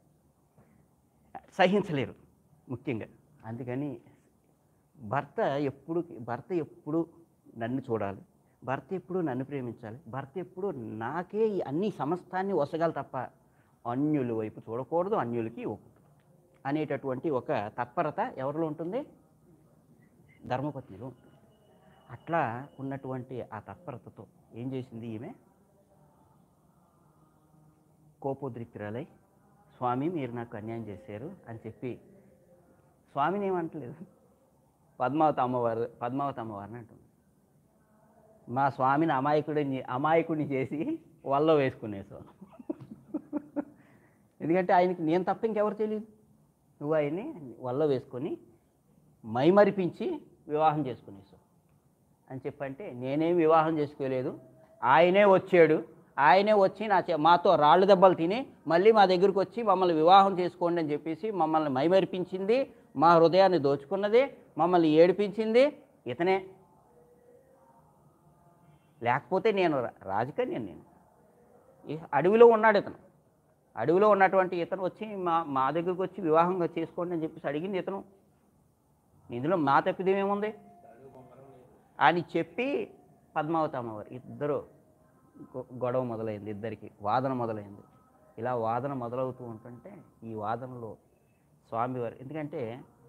సహించలేరు ముఖ్యంగా అందుకని భర్త ఎప్పుడు భర్త ఎప్పుడు నన్ను చూడాలి భర్త ఎప్పుడు నన్ను ప్రేమించాలి భర్త ఎప్పుడు నాకే ఈ అన్ని సమస్తాన్ని వసగాలి తప్ప అన్యుల వైపు చూడకూడదు అన్యులకి ఇవ్వకూడదు అనేటటువంటి ఒక తత్పరత ఎవరిలో ఉంటుంది ధర్మపత్నిలో ఉంటుంది అట్లా ఉన్నటువంటి ఆ తత్పరతతో ఏం చేసింది ఈమె కోపోద్రిక్తురాలై స్వామి మీరు నాకు అన్యాయం చేశారు అని చెప్పి స్వామిని ఏమంటలేదు పద్మావతి అమ్మవారు పద్మావతి అమ్మవారిని అంటుంది మా స్వామిని అమాయకుడిని అమాయకుడిని చేసి వల్ల వేసుకునేసాం ఎందుకంటే ఆయనకి నేను తప్ప ఇంకెవరు తెలియదు నువ్వు ఆయన్ని వల్ల వేసుకొని మైమరిపించి వివాహం చేసుకునేసావు అని చెప్పంటే నేనేం వివాహం చేసుకోలేదు ఆయనే వచ్చాడు ఆయనే వచ్చి నా చే- మాతో రాళ్ళు దెబ్బలు తిని మళ్ళీ మా దగ్గరికి వచ్చి మమ్మల్ని వివాహం చేసుకోండి అని చెప్పేసి మమ్మల్ని మైమరిపించింది మా హృదయాన్ని దోచుకున్నది మమ్మల్ని ఏడిపించింది ఇతనే లేకపోతే నేను రా- రాజకన్యను నేను ఈ అడవిలో ఉన్నాడు ఇతను అడవిలో ఉన్నటువంటి ఇతను వచ్చి మా మా దగ్గరికి వచ్చి వివాహంగా చేసుకోండి అని చెప్పేసి అడిగింది ఇతను ఇందులో మా తప్పిదేమేముంది అని చెప్పి పద్మావతి అమ్మవారు ఇద్దరు గొ- గొడవ మొదలైంది ఇద్దరికి వాదన మొదలైంది ఇలా వాదన మొదలవుతూ ఉంటుంటే ఈ వాదనలో స్వామివారు ఎందుకంటే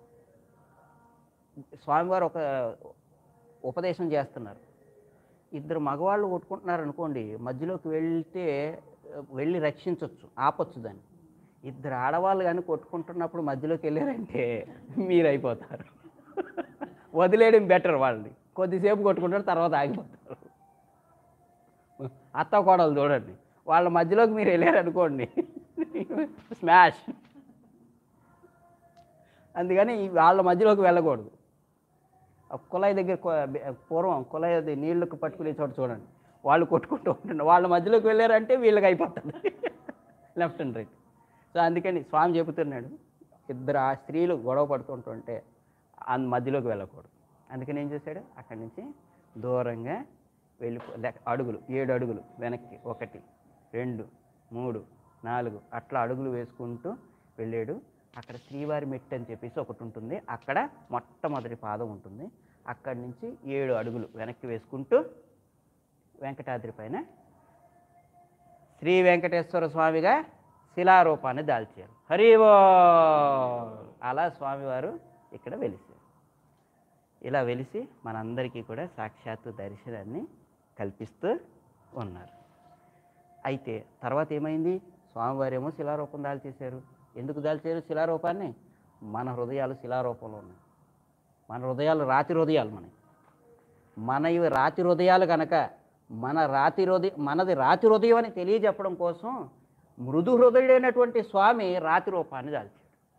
స్వామివారు ఒక ఉపదేశం చేస్తున్నారు ఇద్దరు మగవాళ్ళు కొట్టుకుంటున్నారు అనుకోండి మధ్యలోకి వెళ్తే వెళ్ళి రక్షించవచ్చు ఆపొచ్చు దాన్ని ఇద్దరు ఆడవాళ్ళు కానీ కొట్టుకుంటున్నప్పుడు మధ్యలోకి వెళ్ళారంటే మీరు అయిపోతారు వదిలేయడం బెటర్ వాళ్ళని కొద్దిసేపు కొట్టుకుంటారు తర్వాత ఆగిపోతారు అత్త కోడలు చూడండి వాళ్ళ మధ్యలోకి మీరు వెళ్ళారనుకోండి స్మాష్ అందుకని ఈ వాళ్ళ మధ్యలోకి వెళ్ళకూడదు ఆ కుళాయి దగ్గర కొ- బె- పూర్వం కుళాయి అది నీళ్ళకు పట్టుకునే చోట చూడండి వాళ్ళు కొట్టుకుంటూ ఉంటుండే వాళ్ళ మధ్యలోకి వెళ్ళారంటే వీళ్ళకి అయిపోతుంది లెఫ్ట్ అండ్ రైట్ సో అందుకని స్వామి చెబుతున్నాడు ఇద్దరు ఆ స్త్రీలు గొడవ పడుతుంటుంటే ఆ మధ్యలోకి వెళ్ళకూడదు అందుకని ఏం చేశాడు అక్కడి నుంచి దూరంగా వెళ్ళిపో లెక్క- అడుగులు ఏడు అడుగులు వెనక్కి ఒకటి రెండు మూడు నాలుగు అట్లా అడుగులు వేసుకుంటూ వెళ్ళాడు అక్కడ శ్రీవారి మెట్టు అని చెప్పేసి ఒకటి ఉంటుంది అక్కడ మొట్టమొదటి పాదం ఉంటుంది అక్కడి నుంచి ఏడు అడుగులు వెనక్కి వేసుకుంటూ వెంకటాద్రి పైన శ్రీ వెంకటేశ్వర స్వామిగా శిలారూపాన్ని దాల్చారు హరివో అలా స్వామివారు ఇక్కడ వెలిసారు ఇలా వెలిసి మనందరికీ కూడా సాక్షాత్తు దర్శనాన్ని కల్పిస్తూ ఉన్నారు అయితే తర్వాత ఏమైంది స్వామివారేమో శిలారూపం దాల్చేశారు ఎందుకు దాల్చారు శిలారూపాన్ని మన హృదయాలు శిలారూపంలో ఉన్నాయి మన హృదయాలు రాతి హృదయాలు మనకి మన ఇవి రాతి హృదయాలు కనుక మన రాతి హృదయ మనది రాతి హృదయం అని తెలియజెప్పడం కోసం మృదు హృదయుడైనటువంటి స్వామి రాతి రూపాన్ని దాల్చాడు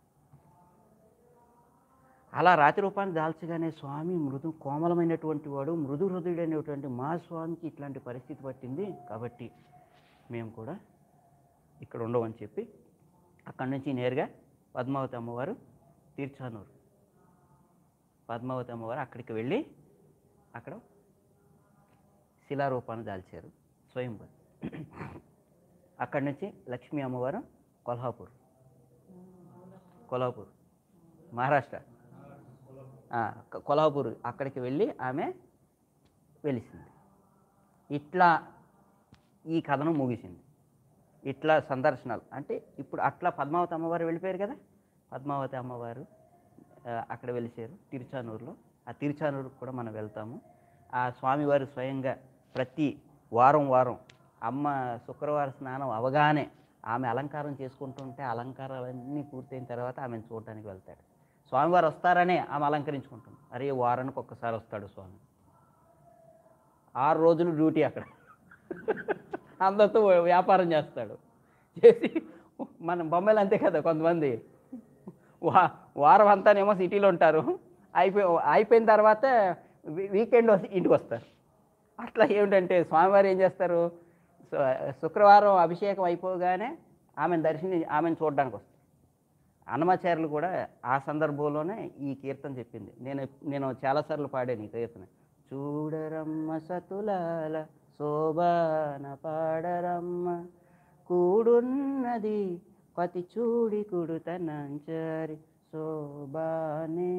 అలా రాతి రూపాన్ని దాల్చగానే స్వామి మృదు కోమలమైనటువంటి వాడు మృదు హృదయుడైనటువంటి మా స్వామికి ఇట్లాంటి పరిస్థితి పట్టింది కాబట్టి మేము కూడా ఇక్కడ ఉండవని చెప్పి అక్కడి నుంచి నేరుగా పద్మావతి అమ్మవారు తీర్చానూరు పద్మావతి అమ్మవారు అక్కడికి వెళ్ళి అక్కడ శిలారూపాన్ని దాల్చారు స్వయంభూ అక్కడి నుంచి లక్ష్మీ అమ్మవారు కొల్హాపూర్ కొల్హాపూర్ మహారాష్ట్ర ఆ, కొ- కొల్హాపూర్ అక్కడికి వెళ్ళి ఆమె వెలిసింది ఇట్లా ఈ కథను ముగిసింది ఇట్లా సందర్శనాలు అంటే ఇప్పుడు అట్లా పద్మావతి అమ్మవారు వెళ్ళిపోయారు కదా పద్మావతి అమ్మవారు ఆ, అక్కడ వెలిసారు తిరుచానూరులో ఆ తిరుచానూరుకు కూడా మనం వెళ్తాము ఆ స్వామివారు స్వయంగా ప్రతి వారం వారం అమ్మ శుక్రవార స్నానం అవగానే ఆమె అలంకారం చేసుకుంటుంటే అలంకారాలన్నీ పూర్తయిన తర్వాత ఆమెను చూడటానికి వెళ్తాడు స్వామివారు వస్తారనే ఆమె అలంకరించుకుంటుంది అరే వారానికి ఒక్కసారి వస్తాడు స్వామి ఆరు రోజులు డ్యూటీ అక్కడ అందరితో వ్యాపారం చేస్తాడు చేసి మన బొమ్మలు అంతే కదా కొంతమంది వా వారం అంతానేమో సిటీలో ఉంటారు అయిపోయి అయిపోయిన తర్వాత వీ- వీకెండ్ వస్తే ఇంటికి వస్తారు అట్లా ఏమిటంటే స్వామివారు ఏం చేస్తారు శు- శుక్రవారం అభిషేకం అయిపోగానే ఆమెను దర్శని ఆమెను చూడడానికి వస్తారు అన్నమాచార్యులు కూడా ఆ సందర్భంలోనే ఈ కీర్తన చెప్పింది నేను నేను చాలాసార్లు పాడాను ఈ కీర్తన చూడరమ్మ సతులాల శోభాన పాడరమ్మ కూడున్నది పతి చూడి కుడుతనంచరి శోభానే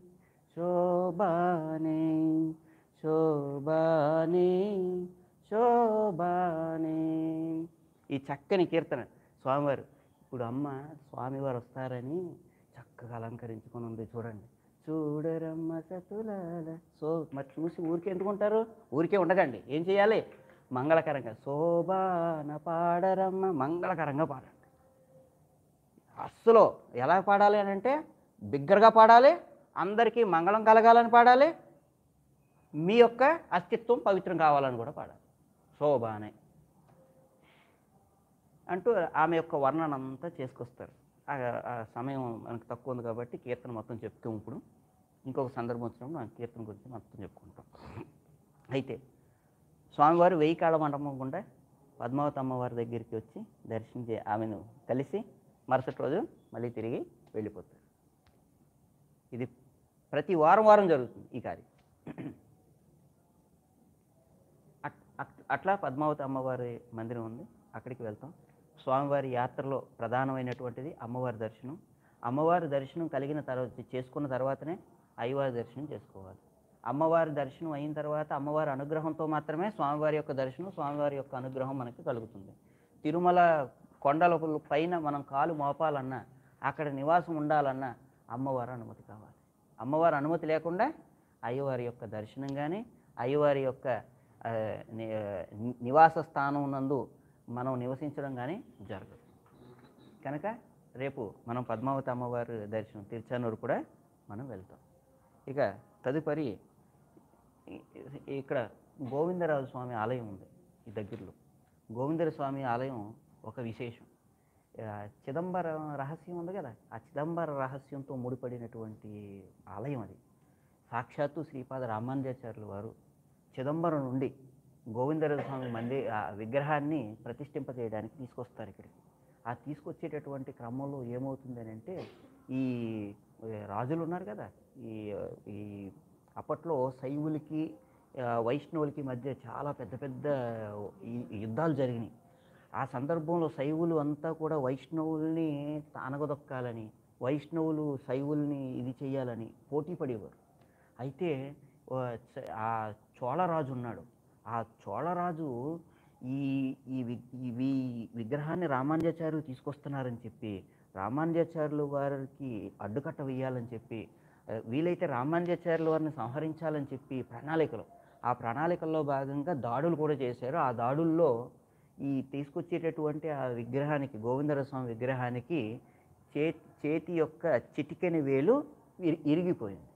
శోభానే శోభానే శోభానే ఈ చక్కని కీర్తన స్వామివారు ఇప్పుడు అమ్మ స్వామివారు వస్తారని చక్కగా అలంకరించుకొని ఉంది చూడండి చూడరమ్మ సతులాల సో మరి చూసి ఊరికే ఎందుకు ఉంటారు ఊరికే ఉండకండి ఏం చేయాలి మంగళకరంగా శోభాన పాడరమ్మ మంగళకరంగా పాడండి అస్సలు ఎలా పాడాలి అని అంటే బిగ్గరగా పాడాలి అందరికీ మంగళం కలగాలని పాడాలి మీ యొక్క అస్తిత్వం పవిత్రం కావాలని కూడా పాడాలి శోభానే అంటూ ఆమె యొక్క వర్ణన అంతా చేసుకొస్తారు ఆ- ఆ సమయం మనకు తక్కువ ఉంది కాబట్టి కీర్తన మొత్తం చెప్తాం ఇప్పుడు ఇంకొక సందర్భం వచ్చినప్పుడు మనం కీర్తన గురించి మొత్తం చెప్పుకుంటాం అయితే స్వామివారు వెయ్యి కాళ్ళ మండపం గుండా పద్మావతి అమ్మవారి దగ్గరికి వచ్చి దర్శించి ఆమెను కలిసి మరుసటి రోజు మళ్ళీ తిరిగి వెళ్ళిపోతారు ఇది ప్రతి వారం వారం జరుగుతుంది ఈ కార్యం అట్- అట్- అట్లా పద్మావతి అమ్మవారి మందిరం ఉంది అక్కడికి వెళ్తాం స్వామివారి యాత్రలో ప్రధానమైనటువంటిది అమ్మవారి దర్శనం అమ్మవారి దర్శనం కలిగిన తర్వాత చేసుకున్న తర్వాతనే అయ్యవారి దర్శనం చేసుకోవాలి అమ్మవారి దర్శనం అయిన తర్వాత అమ్మవారి అనుగ్రహంతో మాత్రమే స్వామివారి యొక్క దర్శనం స్వామివారి యొక్క అనుగ్రహం మనకి కలుగుతుంది తిరుమల కొండల పైన మనం కాలు మోపాలన్నా అక్కడ నివాసం ఉండాలన్నా అమ్మవారి అనుమతి కావాలి అమ్మవారి అనుమతి లేకుండా అయ్యవారి యొక్క దర్శనం కానీ అయ్యవారి యొక్క ఆ, ని- ని- నివాస స్థానం నందు మనం నివసించడం కానీ జరగదు కనుక రేపు మనం పద్మావతి అమ్మవారి దర్శనం తిరుచానూరు కూడా మనం వెళ్తాం ఇక తదుపరి ఇ- ఇక్కడ గోవిందరాజు స్వామి ఆలయం ఉంది ఈ దగ్గరలో గోవిందర స్వామి ఆలయం ఒక విశేషం ఆ, చిదంబరం రహస్యం ఉంది కదా ఆ చిదంబర రహస్యంతో ముడిపడినటువంటి ఆలయం అది సాక్షాత్తు శ్రీపాద రామానుజాచార్యుల వారు చిదంబరం నుండి గోవిందరాజ స్వామి మంది ఆ విగ్రహాన్ని ప్రతిష్ఠింపజేయడానికి తీసుకొస్తారు ఇక్కడికి ఆ తీసుకొచ్చేటటువంటి క్రమంలో ఏమవుతుంది అని అంటే ఈ ఏ, రాజులు ఉన్నారు కదా ఈ ఈ అప్పట్లో శైవులకి ఆ, వైష్ణవులకి మధ్య చాలా పెద్ద పెద్ద ఈ- ఈ యుద్ధాలు జరిగినాయి ఆ సందర్భంలో శైవులు అంతా కూడా వైష్ణవుల్ని తానగదొక్కాలని వైష్ణవులు శైవుల్ని ఇది చేయాలని పోటీ పడేవారు అయితే ఓ చ- ఆ చోళరాజు ఉన్నాడు ఆ చోళరాజు ఈ ఈ వి- ఈ వి- విగ్రహాన్ని రామానుజాచార్యులు తీసుకొస్తున్నారని చెప్పి రామానుజాచార్యులు వారికి అడ్డుకట్ట వేయాలని చెప్పి ఆ, వీలైతే రామానుజాచార్యుల వారిని సంహరించాలని చెప్పి ప్రణాళికలు ఆ ప్రణాళికల్లో భాగంగా దాడులు కూడా చేశారు ఆ దాడుల్లో ఈ తీసుకొచ్చేటటువంటి ఆ విగ్రహానికి గోవిందర స్వామి విగ్రహానికి చే చేతి యొక్క చిటికెని వేలు విరి- ఇరిగిపోయింది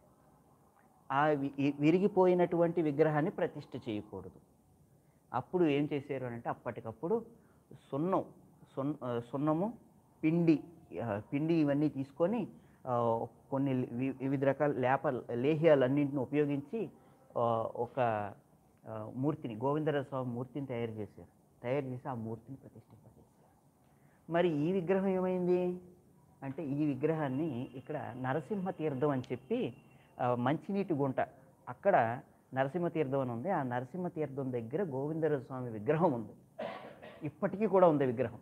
ఆ వి- ఇ- విరిగిపోయినటువంటి విగ్రహాన్ని ప్రతిష్ఠ చేయకూడదు అప్పుడు ఏం చేశారు అని అంటే అప్పటికప్పుడు సున్నం సున్ ఆ, సున్నము పిండి ఆ, పిండి ఇవన్నీ తీసుకొని ఆ, కొన్ని వి- వివిధ రకాల లేప లేహ్యాలన్నింటిని ఉపయోగించి ఆ, ఒక ఆ, మూర్తిని గోవిందరాజ స్వామి మూర్తిని తయారు చేశారు తయారు చేసి ఆ మూర్తిని ప్రతిష్ఠింపజేశారు మరి ఈ విగ్రహం ఏమైంది అంటే ఈ విగ్రహాన్ని ఇక్కడ నరసింహ తీర్థం అని చెప్పి ఆ, మంచినీటి గుంట అక్కడ నరసింహ తీర్థం అని ఉంది ఆ నరసింహ తీర్థం దగ్గర గోవిందరాజ స్వామి విగ్రహం ఉంది ఇప్పటికీ కూడా ఉంది విగ్రహం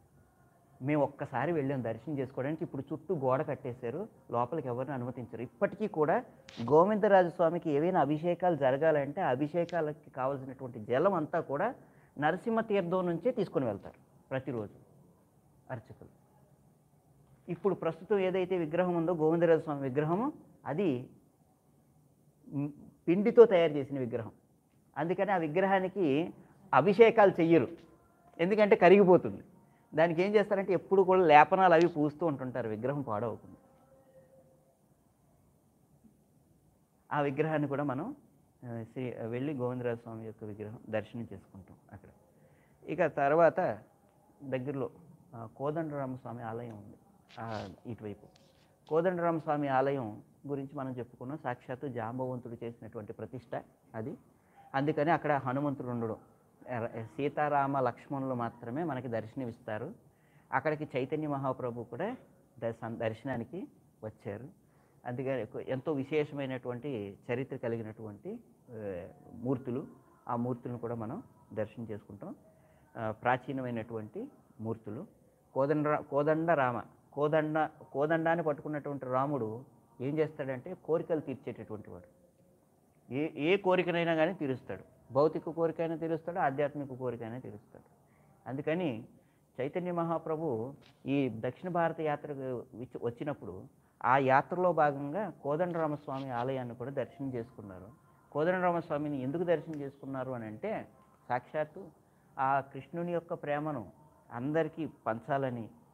మేము ఒక్కసారి వెళ్ళాం దర్శనం చేసుకోవడానికి ఇప్పుడు చుట్టూ గోడ కట్టేశారు లోపలికి ఎవరిని అనుమతించరు ఇప్పటికీ కూడా గోవిందరాజ స్వామికి ఏవైనా అభిషేకాలు జరగాలంటే ఆ అభిషేకాలకి కావాల్సినటువంటి జలం అంతా కూడా నరసింహ తీర్థం నుంచే తీసుకొని వెళ్తారు ప్రతిరోజు అర్చకులు ఇప్పుడు ప్రస్తుతం ఏదైతే విగ్రహం ఉందో గోవిందరాజ స్వామి విగ్రహము అది మ్, పిండితో తయారు చేసిన విగ్రహం అందుకని ఆ విగ్రహానికి అభిషేకాలు చెయ్యరు ఎందుకంటే కరిగిపోతుంది దానికి ఏం చేస్తారంటే ఎప్పుడు కూడా లేపనాలు అవి పూస్తూ ఉంటుంటారు విగ్రహం పాడవకుండా ఆ విగ్రహాన్ని కూడా మనం ఆ, శ్రీ వెళ్ళి గోవిందరాజ స్వామి యొక్క విగ్రహం దర్శనం చేసుకుంటాం అక్కడ ఇక తర్వాత దగ్గరలో ఆ, కోదండరామ స్వామి ఆలయం ఉంది ఆ, ఇటువైపు కోదండరామ స్వామి ఆలయం గురించి మనం చెప్పుకున్నాం సాక్షాత్తు జాంబవంతుడు చేసినటువంటి ప్రతిష్ట అది అందుకని అక్కడ హనుమంతుడు ఉండడం ఎర- సీతారామ లక్ష్మణులు మాత్రమే మనకి దర్శనమిస్తారు అక్కడికి చైతన్య మహాప్రభు కూడా దర్శ దర్శనానికి వచ్చారు అందుకని ఒక- ఎంతో విశేషమైనటువంటి చరిత్ర కలిగినటువంటి ఆ, మూర్తులు ఆ మూర్తులను కూడా మనం దర్శనం చేసుకుంటాం ఆ, ప్రాచీనమైనటువంటి మూర్తులు కోదండ కోదండ రామ కోదండ కోదండాన్ని పట్టుకున్నటువంటి రాముడు ఏం చేస్తాడంటే కోరికలు తీర్చేటటువంటి వాడు ఏ ఏ కోరికనైనా కానీ తీరుస్తాడు భౌతిక కోరికైనా తీరుస్తాడు ఆధ్యాత్మిక కోరికైనా తీరుస్తాడు అందుకని చైతన్య మహాప్రభు ఈ దక్షిణ భారత యాత్రకు విచ్- వచ్చినప్పుడు ఆ యాత్రలో భాగంగా కోదండరామస్వామి ఆలయాన్ని కూడా దర్శనం చేసుకున్నారు కోదండరామస్వామిని ఎందుకు దర్శనం చేసుకున్నారు అని అంటే సాక్షాత్తు ఆ కృష్ణుని యొక్క ప్రేమను అందరికీ పంచాలని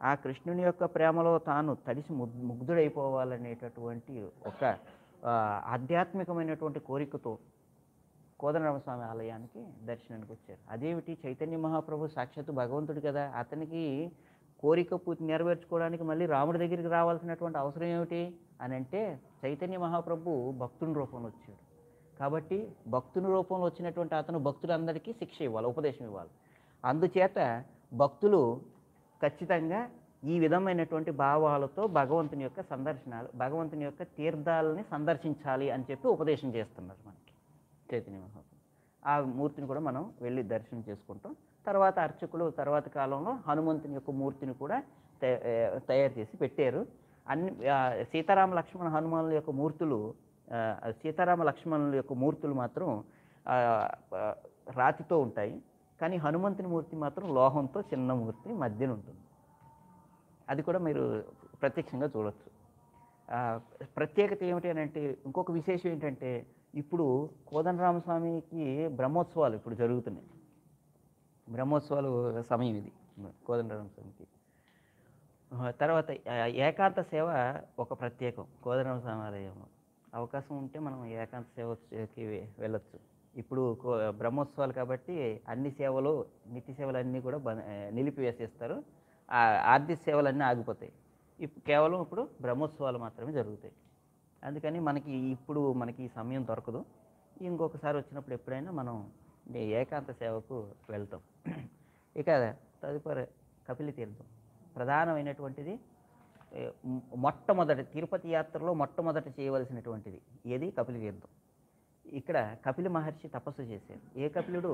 ఆ కృష్ణుని యొక్క ప్రేమలో తాను తడిసి ముగ్ ముగ్ధుడైపోవాలనేటటువంటి ఒక ఆ, ఆధ్యాత్మికమైనటువంటి కోరికతో కోదండరామస్వామి ఆలయానికి దర్శనానికి వచ్చారు అదేమిటి చైతన్య మహాప్రభు సాక్షాత్తు భగవంతుడు కదా అతనికి కోరిక పూర్తి నెరవేర్చుకోవడానికి మళ్ళీ రాముడి దగ్గరికి రావాల్సినటువంటి అవసరం ఏమిటి అని అంటే చైతన్య మహాప్రభు భక్తుని రూపంలో వచ్చాడు కాబట్టి భక్తుని రూపంలో వచ్చినటువంటి అతను భక్తులందరికీ శిక్ష ఇవ్వాలి ఉపదేశం ఇవ్వాలి అందుచేత భక్తులు ఖచ్చితంగా ఈ విధమైనటువంటి భావాలతో భగవంతుని యొక్క సందర్శనాలు భగవంతుని యొక్క తీర్థాలని సందర్శించాలి అని చెప్పి ఉపదేశం చేస్తున్నారు మనకి చైతన్య మహాప్రభు ఆ మూర్తిని కూడా మనం వెళ్ళి దర్శనం చేసుకుంటాం తర్వాత అర్చకులు తర్వాత కాలంలో హనుమంతుని యొక్క మూర్తిని కూడా తయ- ఏ, తయారు చేసి పెట్టారు అన్ని ఆ, సీతారామ లక్ష్మణ హనుమానుల యొక్క మూర్తులు ఆ, సీతారామ లక్ష్మణుల యొక్క మూర్తులు మాత్రం ఆ, ఆ, రాతితో ఉంటాయి కానీ హనుమంతుని మూర్తి మాత్రం లోహంతో చిన్న మూర్తి మధ్యన ఉంటుంది అది కూడా మీరు ప్రత్యక్షంగా చూడొచ్చు ఆ, ప్రత్యేకత ఏమిటి అని అంటే ఇంకొక విశేషం ఏంటంటే ఇప్పుడు కోదండరామస్వామికి బ్రహ్మోత్సవాలు ఇప్పుడు జరుగుతున్నాయి బ్రహ్మోత్సవాలు సమయం ఇది కోదండరామస్వామికి ఆ, తర్వాత ఆ, ఏకాంత సేవ ఒక ప్రత్యేకం కోదండరామస్వామి ఆలయంలో అవకాశం ఉంటే మనం ఏకాంత సేవకి వెళ్ళొచ్చు ఇప్పుడు కో- బ్రహ్మోత్సవాలు కాబట్టి అన్ని సేవలు నిత్య సేవలు అన్నీ కూడా బ- ఆ, నిలిపివేసేస్తారు ఆ ఆర్థిక సేవలన్నీ ఆగిపోతాయి ఇప్పుడు కేవలం ఇప్పుడు బ్రహ్మోత్సవాలు మాత్రమే జరుగుతాయి అందుకని మనకి ఇప్పుడు మనకి ఈ సమయం దొరకదు ఇంకొకసారి వచ్చినప్పుడు ఎప్పుడైనా మనం ఈ ఏకాంత సేవకు వెళ్తాం ఇక తదుపరి కపిలి తీర్థం ప్రధానమైనటువంటిది ఏ, మొ- మొట్టమొదటి తిరుపతి యాత్రలో మొట్టమొదట చేయవలసినటువంటిది ఏది కపిలి తీర్థం ఇక్కడ కపిల మహర్షి తపస్సు చేశారు ఏ కపిలుడు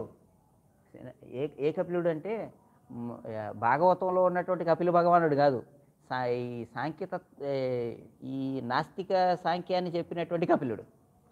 ఏ ఏ కపిలుడు అంటే మ్, ఆ, భాగవతంలో ఉన్నటువంటి కపిల భగవానుడు కాదు సా ఈ సాంఖ్యత ఏ, ఈ నాస్తిక సాంఖ్యాన్ని చెప్పినటువంటి కపిలుడు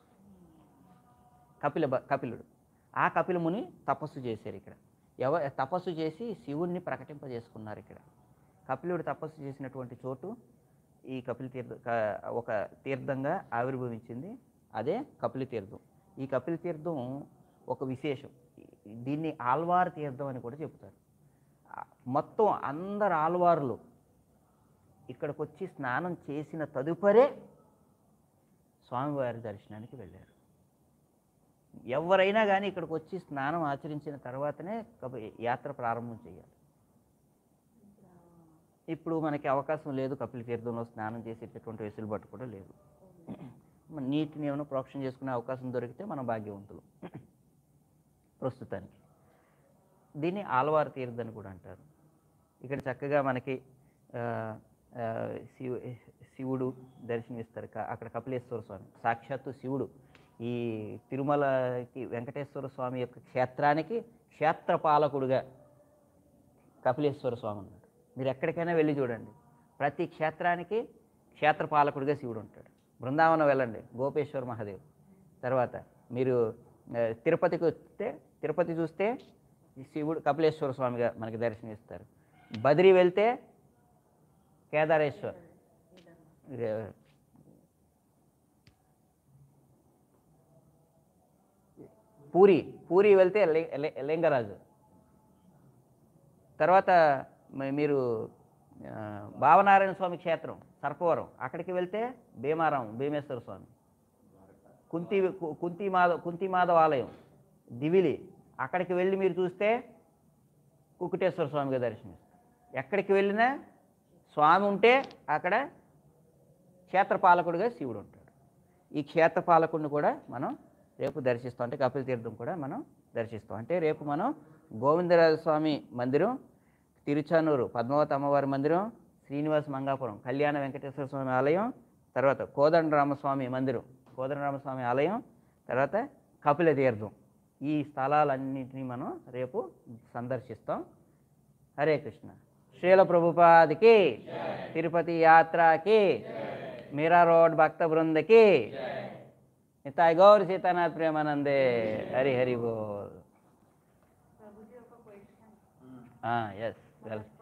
కపిల భ- కపిలుడు ఆ కపిల ముని తపస్సు చేశారు ఇక్కడ ఎవ తపస్సు చేసి శివుణ్ణి ప్రకటింపజేసుకున్నారు ఇక్కడ కపిలుడు తపస్సు చేసినటువంటి చోటు ఈ కపిల తీర్థ క- ఒక తీర్థంగా ఆవిర్భవించింది అదే కపిల తీర్థం ఈ కపిల తీర్థం ఒక విశేషం దీన్ని ఆల్వార్ తీర్థం అని కూడా చెబుతారు ఆ, మొత్తం అందరు ఆల్వార్లు ఇక్కడికి వచ్చి స్నానం చేసిన తదుపరే స్వామివారి దర్శనానికి వెళ్ళారు ఎవరైనా కానీ ఇక్కడికి వచ్చి స్నానం ఆచరించిన తర్వాతనే కపి- యాత్ర ప్రారంభం చేయాలి ఇప్పుడు మనకి అవకాశం లేదు కపిల తీర్థంలో స్నానం చేసేటటువంటి వెసులుబాటు కూడా లేదు మన నీటిని ఏమైనా ప్రోక్షణ చేసుకునే అవకాశం దొరికితే మన భాగ్యవంతులు ప్రస్తుతానికి దీన్ని ఆల్వార్ తీర్థం అని కూడా అంటారు ఇక్కడ చక్కగా మనకి ఆ, ఆ, శివ శివుడు దర్శనమిస్తారు క- అక్కడ కపిలేశ్వర స్వామి సాక్షాత్తు శివుడు ఈ తిరుమలకి వెంకటేశ్వర స్వామి యొక్క క్షేత్రానికి క్షేత్రపాలకుడుగా కపిలేశ్వర స్వామి ఉన్నాడు మీరు ఎక్కడికైనా వెళ్ళి చూడండి ప్రతి క్షేత్రానికి క్షేత్రపాలకుడిగా శివుడు ఉంటాడు బృందావనం వెళ్ళండి గోపేశ్వర మహాదేవ్ తర్వాత మీరు ఆ, తిరుపతికి వస్తే తిరుపతి చూస్తే ఈ శివుడు కపిలేశ్వర స్వామిగా మనకి దర్శనం ఇస్తారు బద్రి వెళ్తే కేదారేశ్వర్ ఇది, పూరి పూరి వెళ్తే లి- లి- లింగరాజు తర్వాత మ- మీరు ఆ, భావనారాయణ స్వామి క్షేత్రం సర్పవరం అక్కడికి వెళ్తే భీమారం భీమేశ్వర స్వామి కుంతి కు- కుంతి మాధవ్ కుంతి మాధవ్ ఆలయం దివిలి అక్కడికి వెళ్ళి మీరు చూస్తే కుకుటేశ్వర స్వామిగా దర్శనమిస్తారు ఎక్కడికి వెళ్ళినా స్వామి ఉంటే అక్కడ క్షేత్రపాలకుడిగా శివుడు ఉంటాడు ఈ క్షేత్రపాలకుడిని కూడా మనం రేపు దర్శిస్తాం అంటే కపిల తీర్థం కూడా మనం దర్శిస్తాం అంటే రేపు మనం గోవిందరాజ స్వామి మందిరం తిరుచానూరు పద్మావతి అమ్మవారి మందిరం శ్రీనివాస మంగాపురం కళ్యాణ వెంకటేశ్వర స్వామి ఆలయం తర్వాత కోదండరామస్వామి మందిరం కోదండరామస్వామి ఆలయం తర్వాత కపిల తీర్థం ఈ స్థలాలన్నింటినీ మనం రేపు సందర్శిస్తాం హరే కృష్ణ శ్రీల ప్రభుపాదికి తిరుపతి యాత్రకి మీరా రోడ్ భక్త బృందకి నితాయ్ గౌర్ సీతానాథ్ ప్రేమానందే హరి హరి బోల్ ఎస్ వెల్